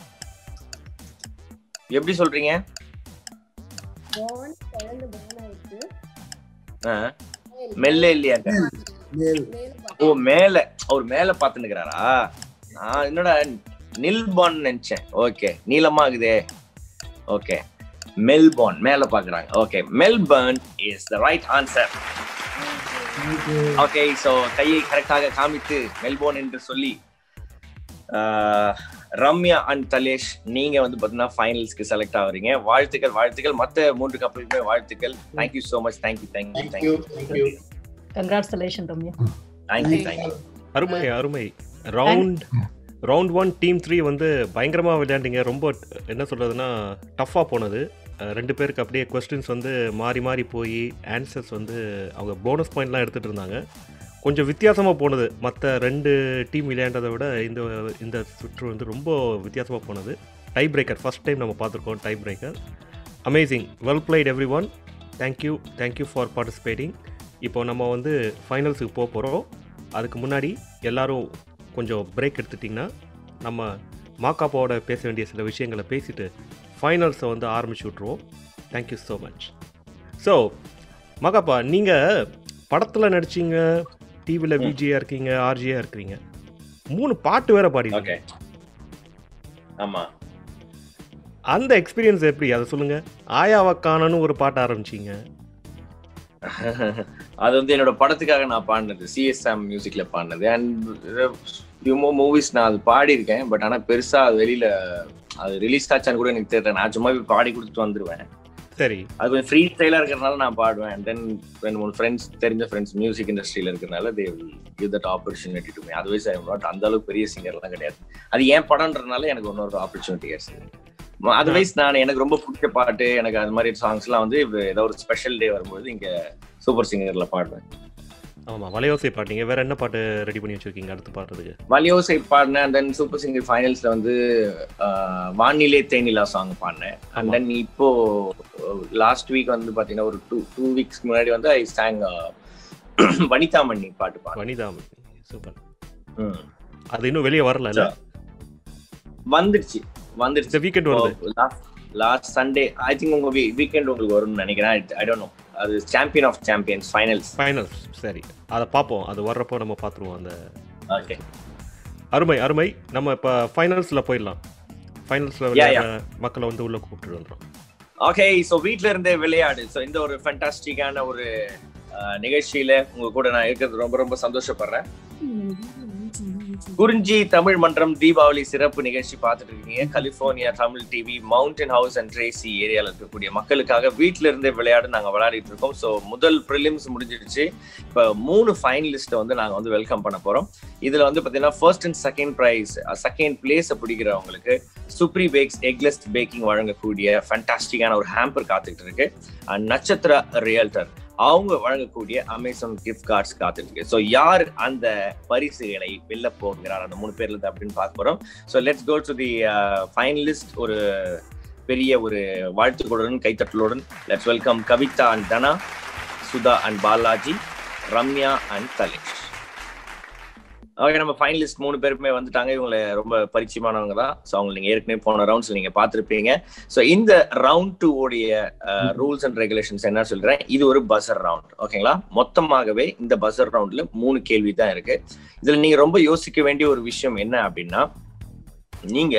எப்படி சொல்றீங்க born குழந்தை born ஆயிருக்கு ஆ, மெல்ல இல்லையாங்க ஓ மேல அவர் மேல பாத்துனுக்குறாரா நான் என்னடா நில்பான் நினைச்சேன் ஓகே நீளமா இருக்குதே ஓகே மெல்போர்ன் மேல பாக்குறாங்க okay Melbourne is the right answer okay so கையை கரெக்டாக காமித்து மெல்போர்ன் என்று சொல்லி ஆஹ், ரம்யா அண்ட் தலேஷ் நீங்க வந்து பாத்தீங்கன்னா ஃபைனல்ஸ்க்கு செலக்ட் ஆகுறீங்க வாழ்த்துக்கள் வாழ்த்துக்கள் மத்த மூன்று கப்பலுக்குமே வாழ்த்துக்கள் thank you so much thank you thank you thank you congratulation Ramya thank you thank you அருமை அருமை round round one team three வந்து பயங்கரமாக விளையாண்டிங்க ரொம்ப என்ன சொல்கிறதுனா டஃப்பாக போனது அஹ் ரெண்டு பேருக்கு அப்படியே கொஸ்டின்ஸ் வந்து மாறி மாறி போய் ஆன்சர்ஸ் வந்து அவங்க போனஸ் பாயிண்ட்லாம் எடுத்துகிட்டு இருந்தாங்க கொஞ்சம் வித்தியாசமாக போனது மற்ற ரெண்டு டீம் விளையாண்டதை விட இந்த இந்த சுற்று வந்து ரொம்ப வித்தியாசமாக போனது டை பிரேக்கர் ஃபஸ்ட் டைம் நம்ம பார்த்துருக்கோம் tie breaker amazing well played everyone thank you thank you for participating இப்போ நம்ம வந்து ஃபைனல்ஸுக்கு போக போகிறோம் அதுக்கு முன்னாடி எல்லாரும் கொஞ்சம் பிரேக் எடுத்துட்டிங்கன்னா நம்ம மாக்காப்பாவோட பேச வேண்டிய சில விஷயங்களை பேசிட்டு ஃபைனல்ஸை வந்து ஆரம்பிச்சு விட்ருவோம் தேங்க்யூ ஸோ மச் ஸோ மகாப்பா நீங்கள் படத்தில் நடிச்சீங்க டிவியில் விஜியாக இருக்கீங்க ஆர்ஜியாக இருக்கிறீங்க மூணு பாட்டு வேற பாடிருக்கீங்க ஆமா அந்த எக்ஸ்பீரியன்ஸ் எப்படி அதை சொல்லுங்க ஆயாவை காணன்னு ஒரு பாட்டு ஆரம்பிச்சீங்க அது வந்து என்னோட படத்துக்காக நான் பாடினது சிஎஸ்எம் மியூசிக்ல பாடினது அண்ட் ஃபியூ மூவிஸ் நான் அது பாடியிருக்கேன் பட் ஆனா பெருசா அது வெளியில அது ரிலீஸ் ஆச்சான்னு கூட எனக்கு தெரியல நான் சும்மா போய் பாடி கொடுத்துட்டு வந்துருவேன் சரி அது கொஞ்சம் ஃப்ரீ ஸ்டைலா இருக்கிறனால நான் பாடுவேன் அண்ட் தென் ரெண்டு மூணு ஃப்ரெண்ட்ஸ் தெரிஞ்ச ஃப்ரெண்ட்ஸ் மியூசிக் இண்டஸ்ட்ரியில இருக்கிறனால they give that opportunity to me அதுவே ஐ நாட் அந்த அளவுக்கு பெரிய சிங்கர்லாம் கிடையாது அது ஏன் படம்ன்றனால எனக்கு இன்னொரு ஆப்பர்ச்சுனிட்டி கிடைச்சது அதர்வைஸ் நான் எனக்கு ரொம்ப பிடிச்ச பாட்டு எனக்கு அது மாதிரி சாங்ஸ்லாம் வந்து இப்ப ஏதோ ஒரு ஸ்பெஷல் டே வரும்போது இங்க சூப்பர் சிங்கர்ல பாடுவேன் ஆமாம் வலையோசை பாட்டீங்க வேற என்ன பாட்டு ரெடி பண்ணி வச்சிருக்கீங்க அடுத்து பாடுறதுக்கு வலியோசை பாடினேன் அண்ட் தென் சூப்பர் சிங்கர் ஃபைனல்ஸ்ல வந்து ஆஹ், வானிலே தேனிலா சாங் பாடினேன் அண்ட் தென் இப்போ லாஸ்ட் வீக் வந்து பாத்தீங்கன்னா ஒரு டூ டூ வீக்ஸ் முன்னாடி வந்து ஐ சாங் வனிதாமணி பாட்டு பாடினேன் வனிதாமணி சூப்பர் ம். அது இன்னும் வெளியே வரல இல்ல வந்துடுச்சு வந்துடுச்சு இந்த weekend வருது. லாஸ்ட் சண்டே ஐ திங்க் உங்க வீக்கெண்ட் உங்களுக்கு வரும்னு நினைக்கிறேன் ஐ டோன்ட் நோ அது champion of champions finals finals சரி அதை பார்ப்போம் அது வர்றப்போ நம்ம பார்த்துருவோம் அந்த ஓகே அருமை அருமை நம்ம இப்போ ஃபைனல்ஸில் போயிடலாம் ஃபைனல்ஸில் Yeah, விளையாடுற மக்களை வந்து உள்ளே கூப்பிட்டு வந்துடும் ஓகே ஸோ வீட்ல இருந்தே விளையாடு ஸோ இந்த ஒரு ஃபண்டாஸ்டிக்கான ஒரு அஹ், நிகழ்ச்சியில உங்க கூட நான் இருக்கிறது ரொம்ப ரொம்ப சந்தோஷப்படுறேன் குறிஞ்சி தமிழ் மன்றம் தீபாவளி சிறப்பு நிகழ்ச்சி பார்த்துட்டு இருக்கீங்க California Tamil TV mountain house and Tracy ஏரியால இருக்கக்கூடிய மக்களுக்காக வீட்ல இருந்தே விளையாடு நாங்க விளையாடிட்டு இருக்கோம் ஸோ முதல் ப்ரிலிம்ஸ் முடிஞ்சிடுச்சு இப்போ மூணு ஃபைனலிஸ்ட்டை வந்து நாங்க வந்து வெல்கம் பண்ண போறோம் இதுல வந்து பாத்தீங்கன்னா first and second prize second பிளேஸை பிடிக்கிறவங்களுக்கு சுப்ரி பேக்ஸ் எக்லெஸ் பேக்கிங் வழங்கக்கூடிய ஃபண்டாஸ்டிக்கான ஒரு ஹேம்பர் காத்துக்கிட்டு இருக்கு அண்ட் நட்சத்திர ரியல்டர் அவங்க வழங்கக்கூடிய அமேசான் கிஃப்ட் கார்ட்ஸ் காத்துட்டு இருக்கு ஸோ யார் அந்த பரிசுகளை வெல்ல போகிறார் அந்த மூணு பேர்ல இருந்து அப்படின்னு பார்க்க போறோம் so let's go to the finalist ஒரு பெரிய ஒரு வாழ்த்துக்களுடன் கைத்தட்டலுடன் let's welcome Kavitha and Dhana Sudha and Balaji Ramya and Kalesh okay நம்ம ஃபைனலிஸ்ட் மூணு பேருமே வந்துட்டாங்க இவங்களை ரொம்ப பரிச்சயமானவங்க தான் ஸோ அவங்க நீங்க ஏற்கனவே போன ரவுண்ட்ஸ் நீங்க பார்த்துருப்பீங்க ஸோ இந்த ரவுண்ட் டூ உடைய ரூல்ஸ் அண்ட் ரெகுலேஷன்ஸ் என்ன சொல்றேன் இது ஒரு பசர் ரவுண்ட் ஓகேங்களா மொத்தமாகவே இந்த பசர் ரவுண்ட்ல மூணு கேள்வி தான் இருக்கு இதுல நீங்க ரொம்ப யோசிக்க வேண்டிய ஒரு விஷயம் என்ன அப்படின்னா நீங்க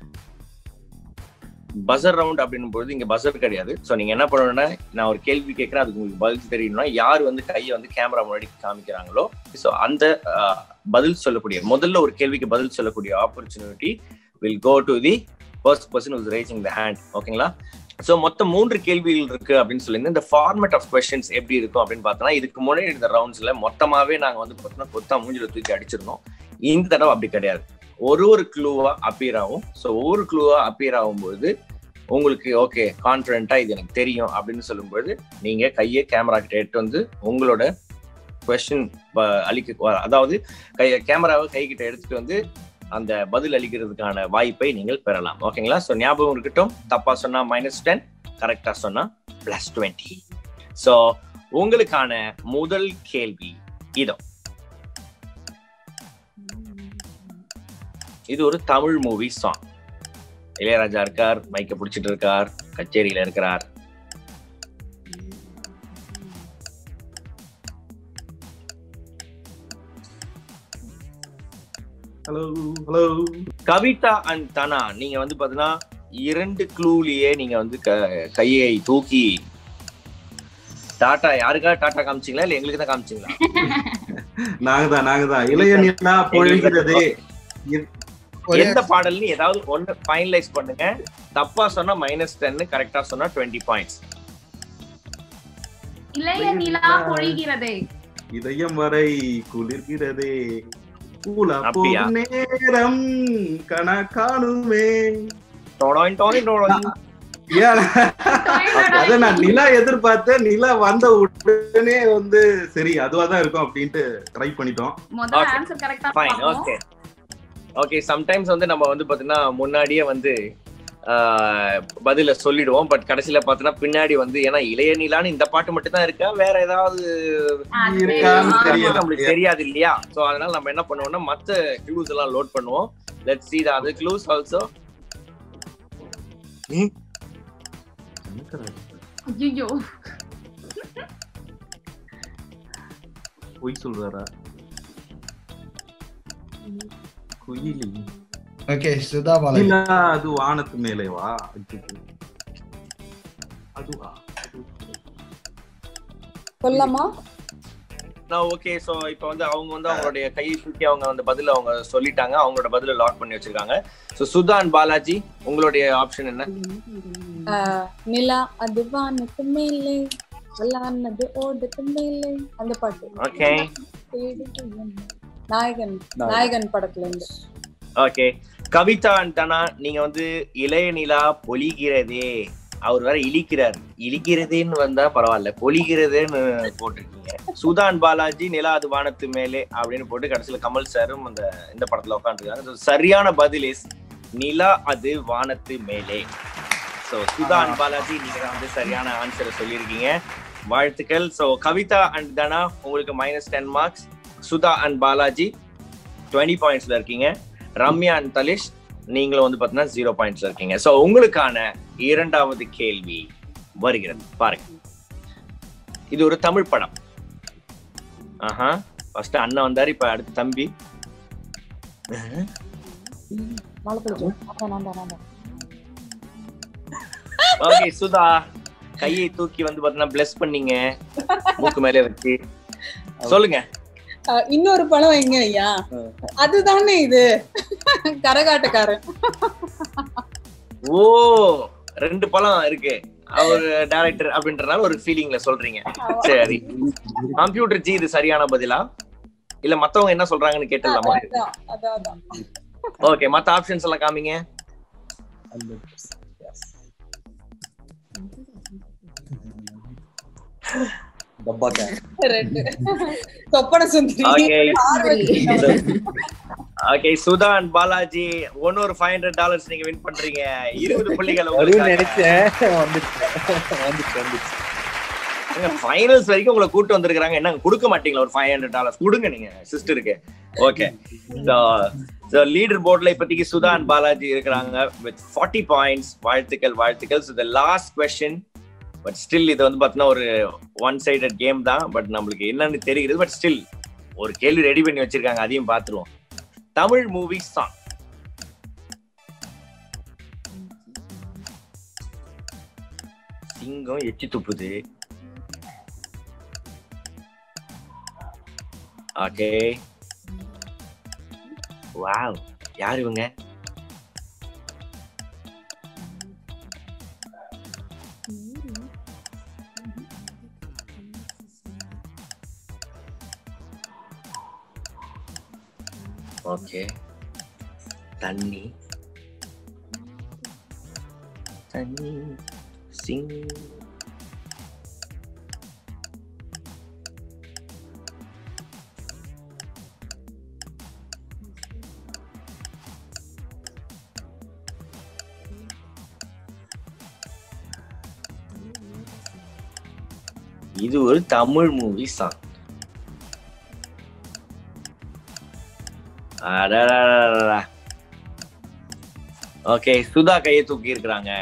பசர் ரவுண்ட் அப்படின்னும் பொழுது இங்க பசர் கிடையாது ஸோ நீங்க என்ன பண்ணணும்னா நான் ஒரு கேள்வி கேட்கறேன் அதுக்கு உங்களுக்கு பதில் தெரியணும்னா யார் வந்து கையை வந்து கேமரா முன்னாடி காமிக்கிறாங்களோ ஸோ அந்த அஹ், பதில் சொல்லக்கூடிய முதல்ல ஒரு கேள்விக்கு பதில் சொல்லக்கூடிய opportunity will go to the first person is raising the hand ஓகேங்களா ஸோ மொத்தம் மூன்று கேள்விகள் இருக்கு அப்படின்னு சொல்லி இந்த ஃபார்மேட் ஆஃப் கொஸ்டின்ஸ் எப்படி இருக்கும் அப்படின்னு பார்த்தோம்னா இதுக்கு முன்னாடி இந்த ரவுண்ட்ஸ்ல மொத்தமாவே நாங்க வந்து பார்த்தோம்னா கொத்தா மூஞ்சில தூக்கி அடிச்சிருந்தோம் இந்த தடவை அப்படி கிடையாது ஒரு ஒரு க்ளூவா அப்பியர் ஆகும் ஸோ ஒவ்வொரு க்ளூவா அப்பியர் ஆகும்போது உங்களுக்கு ஓகே கான்ஃபிடென்ட்டா இது எனக்கு தெரியும் அப்படின்னு சொல்லும்போது நீங்க கையை கேமரா கிட்ட எடுத்து வந்து உங்களோட கொஸ்டின் அளிக்க அதாவது கை கேமராவை கைகிட்ட எடுத்துட்டு வந்து அந்த பதில் அளிக்கிறதுக்கான வாய்ப்பை நீங்கள் பெறலாம் ஓகேங்களா ஸோ ஞாபகம் இருக்கட்டும் தப்பா சொன்னா மைனஸ் டென் கரெக்டா சொன்னா பிளஸ் டுவெண்ட்டி ஸோ உங்களுக்கான முதல் கேள்வி இதோ இது ஒரு தமிழ் மூவி சாங் இளையராஜா இருக்கார் மைக்க பிடிச்சிட்டு இருக்கார் கச்சேரியில இருக்கிறார் hello hello Kavitha and Dhana நீங்க வந்து பாத்தீங்கன்னா இரண்டு க்ளூலயே நீங்க வந்து க- கையை தூக்கி டாட்டா யாருக்கா டாட்டா காமிச்சீங்களா இல்ல எங்களுக்கு தான் காமிச்சீங்களா நாங்க தான் நாங்க தான் இளைய நிலா பொழிகிறது எந்த பாடல்னு ஏதாவது ஒண்ணு ஃபைனலைஸ் பண்ணுங்க தப்பா சொன்னா மைனஸ் டென் கரெக்டா சொன்னா டுவெண்ட்டி பாயிண்ட்ஸ் இளைய நிலா பொழிகிறதே இதயம் வரை குளிர்கிறதே பூலா அப்படியா? போகும் நேரம் கண காணுமே டொடொயின் டொடொயின் டொடொயின். ஏன் அத நான் நிலா எதிர்பார்த்தேன் நிலா வந்த உடனே வந்து சரி அதுவா தான் இருக்கும் அப்படின்ட்டு ட்ரை பண்ணிட்டோம் முதல்ல Okay. ஆன்சர் கரெக்டா ஃபைன் ஓகே ஓகே சம்டைம்ஸ் வந்து நம்ம வந்து பாத்தீங்கன்னா முன்னாடியே வந்து ஆஹ், பதில சொல்லிடுவோம் பட் கடைசியில பார்த்தோன்னா பின்னாடி வந்து ஏன்னா இளைய நிலான்னு இந்த பாட்டு மட்டும் தான் இருக்கா வேற ஏதாவது இருக்கான்னு தெரியல. நம்மளுக்கு தெரியாது இல்லையா சோ அதனால நம்ம என்ன பண்ணுவோம்னா மத்த க்ளூஸ் எல்லாம் லோட் பண்ணுவோம் let's see the other clues also ஐயோ பொய் சொல்றாரா குயிலி ஓகே சுதா பாலாஜி நிலா அது வானத்து மேலேவா அச்சச்சோ. அதுவா சொல்லலாமா நான் ஓகே சோ இப்போ வந்து அவங்க வந்து அவங்களுடைய கையை தூக்கி அவங்க வந்து பதில அவங்க சொல்லிட்டாங்க அவங்களோட பதில லாக் பண்ணி வச்சிருக்காங்க சோ சுதான் பாலாஜி உங்களுடைய ஆப்ஷன் என்ன ஆஹ், நிலா அது வானத்து மேலே வல்லானது ஓடுது மேலே அந்த பாட்டு Okay. தேடுது என்ன? நாயகன் நாயகன் படத்துல இருந்து ஓகே கவிதா அண்ட் தனா நீங்க வந்து இளைய நிலா பொலிகிறதே அவர் வேற இழிக்கிறார் இழிக்கிறதேன்னு வந்தா பரவாயில்ல பொலிகிறதேன்னு போட்டிருக்கீங்க சுதான் பாலாஜி நிலா அது வானத்து மேலே அப்படின்னு போட்டு கடைசியில கமல் சாரும் அந்த இந்த படத்துல உட்காந்துருக்காங்க சரியான பதில் இஸ் நிலா அது வானத்து மேலே ஸோ சுதான் பாலாஜி நீங்க தான் வந்து சரியான ஆன்சரை சொல்லியிருக்கீங்க வாழ்த்துக்கள் ஸோ கவிதா அண்ட் தனா உங்களுக்கு minus ten marks Sudha and Balaji twenty பாயிண்ட்ஸ்ல இருக்கீங்க ரம்யா அண்ட் தலிஷ் நீங்களும் வந்து பார்த்தீங்கன்னா ஜீரோ பாயிண்ட்ஸ்ல இருக்கீங்க ஸோ உங்களுக்கான இரண்டாவது கேள்வி வருகிறது பாருங்க இது ஒரு தமிழ் படம் ஆஹா ஃபர்ஸ்ட் அண்ணன் வந்தாரு இப்ப அடுத்து தம்பி வாழைப்பழம் அதான் நான் தான், நான் தான். ஓகே சுதா கையை தூக்கி வந்து பார்த்தீங்கன்னா பிளஸ் பண்ணீங்க மூக்கு மேலே வச்சு சொல்லுங்க ஆஹ், இன்னொரு படம் எங்க ஐயா அதுதானே இது கரகாட்டக்காரன் ஓ ரெண்டு பழம் இருக்கு அவர் டைரக்டர் அப்படின்றனால ஒரு ஃபீலிங்ல சொல்றீங்க சரி கம்ப்யூட்டர் ஜி இது சரியான பதிலா இல்ல மத்தவங்க என்ன சொல்றாங்கன்னு கேட்டுடலாமா அதான், அதான், அதான். ஓகே மத்த ஆப்ஷன்ஸ் எல்லாம் காமிங்க ரெண்டு. சொப்பன சுந்தரி Okay. Parvathi. Okay Sudha and Balaji ஒன்னு ஒரு ஃபைவ் ஹண்ட்ரட் டாலர்ஸ் நீங்க வின் பண்றீங்க இருபது புள்ளிகள் வரும்னு உங்களுக்காக. நினைச்சேன் வந்துச்சு வந்துச்சு வந்துச்சு ஃபைனல்ஸ் வரைக்கும் உங்களை கூட்டு வந்திருக்காங்க என்ன கொடுக்க மாட்டீங்களா ஒரு ஃபைவ் ஹண்ட்ரட் டாலர்ஸ் கொடுங்க நீங்க சிஸ்டருக்கு ஓகே ஸோ லீடர் போர்ட்ல இப்போதைக்கு சுதா அண்ட் பாலாஜி இருக்கிறாங்க வித் ஃபார்ட்டி பாயிண்ட்ஸ் வாழ்த்துக்கள் வாழ்த்துக்கள் so the last question but still இது வந்து பார்த்தீங்கன்னா ஒரு ஒன் சைடட் கேம் தான் பட் நம்மளுக்கு என்னன்னு தெரிகிறது பட் ஸ்டில் ஒரு கேள்வி ரெடி பண்ணி வச்சிருக்காங்க அதையும் பார்த்துருவோம் தமிழ் மூவி சாங் சிங்கம் எச்சி துப்புது ஓகே வாவ் யார் இவங்க ஓகே தண்ணி தண்ணி சிங் இது ஒரு Tamil movie song okay Sudha கையை தூக்கி இருக்கிறாங்க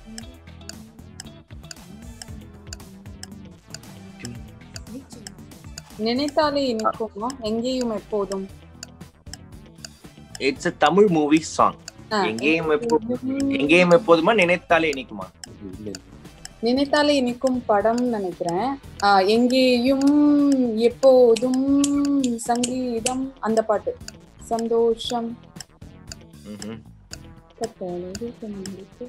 நினைத்தாலே இனிக்குமா எங்கேயும் எப்போதும் it's a Tamil movie song ஆ. எங்கேயும் எப்போ எங்கேயும் எப்போதுமா நினைத்தாலே இனிக்குமா நினைத்தாலே இனிக்கும் படம் நினைக்கிறேன் ஆஹ் எங்கேயும் எப்போதும் சங்கீதம் அந்த பாட்டு சந்தோஷம் கட்டளை கண்ணுக்கு.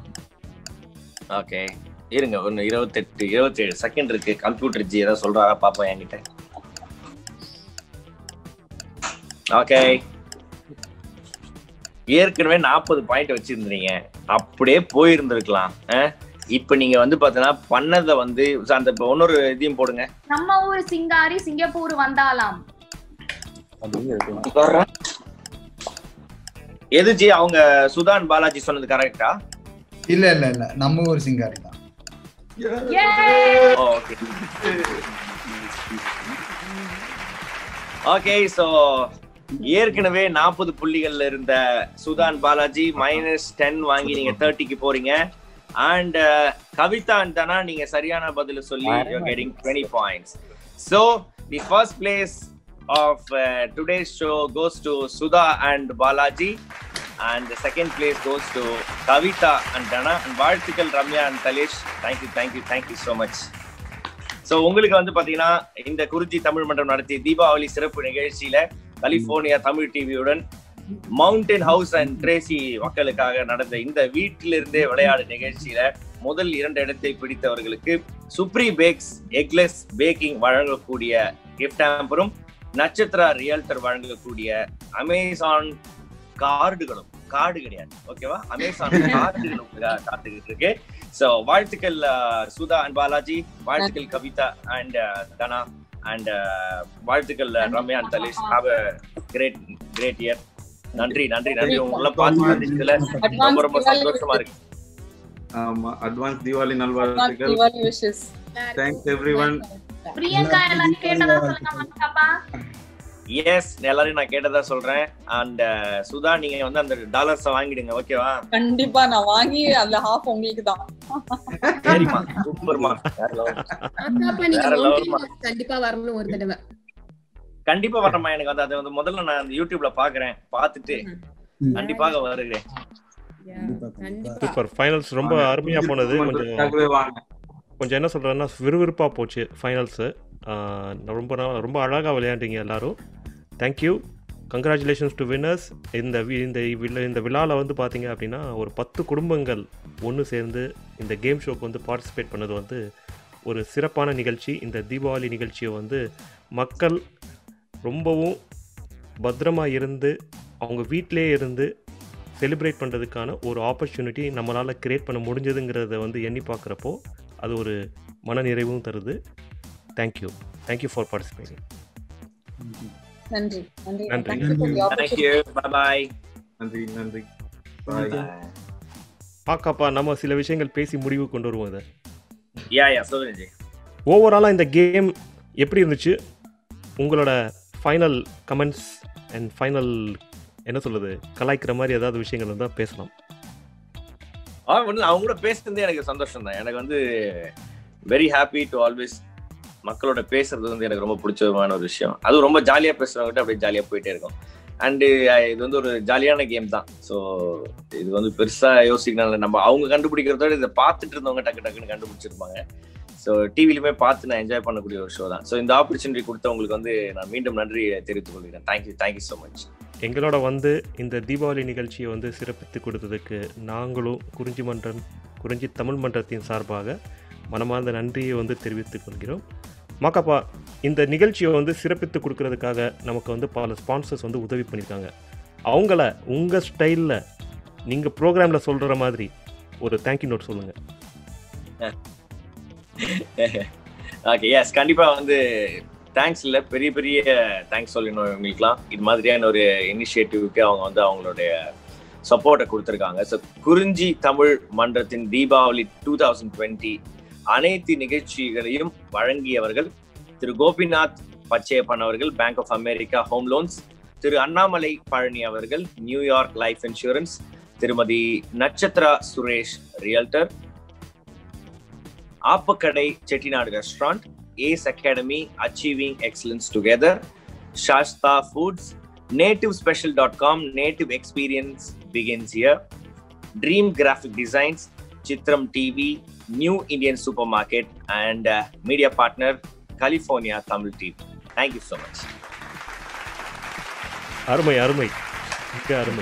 ஓகே இருங்க ஒன்னு இருபத்தெட்டு இருபத்தேழு செகண்ட் இருக்கு கம்ப்யூட்டர் ஜி ஏதாவது சொல்றாரா பாப்போம் என்கிட்ட ஓகே ஏற்கனவே நாற்பது பாயிண்ட் வச்சிருந்தீங்க அப்படியே போயிருந்திருக்கலாம் அஹ்? இப்ப நீங்க வந்து பாத்தீங்கன்னா பண்ணதை வந்து அந்த இப்ப இன்னொரு இதையும் போடுங்க நம்ம ஊர் சிங்காரி சிங்கப்பூர் வந்தாலாம் எது ஜி அவங்க சுதான் பாலாஜி சொன்னது கரெக்டா இல்ல இல்ல இல்ல நம்ம ஊர் சிங்காரி தான் ஓகே ஓகே சோ ஏற்கனவே நாற்பது புள்ளிகள்ல இருந்த சுதான் பாலாஜி மைனஸ் டென் வாங்கி நீங்க தேர்ட்டிக்கு போறீங்க அண்ட் கவிதா and தனா நீங்க சரியான பதில சொல்லி you're getting 20 points so the first place of uh, today's show goes to sudha and balaji and the second place goes to kavita and dana and வாழ்த்துக்கள் Ramya and Thalesh thank you thank you thank you so much so உங்களுக்கு வந்து பாத்தீங்கன்னா இந்த குறிச்சி தமிழ் மன்றம் நடத்திய தீபாவளி சிறப்பு நிகழ்ச்சியில கலிபோர்னியா தமிழ் டிவியுடன் மவுண்டன் ஹவுஸ் அண்ட் ட்ரேசி மக்களுக்காக நடந்த இந்த வீட்டிலிருந்தே விளையாடு நிகழ்ச்சியில முதல் இரண்டு இடத்தை பிடித்தவர்களுக்கு சுப்ரி பேக்ஸ் எக்லெஸ் பேக்கிங் வழங்கக்கூடிய கிஃப்ட் ஆம்பரும் நட்சத்திரா ரியல்டர் வழங்கக்கூடிய அமேசான் கார்டுகளும் கார்டு கிடையாது ஓகேவா அமேசான் கார்டுகளும் உங்களுக்காக காத்துக்கிட்டு இருக்கு சோ வாழ்த்துக்கள் அஹ், சுதா அண்ட் பாலாஜி வாழ்த்துக்கள் கவிதா அண்ட் தனா அண்ட் வாழ்த்துக்கள் அஹ், Ramya and Thalesh have a great great year நன்றி நன்றி நன்றி உங்களை பார்த்து சந்திச்சதுல ரொம்ப ரொம்ப சந்தோஷமா இருக்கு ஆமா அட்வான்ஸ் தீபாவளி நல்வாழ்த்துக்கள் Deepavali wishes thanks everyone Priyanka எல்லாரும் கேட்டதா சொல்லுங்க மக்காப்பா எஸ் எல்லாரையும் நான் கேட்டதா சொல்றேன் அண்ட் சுதா நீங்க வந்து அந்த டாலர்ஸ் வாங்கிடுங்க ஓகேவா கண்டிப்பா நான் வாங்கி அதுல ஹாஃப் உங்களுக்கு தான் சரிம்மா சூப்பர்மா அப்ப நீங்க வேற level mountain மா. house கண்டிப்பா வரணும் ஒரு தடவை கண்டிப்பா வரமா எனக்கு வந்து அது வந்து முதல்ல நான் அந்த யூடியூப்ல பாக்குறேன் பார்த்துட்டு கண்டிப்பாக வருகிறேன் சூப்பர் ஃபைனல்ஸ் ரொம்ப அருமையா போனது கொஞ்சம் கொஞ்சம் என்ன சொல்றேன்னா விறுவிறுப்பா போச்சு ஃபைனல்ஸு ரொம்ப நா- ரொம்ப அழகாக விளையாண்டீங்க எல்லாரும் தேங்க்யூ கங்க்ராச்சுலேஷன்ஸ் டு வின்னர்ஸ் இந்த வி- இந்த விழா இந்த விழாவில் வந்து பார்த்தீங்க அப்படின்னா ஒரு பத்து குடும்பங்கள் ஒன்று சேர்ந்து இந்த கேம் ஷோக்கு வந்து பார்ட்டிசிபேட் பண்ணது வந்து ஒரு சிறப்பான நிகழ்ச்சி இந்த தீபாவளி நிகழ்ச்சியை வந்து மக்கள் ரொம்பவும் பத்திரமா இருந்து அவங்க வீட்டிலே இருந்து செலிப்ரேட் பண்ணுறதுக்கான ஒரு ஆப்பர்ச்சுனிட்டி நம்மளால் கிரியேட் பண்ண முடிஞ்சதுங்கிறத வந்து எண்ணி பார்க்குறப்போ அது ஒரு மனநிறைவும் தருது தேங்க்யூ தேங்க்யூ ஃபார் பார்ட்டிசிபேட்டிங் நன்றி நன்றி நன்றி. Thank you for the thank you bye நன்றி நன்றி பாய் பாக்காப்பா நம்ம சில விஷயங்கள் பேசி முடிவு கொண்டு வருவோம் இதை யா யா சொல்லுங்க ஜி ஓவராலாக இந்த கேம் எப்படி இருந்துச்சு உங்களோட ஃபைனல் கமெண்ட்ஸ் அண்ட் ஃபைனல் என்ன சொல்லுது கலாய்க்கிற மாதிரி ஏதாவது விஷயங்கள் இருந்தால் பேசலாம் ஆ ஒண்ணு அவங்க கூட பேசுறது எனக்கு சந்தோஷம் தான் எனக்கு வந்து வெரி ஹாப்பி டு ஆல்வேஸ் மக்களோட பேசுறது வந்து எனக்கு ரொம்ப பிடிச்சமான ஒரு விஷயம் அது ரொம்ப ஜாலியா பேசுறவங்ககிட்ட அப்படியே ஜாலியா போயிட்டே இருக்கும் அண்டு இது வந்து ஒரு ஜாலியான கேம் தான் ஸோ இது வந்து பெருசா யோசிக்கணும் நம்ம அவங்க கண்டுபிடிக்கிறதோட இதை பார்த்துட்டு இருந்தவங்க டக்கு டக்குன்னு கண்டுபிடிச்சிருப்பாங்க ஸோ டிவிலுமே பார்த்து நான் என்ஜாய் பண்ணக்கூடிய ஒரு ஷோ தான் ஸோ இந்த ஆப்பர்ச்சுனிட்டி கொடுத்தவங்களுக்கு வந்து நான் மீண்டும் நன்றி தெரிவித்துக் கொள்கிறேன் தேங்க்யூ தேங்க்யூ ஸோ மச் எங்களோட வந்து இந்த தீபாவளி நிகழ்ச்சியை வந்து சிறப்பித்து கொடுத்ததுக்கு நாங்களும் குறிஞ்சி மன்றம் குறிஞ்சி தமிழ் மன்றத்தின் சார்பாக மனமார்ந்த நன்றியை வந்து தெரிவித்துக் கொள்கிறோம் மாக்காப்பா இந்த நிகழ்ச்சியை வந்து சிறப்பித்து கொடுக்கறதுக்காக நமக்கு வந்து பல ஸ்பான்சர்ஸ் வந்து உதவி பண்ணியிருக்காங்க அவங்கள உங்கள் ஸ்டைலில் நீங்கள் ப்ரோக்ராமில் சொல்கிற மாதிரி ஒரு தேங்க்யூ நோட் சொல்லுங்கள் ஓகே எஸ் கண்டிப்பா வந்து தேங்க்ஸ் இல்ல பெரிய பெரிய தேங்க்ஸ் சொல்லணும் இவங்களுக்குலாம் இது மாதிரியான ஒரு இனிஷியேட்டிவ்க்கு அவங்க வந்து அவங்களுடைய சப்போர்ட்டை கொடுத்துருக்காங்க ஸோ குறிஞ்சி தமிழ் மன்றத்தின் தீபாவளி டூ தௌசண்ட் டுவெண்ட்டி அனைத்து நிகழ்ச்சிகளையும் வழங்கியவர்கள் திரு கோபிநாத் பச்சையப்பன் அவர்கள் bank of America home loans Thiru Annamalai Palani அவர்கள் New York life insurance Thirumathi Natchathra Suresh realtor Appakadai Chettinad restaurant ace academy achieving excellence together Shasta foods native special dot com native experience begins year dream graphic designs Chithram TV new Indian supermarket and media partner California Tamil TV thank you so much அருமை அருமை மிக அருமை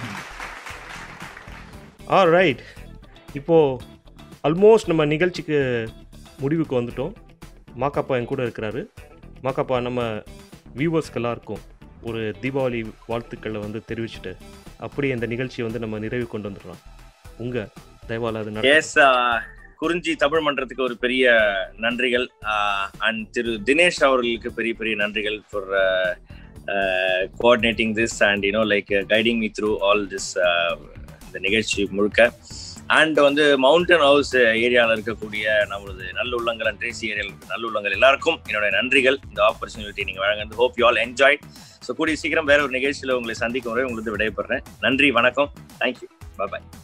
ஆ ரைட் இப்போது ஆல்மோஸ்ட் நம்ம நிகழ்ச்சிக்கு முடிவுக்கு வந்துட்டோம் மாக்காப்பா என் கூட இருக்கிறாரு மாக்காப்பா நம்ம வியூவர்ஸ்க்கு எல்லாருக்கும் ஒரு தீபாவளி வாழ்த்துக்களை வந்து தெரிவிச்சுட்டு அப்படியே இந்த நிகழ்ச்சியை வந்து நம்ம நிறைவு கொண்டு வந்துடலாம் உங்க தயவால அது நடக்கும். எஸ் குறிஞ்சி தமிழ் மன்றத்துக்கு ஒரு பெரிய நன்றிகள் அண்ட் திரு தினேஷ் அவர்களுக்கு பெரிய பெரிய நன்றிகள் for coordinating this and you know like guiding me through all this இந்த நிகழ்ச்சி முழுக்க அண்ட் வந்து மவுண்டன் ஹவுஸ் ஏரியாவில் இருக்கக்கூடிய நம்மளது நல்லுள்ளங்கள் அண்ட் ட்ரேசி ஏரியாவில் இருக்க நல்லுள்ளங்கள் எல்லாருக்கும் என்னுடைய நன்றிகள் இந்த ஆப்பர்ச்சுனிட்டி நீங்கள் வழங்குறது hope you all enjoy so கூடிய சீக்கிரம் வேற ஒரு நிகழ்ச்சியில் உங்களை சந்திக்கும் வரை உங்களுக்கு விடைபெறேன் நன்றி வணக்கம் தேங்க்யூ பாய்